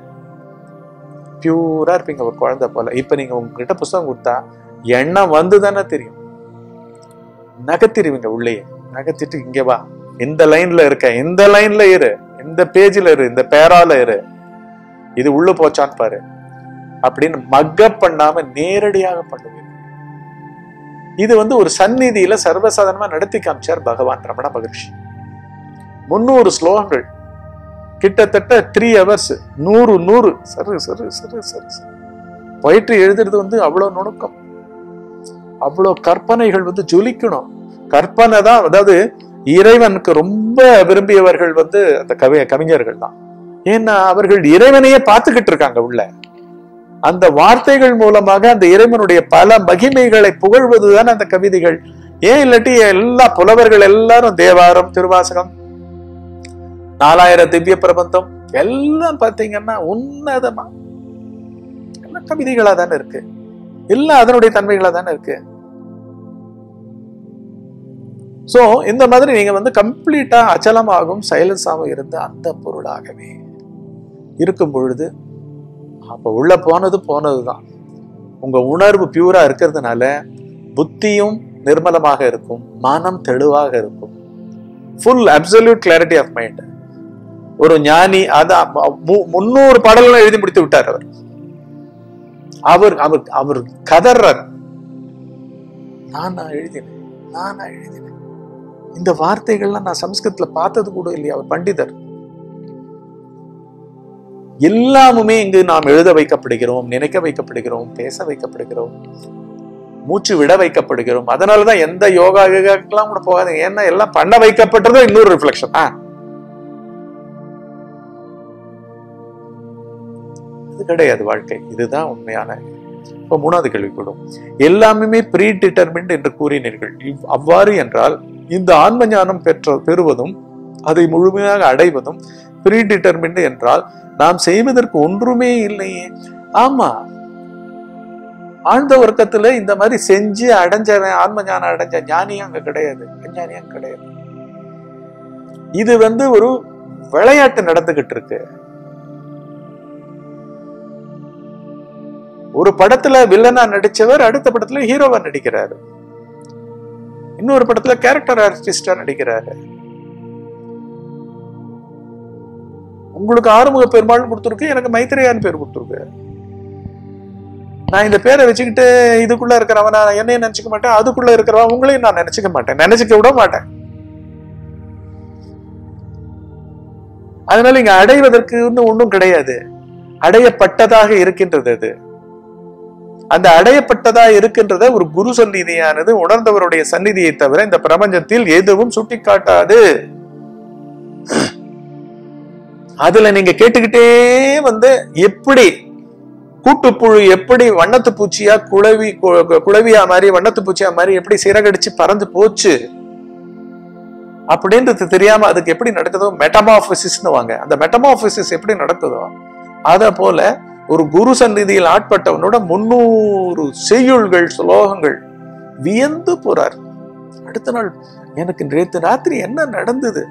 பியூரா இருப்பீங்க ஒரு குழந்தை போல இப்ப நீங்க உங்ககிட்ட புஸ்தகம் கொடுத்தா எண்ணம் வந்து தானே தெரியும் நகர்த்திடுவீங்க உள்ளேயே நகர்த்திட்டு இங்க வா இந்த லைன்ல இருக்க இந்த லைன்ல இரு இந்த பேஜ்ல இரு இந்த பேரால இரு இது உள்ள போச்சான்னு பாரு அப்படின்னு மக்கப் பண்ணாம நேரடியாக பண்ணுவீங்க இது வந்து ஒரு சந்நிதியில சர்வசாதாரணமா நடத்தி காமிச்சார் பகவான் ரமண மகர்ஷி முன்னூறு ஸ்லோகங்கள் கிட்டத்தட்ட த்ரீ ஹவர்ஸ் நூறு நூறு சரு சரு சரு சரு சரு. போயிட்டு எழுதுறது வந்து அவ்வளவு நுணுக்கம் அவ்வளவு கற்பனைகள் வந்து ஜொலிக்கணும் கற்பனை தான் அதாவது இறைவனுக்கு ரொம்ப விரும்பியவர்கள் வந்து அந்த கவி கவிஞர்கள் தான் ஏன்னா அவர்கள் இறைவனையே பார்த்துக்கிட்டு இருக்காங்க உள்ள அந்த வார்த்தைகள் மூலமாக அந்த இறைவனுடைய பல மகிமைகளை புகழ்வதுதான் அந்த கவிதைகள் ஏன் இல்லாட்டி எல்லா புலவர்கள் எல்லாரும் தேவாரம் திருவாசகம் நாலாயிரம் திவ்ய பிரபந்தம் எல்லாம் பாத்தீங்கன்னா உன்னதமா எல்லாம் கவிதைகளா தானே இருக்கு எல்லாம் அதனுடைய தன்மைகளா தானே இருக்கு சோ இந்த மாதிரி நீங்க வந்து கம்ப்ளீட்டா அச்சலமாகவும் சைலன்ஸாகவும் இருந்த அந்த பொருளாகவே இருக்கும் பொழுது அப்ப உள்ள போனது போனதுதான் உங்க உணர்வு பியூரா இருக்கிறதுனால புத்தியும் நிர்மலமாக இருக்கும் மனம் தெளிவாக இருக்கும் full absolute clarity of mind ஒரு ஞானி அதான் மு- முன்னூறு பாடல்களும் எழுதி முடித்து விட்டார் அவர் அவர் அவர் அவர் கதர்றார் நானா எழுதினேன் நானா எழுதினேன் இந்த வார்த்தைகள்லாம் நான் சம்ஸ்கிருத்ல பார்த்தது கூட இல்லையா அவர் பண்டிதர் எல்லாமுமே இங்கு நாம் எழுத வைக்கப்படுகிறோம் நினைக்க வைக்கப்படுகிறோம் பேச வைக்கப்படுகிறோம் மூச்சு விட வைக்கப்படுகிறோம் அதனாலதான் எந்த யோகா யோகாக்கெல்லாம் கூட போகாதீங்க ஏன்னா எல்லாம் பண்ண வைக்கப்பட்டதோ இன்னொரு ரிஃப்ளெக்ஷன் ஆ இது கிடையாது வாழ்க்கை இதுதான் உண்மையான இப்ப மூணாவது கேள்வி கூடும் எல்லாமே ப்ரீ டிட்டர்மின்ட் என்று கூறினீர்கள் இவ்- அவ்வாறு என்றால் இந்த ஆன்ம ஞானம் பெற்ற பெறுவதும் அதை முழுமையாக அடைவதும் ப்ரீ டிட்டர்மின்ட் என்றால் நாம் செய்வதற்கு ஒன்றுமே இல்லையே ஆமா ஆழ்ந்த வர்க்கத்துல இந்த மாதிரி செஞ்சு அடைஞ்சவன் ஆன்ம ஞானம் அடைஞ்ச ஞானியும் அங்க கிடையாது அஞ்ஞானியும் அங்க கிடையாது இது வந்து ஒரு விளையாட்டு நடந்துகிட்டு இருக்கு ஒரு படத்துல வில்லனா நடிச்சவர் அடுத்த படத்துல ஹீரோவா நடிக்கிறாரு இன்னொரு படத்துல கேரக்டர் ஆர்டிஸ்டா நடிக்கிறாரு உங்களுக்கு ஆறுமுக பெருமாள் கொடுத்துருக்கு எனக்கு மைத்திரையான் பேர் கொடுத்துருக்கு நான் இந்த பேரை வச்சுக்கிட்டு இதுக்குள்ள இருக்கிறவன் நான் என்னையும் நினைச்சுக்க மாட்டேன் அதுக்குள்ள இருக்கிறவன் உங்களையும் நான் நினைச்சுக்க மாட்டேன் நினைச்சுக்க விட மாட்டேன் அதனால இங்க அடைவதற்கு ஒன்றும் கிடையாது அடையப்பட்டதாக இருக்கின்றது அது அந்த அடையப்பட்டதா இருக்கின்றத ஒரு குரு சந்நிதியானது உணர்ந்தவருடைய சந்நிதியை தவிர இந்த பிரபஞ்சத்தில் எதுவும் சுட்டிக்காட்டாது அதுல நீங்க கேட்டுக்கிட்டே வந்து எப்படி கூட்டுப்புழு எப்படி வண்ணத்து பூச்சியா குளவி கு- குளவியா மாதிரி வண்ணத்து பூச்சியா மாதிரி எப்படி சிறகடிச்சு பறந்து போச்சு அப்படின்றது தெரியாம அதுக்கு எப்படி நடக்குதோ மெட்டமாபிசிஸ்னு வாங்க அந்த மெட்டமாபிசிஸ் எப்படி நடக்குதோ அத போல ஒரு குரு சந்நிதியில் ஆட்பட்டவனோட முன்னூறு செய்யுள்கள் ஸ்லோகங்கள் வியந்து போறார் அடுத்த நாள் எனக்கு நேற்று ராத்திரி என்ன நடந்தது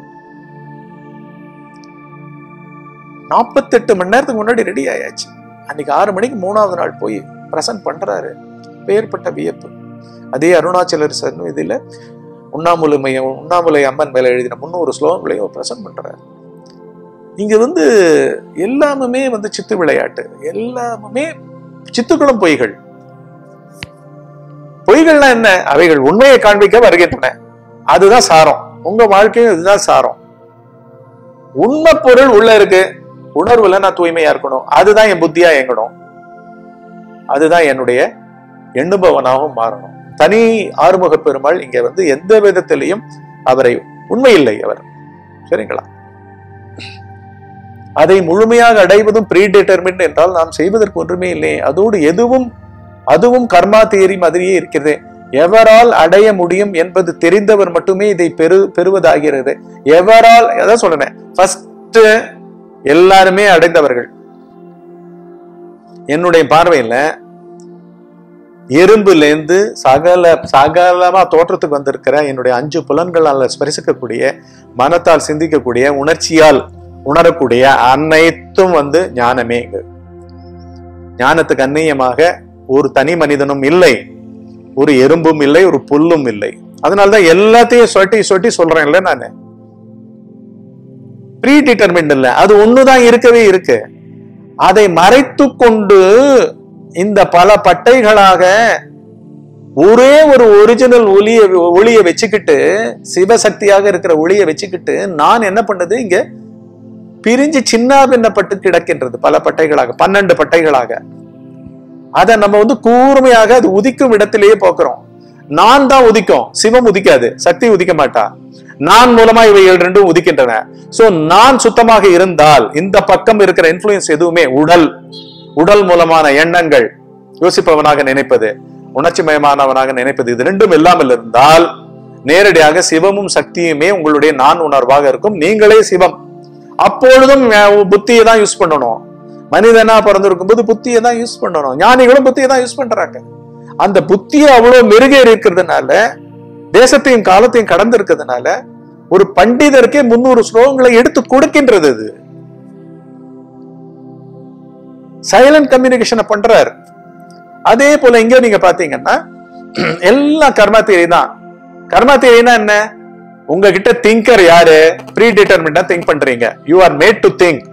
நாற்பத்தெட்டு மணி நேரத்துக்கு முன்னாடி ரெடி ஆயாச்சு அன்னைக்கு ஆறு மணிக்கு மூணாவது நாள் போய் பிரசன்ட் பண்றாரு பேர்பட்ட வியப்பு அதே அருணாச்சலர் சந்நிதியில உண்ணாமுலை உண்ணாமுலை அம்மன் மேல எழுதின முன்னூறு ஸ்லோகங்களையும் பிரசன்ட் பண்றாரு இங்க வந்து எல்லாமுமே வந்து சித்து விளையாட்டு எல்லாமுமே சித்துக்களும் பொய்கள் பொய்கள்னா என்ன அவைகள் உண்மையை காண்பிக்க வருகின்றன அதுதான் சாரம் உங்க வாழ்க்கையும் இதுதான் சாரம் உண்மை பொருள் உள்ள இருக்கு உணர்வுல நான் தூய்மையா இருக்கணும் அதுதான் என் புத்தியா இயங்கணும் அதுதான் என்னுடைய எண்ணுபவனாகவும் மாறணும் தனி ஆறுமுக பெருமாள் இங்க வந்து எந்த விதத்திலையும் அவரை உண்மையில்லை அவர் சரிங்களா அதை முழுமையாக அடைவதும் ப்ரீ டிட்டர்மின் என்றால் நாம் செய்வதற்கு ஒன்றுமே இல்லை அதோடு எதுவும் அதுவும் கர்மா தேரி மாதிரியே இருக்கிறது எவரால் அடைய முடியும் என்பது தெரிந்தவர் மட்டுமே இதை பெறு பெறுவதாகிறது எவரால் அதான் சொல்றேன் ஃபர்ஸ்ட் எல்லாருமே அடைந்தவர்கள் என்னுடைய பார்வையில எறும்புல இருந்து சகல சகலமா தோற்றத்துக்கு வந்திருக்கிற என்னுடைய அஞ்சு புலன்களால் ஸ்பரிசிக்கக்கூடிய மனத்தால் சிந்திக்கக்கூடிய உணர்ச்சியால் உணரக்கூடிய அனைத்தும் வந்து ஞானமே இங்கு ஞானத்துக்கு அந்நியமாக ஒரு தனி மனிதனும் இல்லை ஒரு எறும்பும் இல்லை ஒரு புல்லும் இல்லை அதனாலதான் எல்லாத்தையும் சொட்டி சொட்டி சொல்றேன்ல நானு ப்ரீ டிட்டர்மெண்ட் இல்ல அது ஒண்ணுதான் இருக்கவே இருக்கு அதை மறைத்து கொண்டு இந்த பல பட்டைகளாக ஒரே ஒரு ஒரிஜினல் ஒளிய ஒளிய வச்சுக்கிட்டு சிவசக்தியாக இருக்கிற ஒளிய வச்சுக்கிட்டு நான் என்ன பண்ணது இங்க பிரிஞ்சு சின்ன பின்னப்பட்டு கிடக்கின்றது பல பட்டைகளாக பன்னெண்டு பட்டைகளாக அதை நம்ம வந்து கூர்மையாக அது உதிக்கும் இடத்திலேயே போக்குறோம் நான் தான் உதிக்கும் சிவம் உதிக்காது சக்தி உதிக்க மாட்டா நான் மூலமா இவைகள் ரெண்டும் உதிக்கின்றன சோ நான் சுத்தமாக இருந்தால் இந்த பக்கம் இருக்கிற இன்ஃபுளுயன்ஸ் எதுவுமே உடல் உடல் மூலமான எண்ணங்கள் யோசிப்பவனாக நினைப்பது உணர்ச்சி மயமானவனாக நினைப்பது இது ரெண்டும் இல்லாமல் இருந்தால் நேரடியாக சிவமும் சக்தியுமே உங்களுடைய நான் உணர்வாக இருக்கும் நீங்களே சிவம் அப்பொழுதும் புத்தியை தான் யூஸ் பண்ணணும் மனிதனா பிறந்திருக்கும் போது புத்தியை தான் யூஸ் பண்ணணும் ஞானிகளும் புத்தியை தான் யூஸ் பண்றாங்க அந்த புத்தியை அவ்வளவு மெருகேறி இருக்கிறதுனால தேசத்தையும் காலத்தையும் கடந்து இருக்கிறதுனால ஒரு பண்டிதருக்கே முன்னூறு ஸ்லோகங்களை எடுத்து கொடுக்கின்றது அது சைலண்ட் கம்யூனிகேஷனை பண்றார் அதே போல இங்க நீங்க பாத்தீங்கன்னா எல்லாம் கர்மா தேரி தான் கர்மா தேரினா என்ன உங்ககிட்ட திங்கர் யாரு ப்ரீ டிட்டர்மிண்டா திங்க் பண்றீங்க you are made to think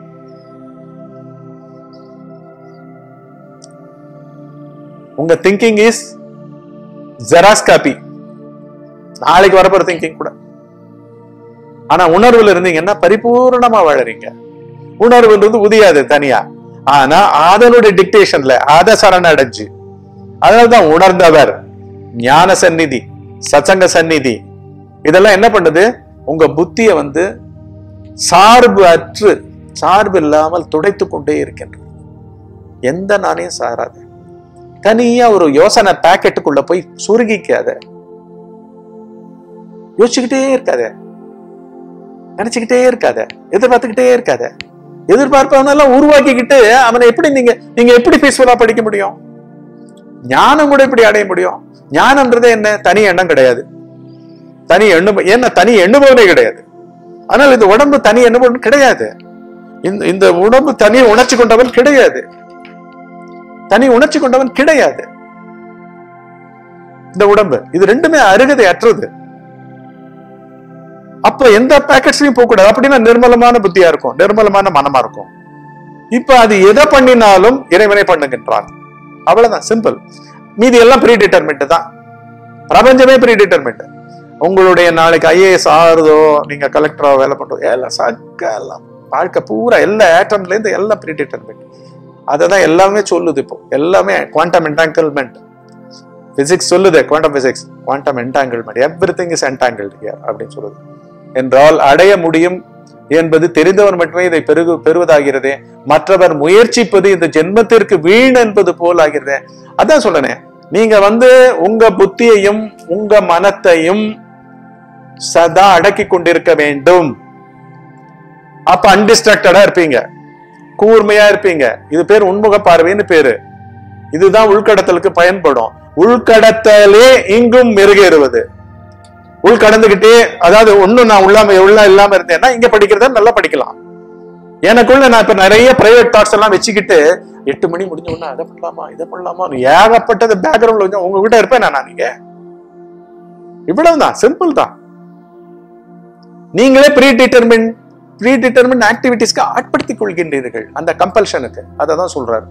உங்க திங்கிங் இஸ் ஜெராஸ் காப்பி நாளைக்கு வரப்போற திங்கிங் கூட ஆனா உணர்வுல இருந்தீங்கன்னா பரிபூர்ணமா வாழறீங்க உணர்வுல இருந்து உதியாது தனியா ஆனா அதனுடைய டிக்டேஷன்ல அத சரணடைஞ்சு அதனால்தான் உணர்ந்தவர் ஞான சந்நிதி சச்சங்க சந்நிதி இதெல்லாம் என்ன பண்ணுது உங்க புத்திய வந்து சார்பு அற்று சார்பு இல்லாமல் துடைத்து கொண்டே இருக்கின்றது எந்த நாளையும் சாராது தனியா ஒரு யோசனை பாக்கெட்டுக்குள்ள போய் சுருகிக்காத யோசிச்சுக்கிட்டே இருக்காத நினைச்சுக்கிட்டே இருக்காத எதிர்பார்த்துக்கிட்டே இருக்காத எதிர்பார்ப்பவனெல்லாம் உருவாக்கிக்கிட்டு அவனை எப்படி நீங்க நீங்க எப்படி பீஸ்ஃபுல்லா படிக்க முடியும் ஞானம் கூட எப்படி அடைய முடியும் ஞானம்ன்றது என்ன தனி எண்ணம் கிடையாது தனி எண்ணு என்ன தனி எண்ணுபவனே கிடையாது ஆனால் இந்த உடம்பு தனி எண்ணுபவன் கிடையாது இந்த இந்த உடம்பு தனி உணர்ச்சி கொண்டவன் கிடையாது தனி உணர்ச்சி கொண்டவன் கிடையாது இந்த உடம்பு இது ரெண்டுமே அருகதை அற்றது அப்ப எந்த பேக்கெட்ஸ்லயும் போக கூடாது அப்படின்னா நிர்மலமான புத்தியா இருக்கும் நிர்மலமான மனமா இருக்கும் இப்ப அது எதை பண்ணினாலும் இறைவனை பண்ணுகின்றான் அவ்வளவுதான் சிம்பிள் மீதி எல்லாம் ப்ரீ டிட்டர்மெண்ட் தான் பிரபஞ்சமே ப்ரீ டிட்டர்மெண்ட் உங்களுடைய நாளைக்கு ஐஏஎஸ் ஆறுதோ நீங்க கலெக்டரோ வேலை பண்றதோ எல்லாம் சக்க எல்லாம் வாழ்க்கை பூரா எல்லா ஏட்டம்ல இருந்து எல்லாம் ப்ரீ டிட்டர்மெண்ட் அதை தான் எல்லாமே சொல்லுது இப்போ எல்லாமே குவாண்டம் என்டாங்கிள்மெண்ட் பிசிக்ஸ் சொல்லுது quantum physics quantum entanglement every thing is entangled here அப்படின்னு சொல்லுது என்றால் அடைய முடியும் என்பது தெரிந்தவர் மட்டுமே இதை பெருகு பெறுவதாகிறது மற்றவர் முயற்சிப்பது இந்த ஜென்மத்திற்கு வீண் என்பது போல் ஆகிறது அதான் சொல்றேனே நீங்க வந்து உங்க புத்தியையும் உங்க மனத்தையும் சதா அடக்கி கொண்டிருக்க வேண்டும் அப்ப அன்டிஸ்ட்ரக்டடா இருப்பீங்க கூர்மையா இருப்பீங்க இது பேர் உண்முக பார்வைன்னு பேரு இதுதான் உள்கடத்தலுக்கு பயன்படும் உள்கடத்தலே இங்கும் மெருகேறுவது உள்கடந்துகிட்டே அதாவது ஒண்ணும் நான் உள்ளாம உள்ள இல்லாம இருந்தேன்னா இங்க படிக்கிறத நல்லா படிக்கலாம் எனக்குள்ள நான் இப்ப நிறைய பிரைவேட் தாட்ஸ் எல்லாம் வச்சுக்கிட்டு எட்டு மணி முடிஞ்ச உடனே அதை பண்ணலாமா இதை பண்ணலாமா ஏகப்பட்டது பேக்ரவுண்ட்ல கொஞ்சம் உங்ககிட்ட இருப்பேன் நான் நீங்க இவ்வளவுதான் சிம்பிள் தான் நீங்களே ப்ரீ டிட்டர்மின் ப்ரீ டிட்டர்மின் ஆக்டிவிட்டிஸ்க்கு ஆட்படுத்திக் கொள்கின்றீர்கள் அந்த கம்பல்ஷனுக்கு அதை தான் சொல்றாரு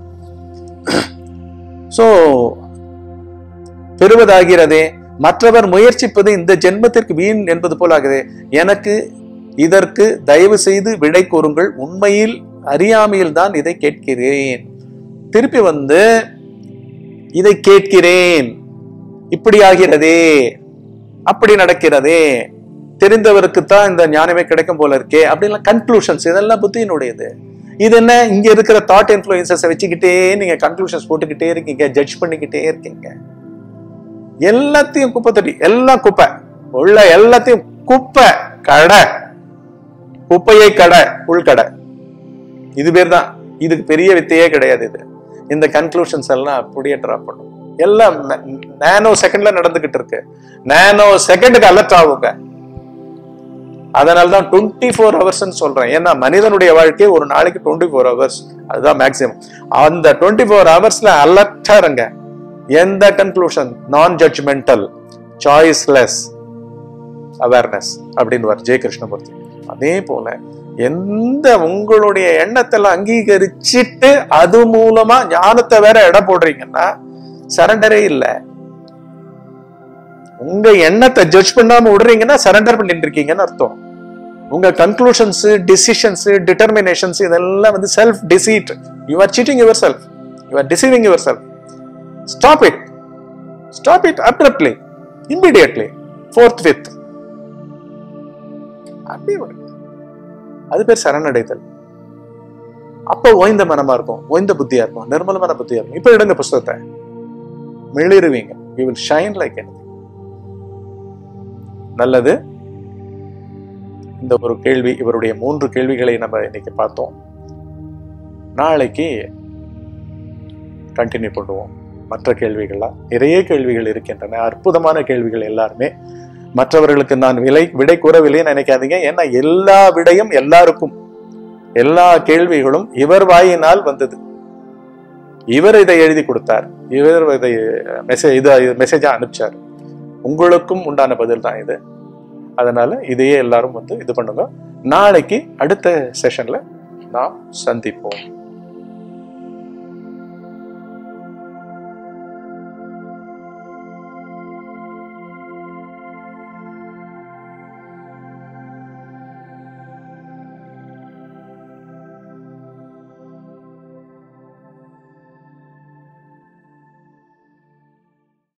சோ பெறுவதாகிறதே மற்றவர் முயற்சிப்பது இந்த ஜென்மத்திற்கு வீண் என்பது போலாகுது எனக்கு இதற்கு தயவு செய்து விடை கூறுங்கள் உண்மையில் அறியாமையில் தான் இதை கேட்கிறேன் திருப்பி வந்து இதை கேட்கிறேன் இப்படி ஆகிறதே அப்படி நடக்கிறதே தெரிந்தவருக்கு தான் இந்த ஞானமே கிடைக்கும் போல இருக்கே அப்படின்லாம் கன்க்ளூஷன்ஸ் இதெல்லாம் புத்தியினுடையது இது என்ன இங்க இருக்கிற தாட் இன்ஃபுளுசஸ் வச்சுக்கிட்டே நீங்க கன்க்ளூஷன்ஸ் போட்டுக்கிட்டே இருக்கீங்க ஜட்ஜ் பண்ணிக்கிட்டே இருக்கீங்க எல்லாத்தையும் குப்பை தட்டி எல்லாம் குப்பை உள்ள எல்லாத்தையும் குப்பை கடை குப்பையை கடை உள்கடை இது பேர் தான் இதுக்கு பெரிய வித்தையே கிடையாது இது இந்த கன்க்ளூஷன்ஸ் எல்லாம் அப்படியே ட்ராப் பண்ணும் எல்லாம் நேனோ செகண்ட்ல நடந்துகிட்டு இருக்கு நேனோ செகண்டுக்கு அலர்ட் ஆகுங்க அதனால தான் டுவெண்ட்டி ஃபோர் ஹவர்ஸ் சொல்றேன் ஏன்னா மனிதனுடைய வாழ்க்கை ஒரு நாளைக்கு டுவெண்ட்டி ஃபோர் ஹவர்ஸ் அதுதான் மேக்சிமம் அந்த டுவெண்ட்டி ஃபோர் ஹவர்ஸ்ல அலர்ட்டா இருங்க எந்த கன்க்ளூஷன் நான் ஜட்ஜ்மெண்டல் சாய்ஸ்லெஸ் அவேர்னஸ் அப்படின்னு ஜெய கிருஷ்ணமூர்த்தி அதே போல எந்த உங்களுடைய எண்ணத்தை அங்கீகரிச்சிட்டு அது மூலமா ஞானத்தை வேற எடை போடுறீங்கன்னா சரண்டரே இல்லை உங்க எண்ணத்தை ஜட்ஜ் பண்ணாம விடுறீங்கன்னா சரண்டர் பண்ணிட்டு இருக்கீங்கன்னு அர்த்தம் உங்க கன்க்ளூஷன்ஸ் டிசிஷன்ஸ் டிட்டர்மினேஷன்ஸ் இதெல்லாம் வந்து self deceit you are cheating yourself you are deceiving yourself stop it stop it abruptly immediately fourth fifth அப்படியே விடுங்க அது பேர் சரணடைதல் அப்போ ஓய்ந்த மனமா இருக்கும் ஓய்ந்த புத்தியா இருக்கும் நிர்மலமான புத்தியா இருக்கும் இப்ப எடுங்க புஸ்தகத்தை மிளிருவீங்க you will shine like any நல்லது இந்த ஒரு கேள்வி இவருடைய மூன்று கேள்விகளை நம்ம இன்னைக்கு பார்த்தோம் நாளைக்கு கண்டினியூ பண்ணுவோம் மற்ற கேள்விகள்லாம் நிறைய கேள்விகள் இருக்கின்றன அற்புதமான கேள்விகள் எல்லாருமே மற்றவர்களுக்கு நான் விலை விடை கூறவில்லை நினைக்காதீங்க ஏன்னா எல்லா விடையும் எல்லாருக்கும் எல்லா கேள்விகளும் இவர் வாயினால் வந்தது இவர் இதை எழுதி கொடுத்தார் இவர் இதை மெசேஜ் இது மெசேஜா அனுப்பிச்சார் உங்களுக்கும் உண்டான பதில் தான் இது அதனால இதையே எல்லாரும் வந்து இது பண்ணுங்க நாளைக்கு அடுத்த செஷன்ல நாம் சந்திப்போம்